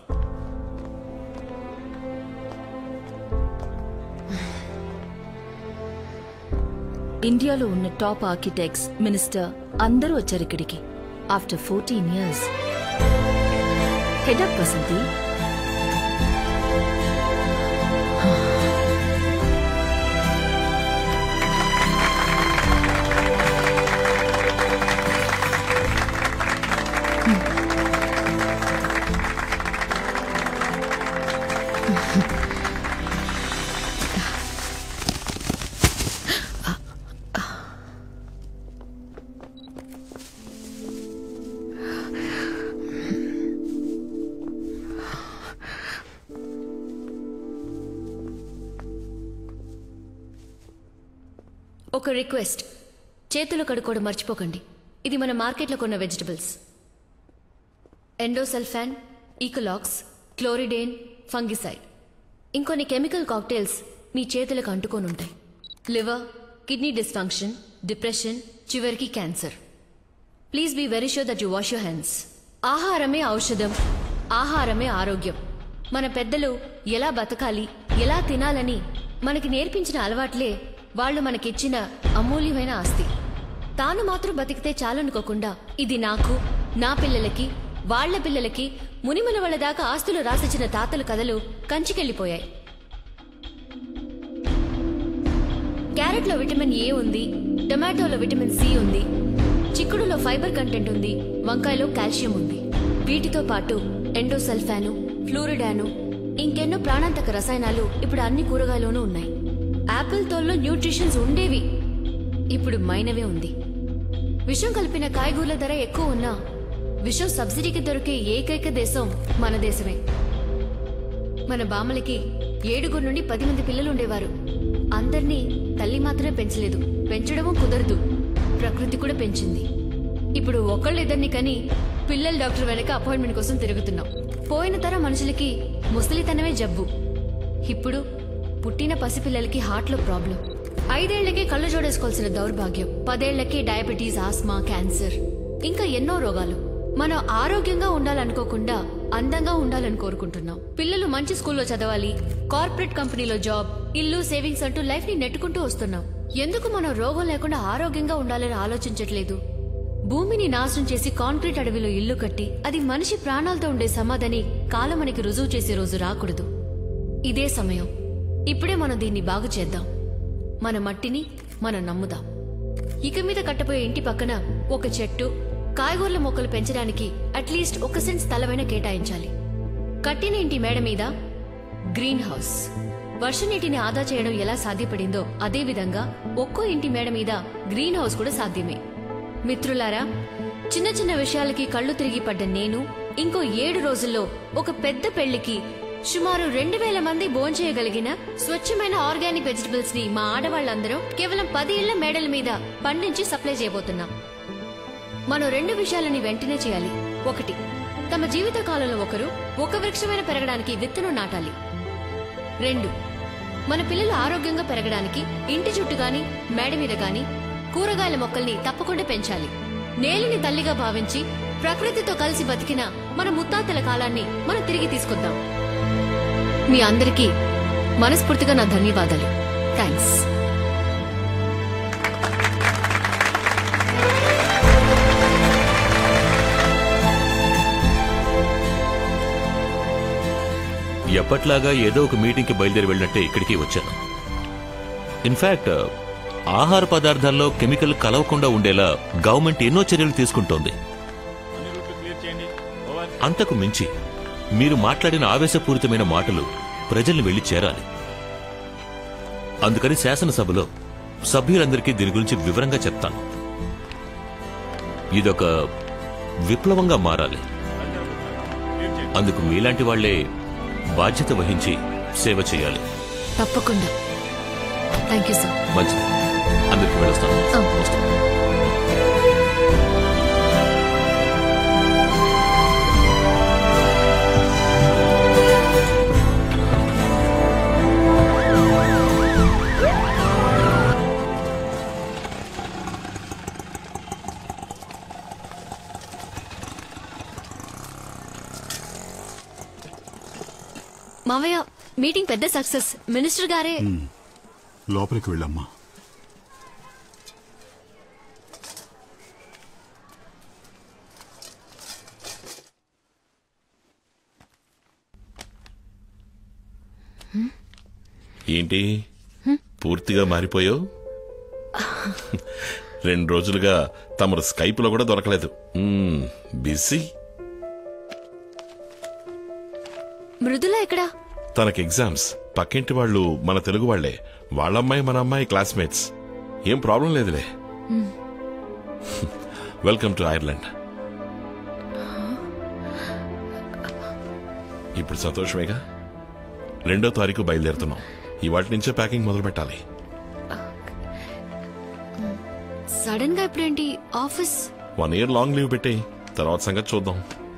ఇండియాలో ఉన్న టాప్ ఆర్కిటెక్ట్స్ మినిస్టర్ అందరూ వచ్చారు ఇక్కడికి after fourteen years head up Vasanti ఒక రిక్వెస్ట్ చేతులు కడుక్కోవడం మర్చిపోకండి ఇది మన మార్కెట్లో కొన్న vegetables endosulfan Ekalux chlordane fungicide ఇంకొన్ని కెమికల్ కాక్టైల్స్ మీ చేతులకు అంటుకొని ఉంటాయి లివర్ కిడ్నీ డిస్ఫంక్షన్ డిప్రెషన్ చివరికి cancer please be very sure that you wash your hands ఆహారమే ఔషధం ఆహారమే ఆరోగ్యం మన పెద్దలు ఎలా బతకాలి ఎలా తినాలని మనకి నేర్పించిన అలవాట్లే వాళ్ళు మనకిచ్చిన అమూల్యమైన ఆస్తి తాను మాత్రం బతికితే చాలనుకోకుండా ఇది నాకు నా పిల్లలకి వాళ్ళ పిల్లలకి మునిముల వాళ్ళ దాకా ఆస్తులు రాసిచ్చిన తాతల కథలు కంచికెళ్ళిపోయాయి క్యారెట్లో విటమిన్ ఏ ఉంది టొమాటోలో విటమిన్ సి ఉంది చిక్కుడులో ఫైబర్ కంటెంట్ ఉంది వంకాయలో కాల్షియం ఉంది వీటితో పాటు ఎండోసల్ఫాను ఫ్లూరిడాను ఇంకెన్నో ప్రాణాంతక రసాయనాలు ఇప్పుడు అన్ని కూరగాయలోనూ ఉన్నాయి యాపిల్ తోల్లో న్యూట్రిషన్స్ ఉండేవి ఇప్పుడు మైనవే ఉంది విషం కలిపిన కాయగూరల ధర ఎక్కువ ఉన్నా విషం సబ్సిడీకి దొరికే ఏకైక దేశం మన దేశమే మన బామ్మలకి ఏడుగురు నుండి పది మంది పిల్లలు ఉండేవారు అందర్నీ తల్లి మాత్రమే పెంచలేదు పెంచడము కుదరదు ప్రకృతి కూడా పెంచింది ఇప్పుడు ఒకళ్ళిద్దరిని కని పిల్లల డాక్టర్ వెనక అపాయింట్మెంట్ కోసం తిరుగుతున్నాం పోయిన తరం మనుషులకి ముసలితనమే జబ్బు ఇప్పుడు పుట్టిన పసిపిల్లలకి హార్ట్లో ప్రాబ్లం ఐదేళ్లకే కళ్ళు జోడేసుకోవాల్సిన దౌర్భాగ్యం పదేళ్లకే డయాబెటీస్ ఆస్మా క్యాన్సర్ ఇంకా ఎన్నో రోగాలు మనం ఆరోగ్యంగా ఉండాలనుకోకుండా అందంగా ఉండాలని కోరుకుంటున్నాం పిల్లలు మంచి స్కూల్లో చదవాలి కార్పొరేట్ కంపెనీలో జాబ్ ఇల్లు సేవింగ్స్ అంటూ లైఫ్ ని నెట్టుకుంటూ వస్తున్నాం ఎందుకు మనం రోగం లేకుండా ఆరోగ్యంగా ఉండాలని ఆలోచించట్లేదు భూమిని నాశనం చేసి కాంక్రీట్ అడవిలో ఇల్లు కట్టి అది మనిషి ప్రాణాలతో ఉండే సమాధని కాలం మనకి రుజువు చేసే రోజు రాకూడదు ఇదే సమయం ఇప్పుడే మనం దీన్ని బాగు చేద్దాం మన మట్టిని మనం నమ్ముదాం ఇక మీద కట్టబోయే ఇంటి పక్కన ఒక చెట్టు కాయగూరల మొక్కలు పెంచడానికి అట్లీస్ట్ ఒక సెంట్ స్థలమైనా కేటాయించాలి కట్టిన ఇంటి మేడ మీద గ్రీన్ హౌస్ వర్ష నీటిని ఆదా చేయడం ఎలా సాధ్యపడిందో అదే విధంగా ఒక్కో ఇంటి మేడ మీద గ్రీన్ హౌస్ కూడా సాధ్యమే మిత్రులారా చిన్న చిన్న విషయాలకి కళ్ళు తిరిగి పడ్డ నేను ఇంకో ఏడు రోజుల్లో ఒక పెద్ద పెళ్లికి సుమారు రెండు వేల మంది భోంచేయగలిగిన స్వచ్ఛమైన ఆర్గానిక్ వెజిటబుల్స్ ని మా ఆడవాళ్ళందరూ కేవలం పది ఇళ్ల మేడల మీద పండించి సప్లై చేయబోతున్నాం మనం రెండు విషయాలని వెంటనే చేయాలి ఒకటి తమ జీవిత కాలంలో ఒకరు ఒక వృక్షమైన పెరగడానికి విత్తనం నాటాలి రెండు మన పిల్లలు ఆరోగ్యంగా పెరగడానికి ఇంటి చుట్టూ గాని మేడ మీద గాని కూరగాయల మొక్కల్ని తప్పకుండా పెంచాలి నేలని తల్లిగా భావించి ప్రకృతితో కలిసి బతికిన మన ముత్తాతల కాలాన్ని మనం తిరిగి తీసుకొద్దాం మీ అందరికీ మనస్ఫూర్తిగా నా ధన్యవాదాలు థ్యాంక్స్ ఎప్పట్లాగా ఏదో ఒక మీటింగ్కి బయలుదేరి వెళ్ళినట్టే ఇక్కడికి వచ్చాను ఇన్ఫాక్ట్ ఆహార పదార్థాల్లో కెమికల్ కలవకుండా ఉండేలా గవర్నమెంట్ ఎన్నో చర్యలు తీసుకుంటోంది అంతకు మించి మీరు మాట్లాడిన ఆవేశపూరితమైన మాటలు ప్రజల్ని వెళ్లి చేరాలి అందుకని శాసనసభలో సభ్యులందరికీ దీని గురించి వివరంగా చెప్తాను ఇదొక విప్లవంగా మారాలి అందుకు మీలాంటి వాళ్లే బాధ్యత వహించి సేవ చేయాలి తప్పకుండా థ్యాంక్ యూ సార్ మంచిది అందరికి వెళ్ళొస్తాను వస్తాను. మావయ్య మీటింగ్ పెద్ద సక్సెస్ మినిస్టర్ గారే లోపలికి వెళ్ళమ్మా ఏంటి పూర్తిగా మారిపోయావు రెండు రోజులుగా తమరు స్కైప్లో కూడా దొరకలేదు మ్మ్, బిజీ మృదుల ఎక్కడా తనకి ఎగ్జామ్స్ పక్కింటి వాళ్ళు మన తెలుగు వాళ్లే వాళ్ళమ్మాయి మన అమ్మాయి క్లాస్మేట్స్ ఏం ప్రాబ్లం లేదులే మ్. వెల్కమ్ టు ఐర్లాండ్ ఇప్పుడు సంతోషమేగా రెండో తారీఖు బయలుదేరుతున్నాం ఇవాటి నుంచే ప్యాకింగ్ మొదలు పెట్టాలి సడన్ గా ఇప్పుడేంటి office one year long leave పెట్టేయి తర్వాత సంగతి చూద్దాం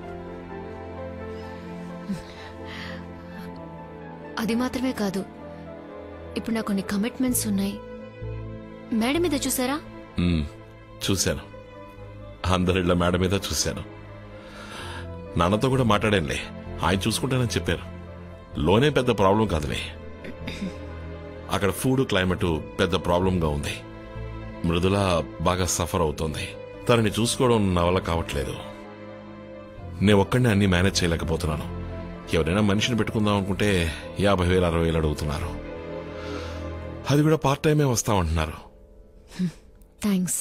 అది మాత్రమే కాదు ఇప్పుడు నాకు కొన్ని కమిట్మెంట్స్ ఉన్నాయి మేడం మీద చూసారా మ్మ్, చూశాను అందరిళ్ళ మేడ మీద చూశాను నాన్నతో కూడా మాట్లాడానులే ఆయన చూసుకుంటానని చెప్పారు లోనే పెద్ద ప్రాబ్లం కాదులే అక్కడ ఫుడ్ క్లైమేట్ పెద్ద ప్రాబ్లంగా ఉంది మృదుల బాగా సఫర్ అవుతోంది తనని చూసుకోవడం నా వల్ల కావట్లేదు నేను ఒక్కడిని అన్ని మేనేజ్ చేయలేకపోతున్నాను ఎవరైనా మనిషిని పెట్టుకుందాం అనుకుంటే యాభై వేలు అరవై వేలు అడుగుతున్నారు అది కూడా పార్ట్ టైమే వస్తామంటున్నారు థ్యాంక్స్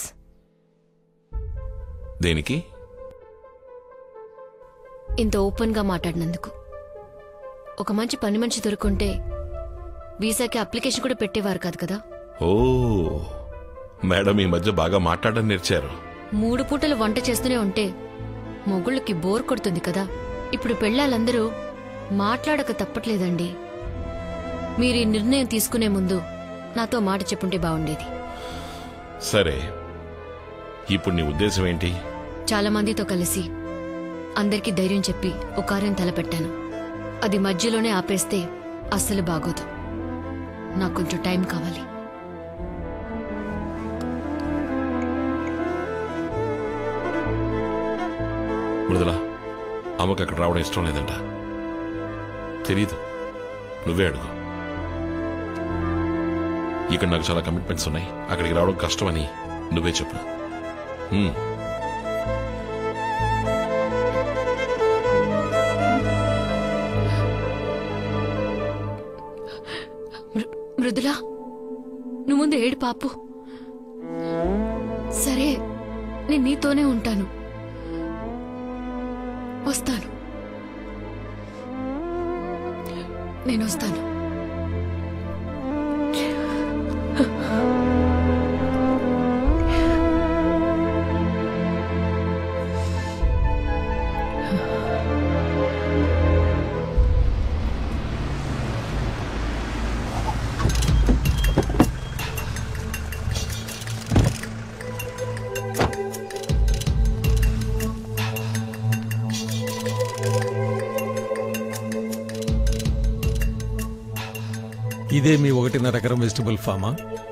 దేనికి ఇంత ఓపెన్ గా మాట్లాడినందుకు ఒక మంచి పని మనిషి దొరుకుంటే వీసాకి అప్లికేషన్ కూడా పెట్టేవారు కాదు కదా ఓ మేడం ఈ మధ్య బాగా మాట్లాడడం నేర్చారు మూడు పూటలు వంట చేస్తూనే ఉంటే మొగుళ్ళకి బోర్ కొడుతుంది కదా ఇప్పుడు పెళ్ళాలందరూ మాట్లాడక తప్పట్లేదండి మీరు ఈ నిర్ణయం తీసుకునే ముందు నాతో మాట చెప్పుంటే బాగుండేది సరే ఇప్పుడు నీ ఉద్దేశం ఏంటి చాలా మందితో కలిసి అందరికీ ధైర్యం చెప్పి ఒక కార్యం తలపెట్టాను అది మధ్యలోనే ఆపేస్తే అస్సలు బాగోదు నాకు కొంచెం టైం కావాలి మృదుల అమ్మకి అక్కడ రావడం ఇష్టం లేదంట తెలీదు నువ్వే అడుగు ఇక్కడ నాకు చాలా కమిట్మెంట్స్ ఉన్నాయి అక్కడికి రావడం కష్టమని నువ్వే చెప్పు హ్మ్. మృదులా నువ్వు ముందు ఏడు పాపు సరే నేను నీతోనే ఉంటాను వస్తాను నేను వస్తాను ఇదే మీ ఒకటిన్నర ఎకరం వెజిటబుల్ ఫామా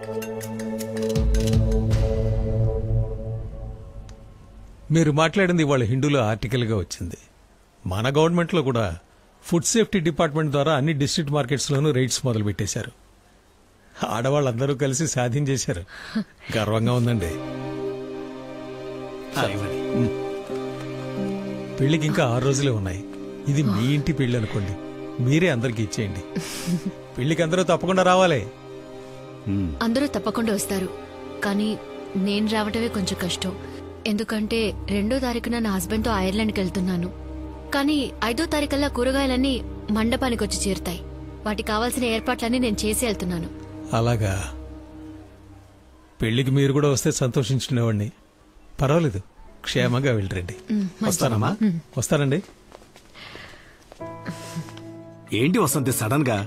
మీరు మాట్లాడింది వాళ్ళ హిందూలో ఆర్టికల్గా వచ్చింది మన గవర్నమెంట్లో కూడా ఫుడ్ సేఫ్టీ డిపార్ట్మెంట్ ద్వారా అన్ని డిస్ట్రిక్ట్ మార్కెట్స్లోనూ రైడ్స్ మొదలు పెట్టేశారు ఆడవాళ్ళందరూ కలిసి సాధించేశారు గర్వంగా ఉందండి ఉమ్. పెళ్లికి ఇంకా ఆరు రోజులే ఉన్నాయి ఇది మీ ఇంటి పెళ్లి అనుకోండి మీరే అందరికి ఇచ్చేయండి పెళ్లికి అందరూ తప్పకుండా రావాలి అందరూ తప్పకుండా వస్తారు కానీ నేను రావటమే కొంచెం కష్టం ఎందుకంటే రెండో తారీఖున నా హస్బెండ్తో ఐర్లాండ్కి వెళ్తున్నాను కానీ ఐదో తారీఖల్లా కూరగాయలన్నీ మండపానికి వచ్చి చేరుతాయి వాటికి కావాల్సిన ఏర్పాట్లన్నీ నేను చేసి వెళ్తున్నాను అలాగా పెళ్లికి మీరు కూడా వస్తే సంతోషించుకునేవాడిని పర్వాలేదు క్షేమంగా వెళ్ళరండి ఉమ్, మంచిది. వస్తానమ్మా ఉమ్. వస్తానండి ఏంటి వసంతి సడన్ గా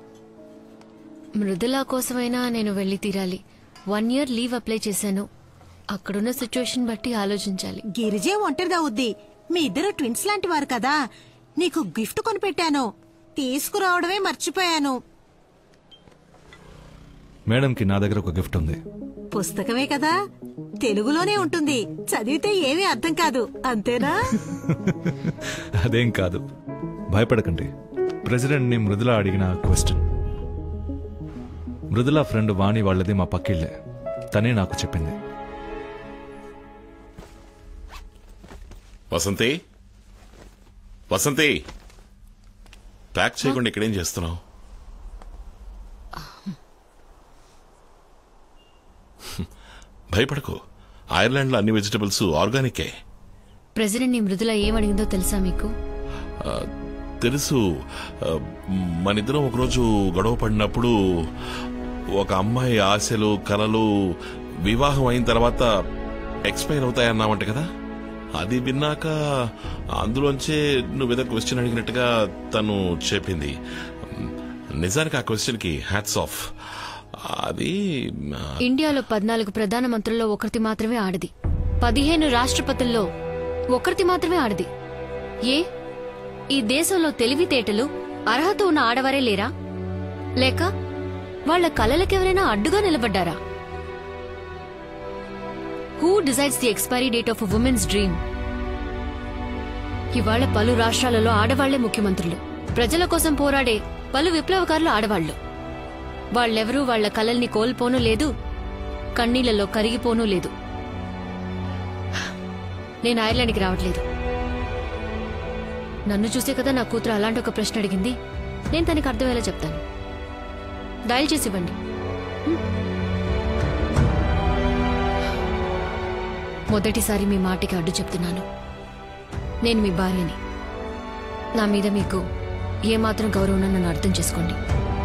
మృదులా కోసమైనా నేను వెళ్లి తీరాలి వన్ ఇయర్ లీవ్ అప్లై చేశాను అక్కడున్న సిచ్యువేషన్ బట్టి ఆలోచించాలి గిరిజే ఒంటరిదా ఉద్ది మీ ఇద్దరు ట్విన్స్ లాంటి వారు కదా నీకు గిఫ్ట్ కొనిపెట్టాను తీసుకురావడమే మర్చిపోయాను మేడంకి నా దగ్గర ఒక గిఫ్ట్ ఉంది పుస్తకమే కదా తెలుగులోనే ఉంటుంది చదివితే ఏమీ అర్థం కాదు అంతేనా అదేం కాదు భయపడకండి ప్రెసిడెంట్ని మృదుల అడిగిన క్వశ్చన్ మృదుల ఫ్రెండ్ వాణి వాళ్ళది మా పక్కిళ్ళే తనే నాకు చెప్పింది వసంతి వసంతి ప్యాక్ చేయకుండా ఇక్కడేం చేస్తున్నావు భయపడకు ఐర్లాండ్లో అన్ని వెజిటబుల్స్ ఆర్గానికే ప్రెసిడెంట్ ని మృదుల ఏమడిగిందో తెలుసా మీకు ఆ, తెలుసు ఆ, మనిద్దరం ఒకరోజు గొడవ పడినప్పుడు ఒక అమ్మాయి ఆశలు కలలు వివాహం అయిన తర్వాత ఎక్స్పైర్ అవుతాయన్నావంట కదా అది విన్నాక అందులోంచే నువ్వు ఏదో క్వశ్చన్ అడిగినట్టుగా తను చెప్పింది నిజానికి ఆ క్వశ్చన్కి హ్యాట్స్ ఆఫ్ అది ఆ, ఇండియాలో పద్నాలుగు ప్రధాన మంత్రుల్లో ఒకరిది మాత్రమే ఆడది పదిహేను రాష్ట్రపతుల్లో ఒకరిది మాత్రమే ఆడది ఏ ఈ దేశంలో తెలివితేటలు అర్హత ఉన్న ఆడవారే లేరా లేక వాళ్ళ కలలకెవరైనా అడ్డుగా నిలబడ్డారా who decides the expiry date of women's dream ఇవాళ పలు రాష్ట్రాలలో ఆడవాళ్లే ముఖ్యమంత్రులు ప్రజల కోసం పోరాడే పలు విప్లవకారులు ఆడవాళ్లు వాళ్ళెవరూ వాళ్ళ కలల్ని కోల్పోనూ లేదు కన్నీళ్లలో కరిగిపోనూ లేదు నేను ఐర్లాండ్కి రావట్లేదు నన్ను చూసే కదా నా కూతురు అలాంటి ఒక ప్రశ్న అడిగింది నేను తనకి అర్థమయ్యేలా చెప్తాను డయల్ చేసి ఇవ్వండి హ్మ్. మొదటిసారి మీ మాటికి అడ్డు చెప్తున్నాను నేను మీ భార్యని నా మీద మీకు ఏమాత్రం గౌరవం ఉందో నన్ను అర్థం చేసుకోండి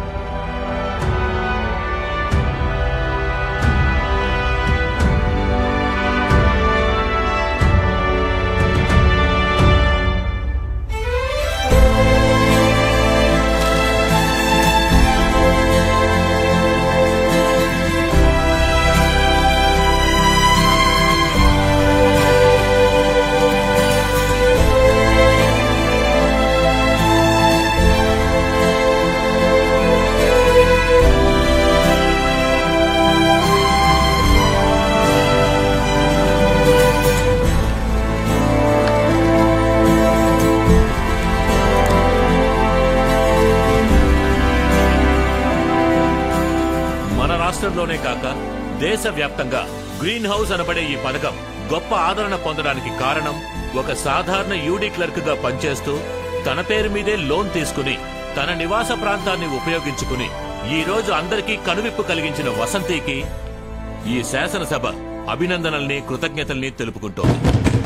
మన రాష్ట్రంలోనే కాక దేశవ్యాప్తంగా గ్రీన్ హౌస్ అనబడే ఈ పథకం గొప్ప ఆదరణ పొందడానికి కారణం ఒక సాధారణ యూడీ క్లర్క్ గా పనిచేస్తూ తన పేరు మీదే లోన్ తీసుకుని తన నివాస ప్రాంతాన్ని ఉపయోగించుకుని ఈ రోజు అందరికీ కనువిప్పు కలిగించిన వసంతికి ఈ శాసనసభ అభినందనల్ని కృతజ్ఞతల్ని తెలుపుకుంటోంది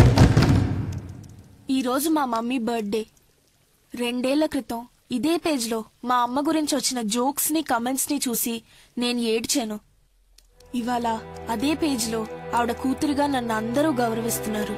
ఈ రోజు మా మమ్మీ బర్త్డే రెండేళ్ల క్రితం ఇదే పేజ్లో మా అమ్మ గురించి వచ్చిన జోక్స్ ని కమెంట్స్ ని చూసి నేను ఏడ్చాను ఇవాళ అదే పేజ్లో ఆవిడ కూతురుగా నన్ను అందరూ గౌరవిస్తున్నారు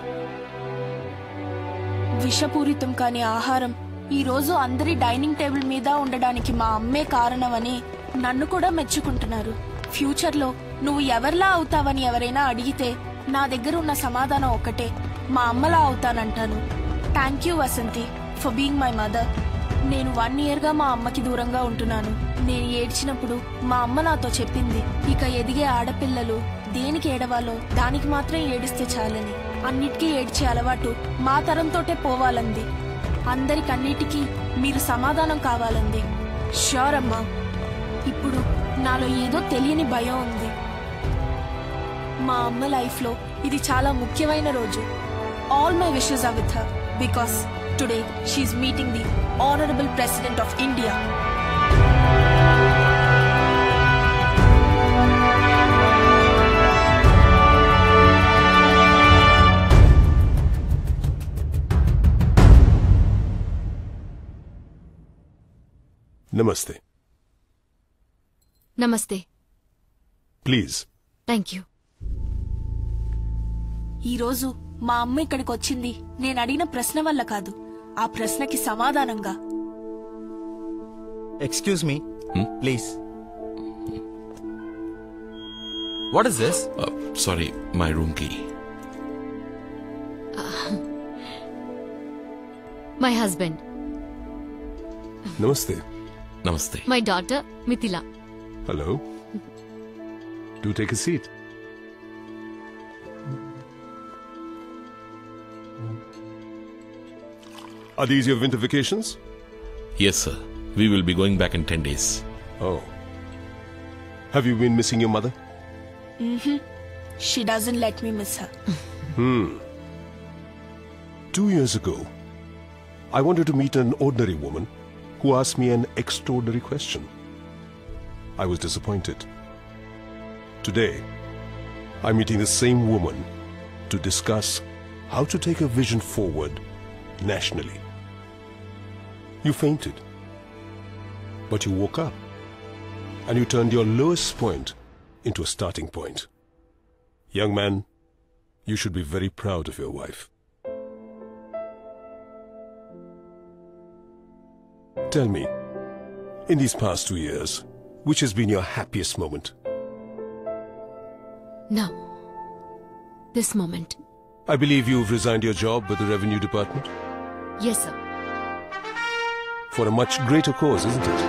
విషపూరితం కాని ఆహారం ఈ రోజు అందరి డైనింగ్ టేబుల్ మీద ఉండడానికి మా అమ్మే కారణమని నన్ను కూడా మెచ్చుకుంటున్నారు ఫ్యూచర్ లో నువ్వు ఎవరిలా అవుతావని ఎవరైనా అడిగితే నా దగ్గర ఉన్న సమాధానం ఒక్కటే మా అమ్మలా అవుతానంటాను thank you Vasanti for being my mother నేను వన్ ఇయర్ గా మా అమ్మకి దూరంగా ఉంటున్నాను నేను ఏడ్చినప్పుడు మా అమ్మ నాతో చెప్పింది ఇక ఎదిగే ఆడపిల్లలు దేనికి ఏడవాలో దానికి మాత్రం ఏడిస్తే చాలని అన్నిటికీ ఏడ్చే అలవాటు మా తరంతోటే పోవాలంది అందరికన్నిటికీ మీరు సమాధానం కావాలంది ష్యూర్ అమ్మా ఇప్పుడు నాలో ఏదో తెలియని భయం ఉంది మా అమ్మ లైఫ్ లో ఇది చాలా ముఖ్యమైన రోజు all my wishes are with her because today she meeting the honourable president of India నమస్తే నమస్తే ప్లీజ్ థ్యాంక్ యూ ఈ రోజు మా అమ్మ ఇక్కడికి వచ్చింది నేను అడిగిన ప్రశ్న వల్ల కాదు ఆ ప్రశ్నకి సమాధానంగా excuse me please what is this sorry my room కి మై హస్బెండ్ నమస్తే నమస్తే my daughter Mithila hello do take a seat Are these your winter vacations? Yes, sir. We will be going back in 10 days. Oh. Have you been missing your mother? Mm-hmm. She doesn't let me miss her. Hmm. Two years ago, I wanted to meet an ordinary woman who asked me an extraordinary question. I was disappointed. Today, I'm meeting the same woman to discuss how to take a vision forward nationally. You fainted, but you woke up and you turned your lowest point into a starting point. Young man, you should be very proud of your wife. Tell me, in these past two years, which has been your happiest moment? Now this moment I believe you've resigned your job with the Revenue Department yes sir for a much greater cause, isn't it?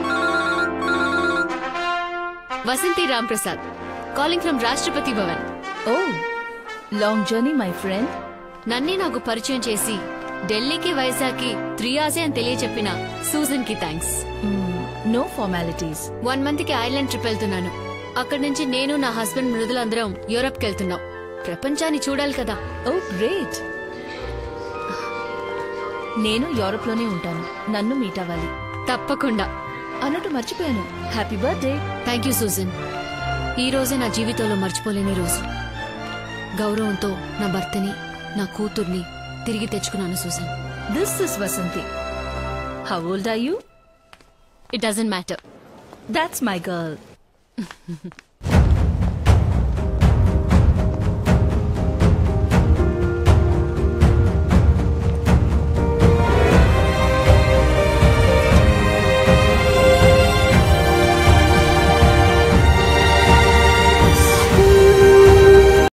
Vasanti Ram Prasad calling from Rashtrapati Bhavan oh long journey my friend నన్నే నాకు పరిచయం చేసి ఢిల్లీకి వైజాగ్కి త్రీ ఆసే అని తెలియచెప్పిన సూజన్ కి thanks no formalities one month కి ఐర్లాండ్ ట్రిప్ వెళ్తున్నాను అక్కడి నుంచి నేను నా హస్బెండ్ మృదులందరం యూరప్ కి వెళ్తున్నాం ప్రపంచాన్ని చూడాలి కదా ఓ గ్రేట్ నేను యూరోప్ లోనే ఉంటాను నన్ను మీట్ అవ్వాలి తప్పకుండా అన్నట్టు మర్చిపోయాను happy birthday thank you Susan ఈ రోజే నా జీవితంలో మర్చిపోలేని రోజు గౌరవంతో నా భర్తని నా కూతుర్ని తిరిగి తెచ్చుకున్నాను Susan this is Vasanti how old are you it doesn't matter that's my girl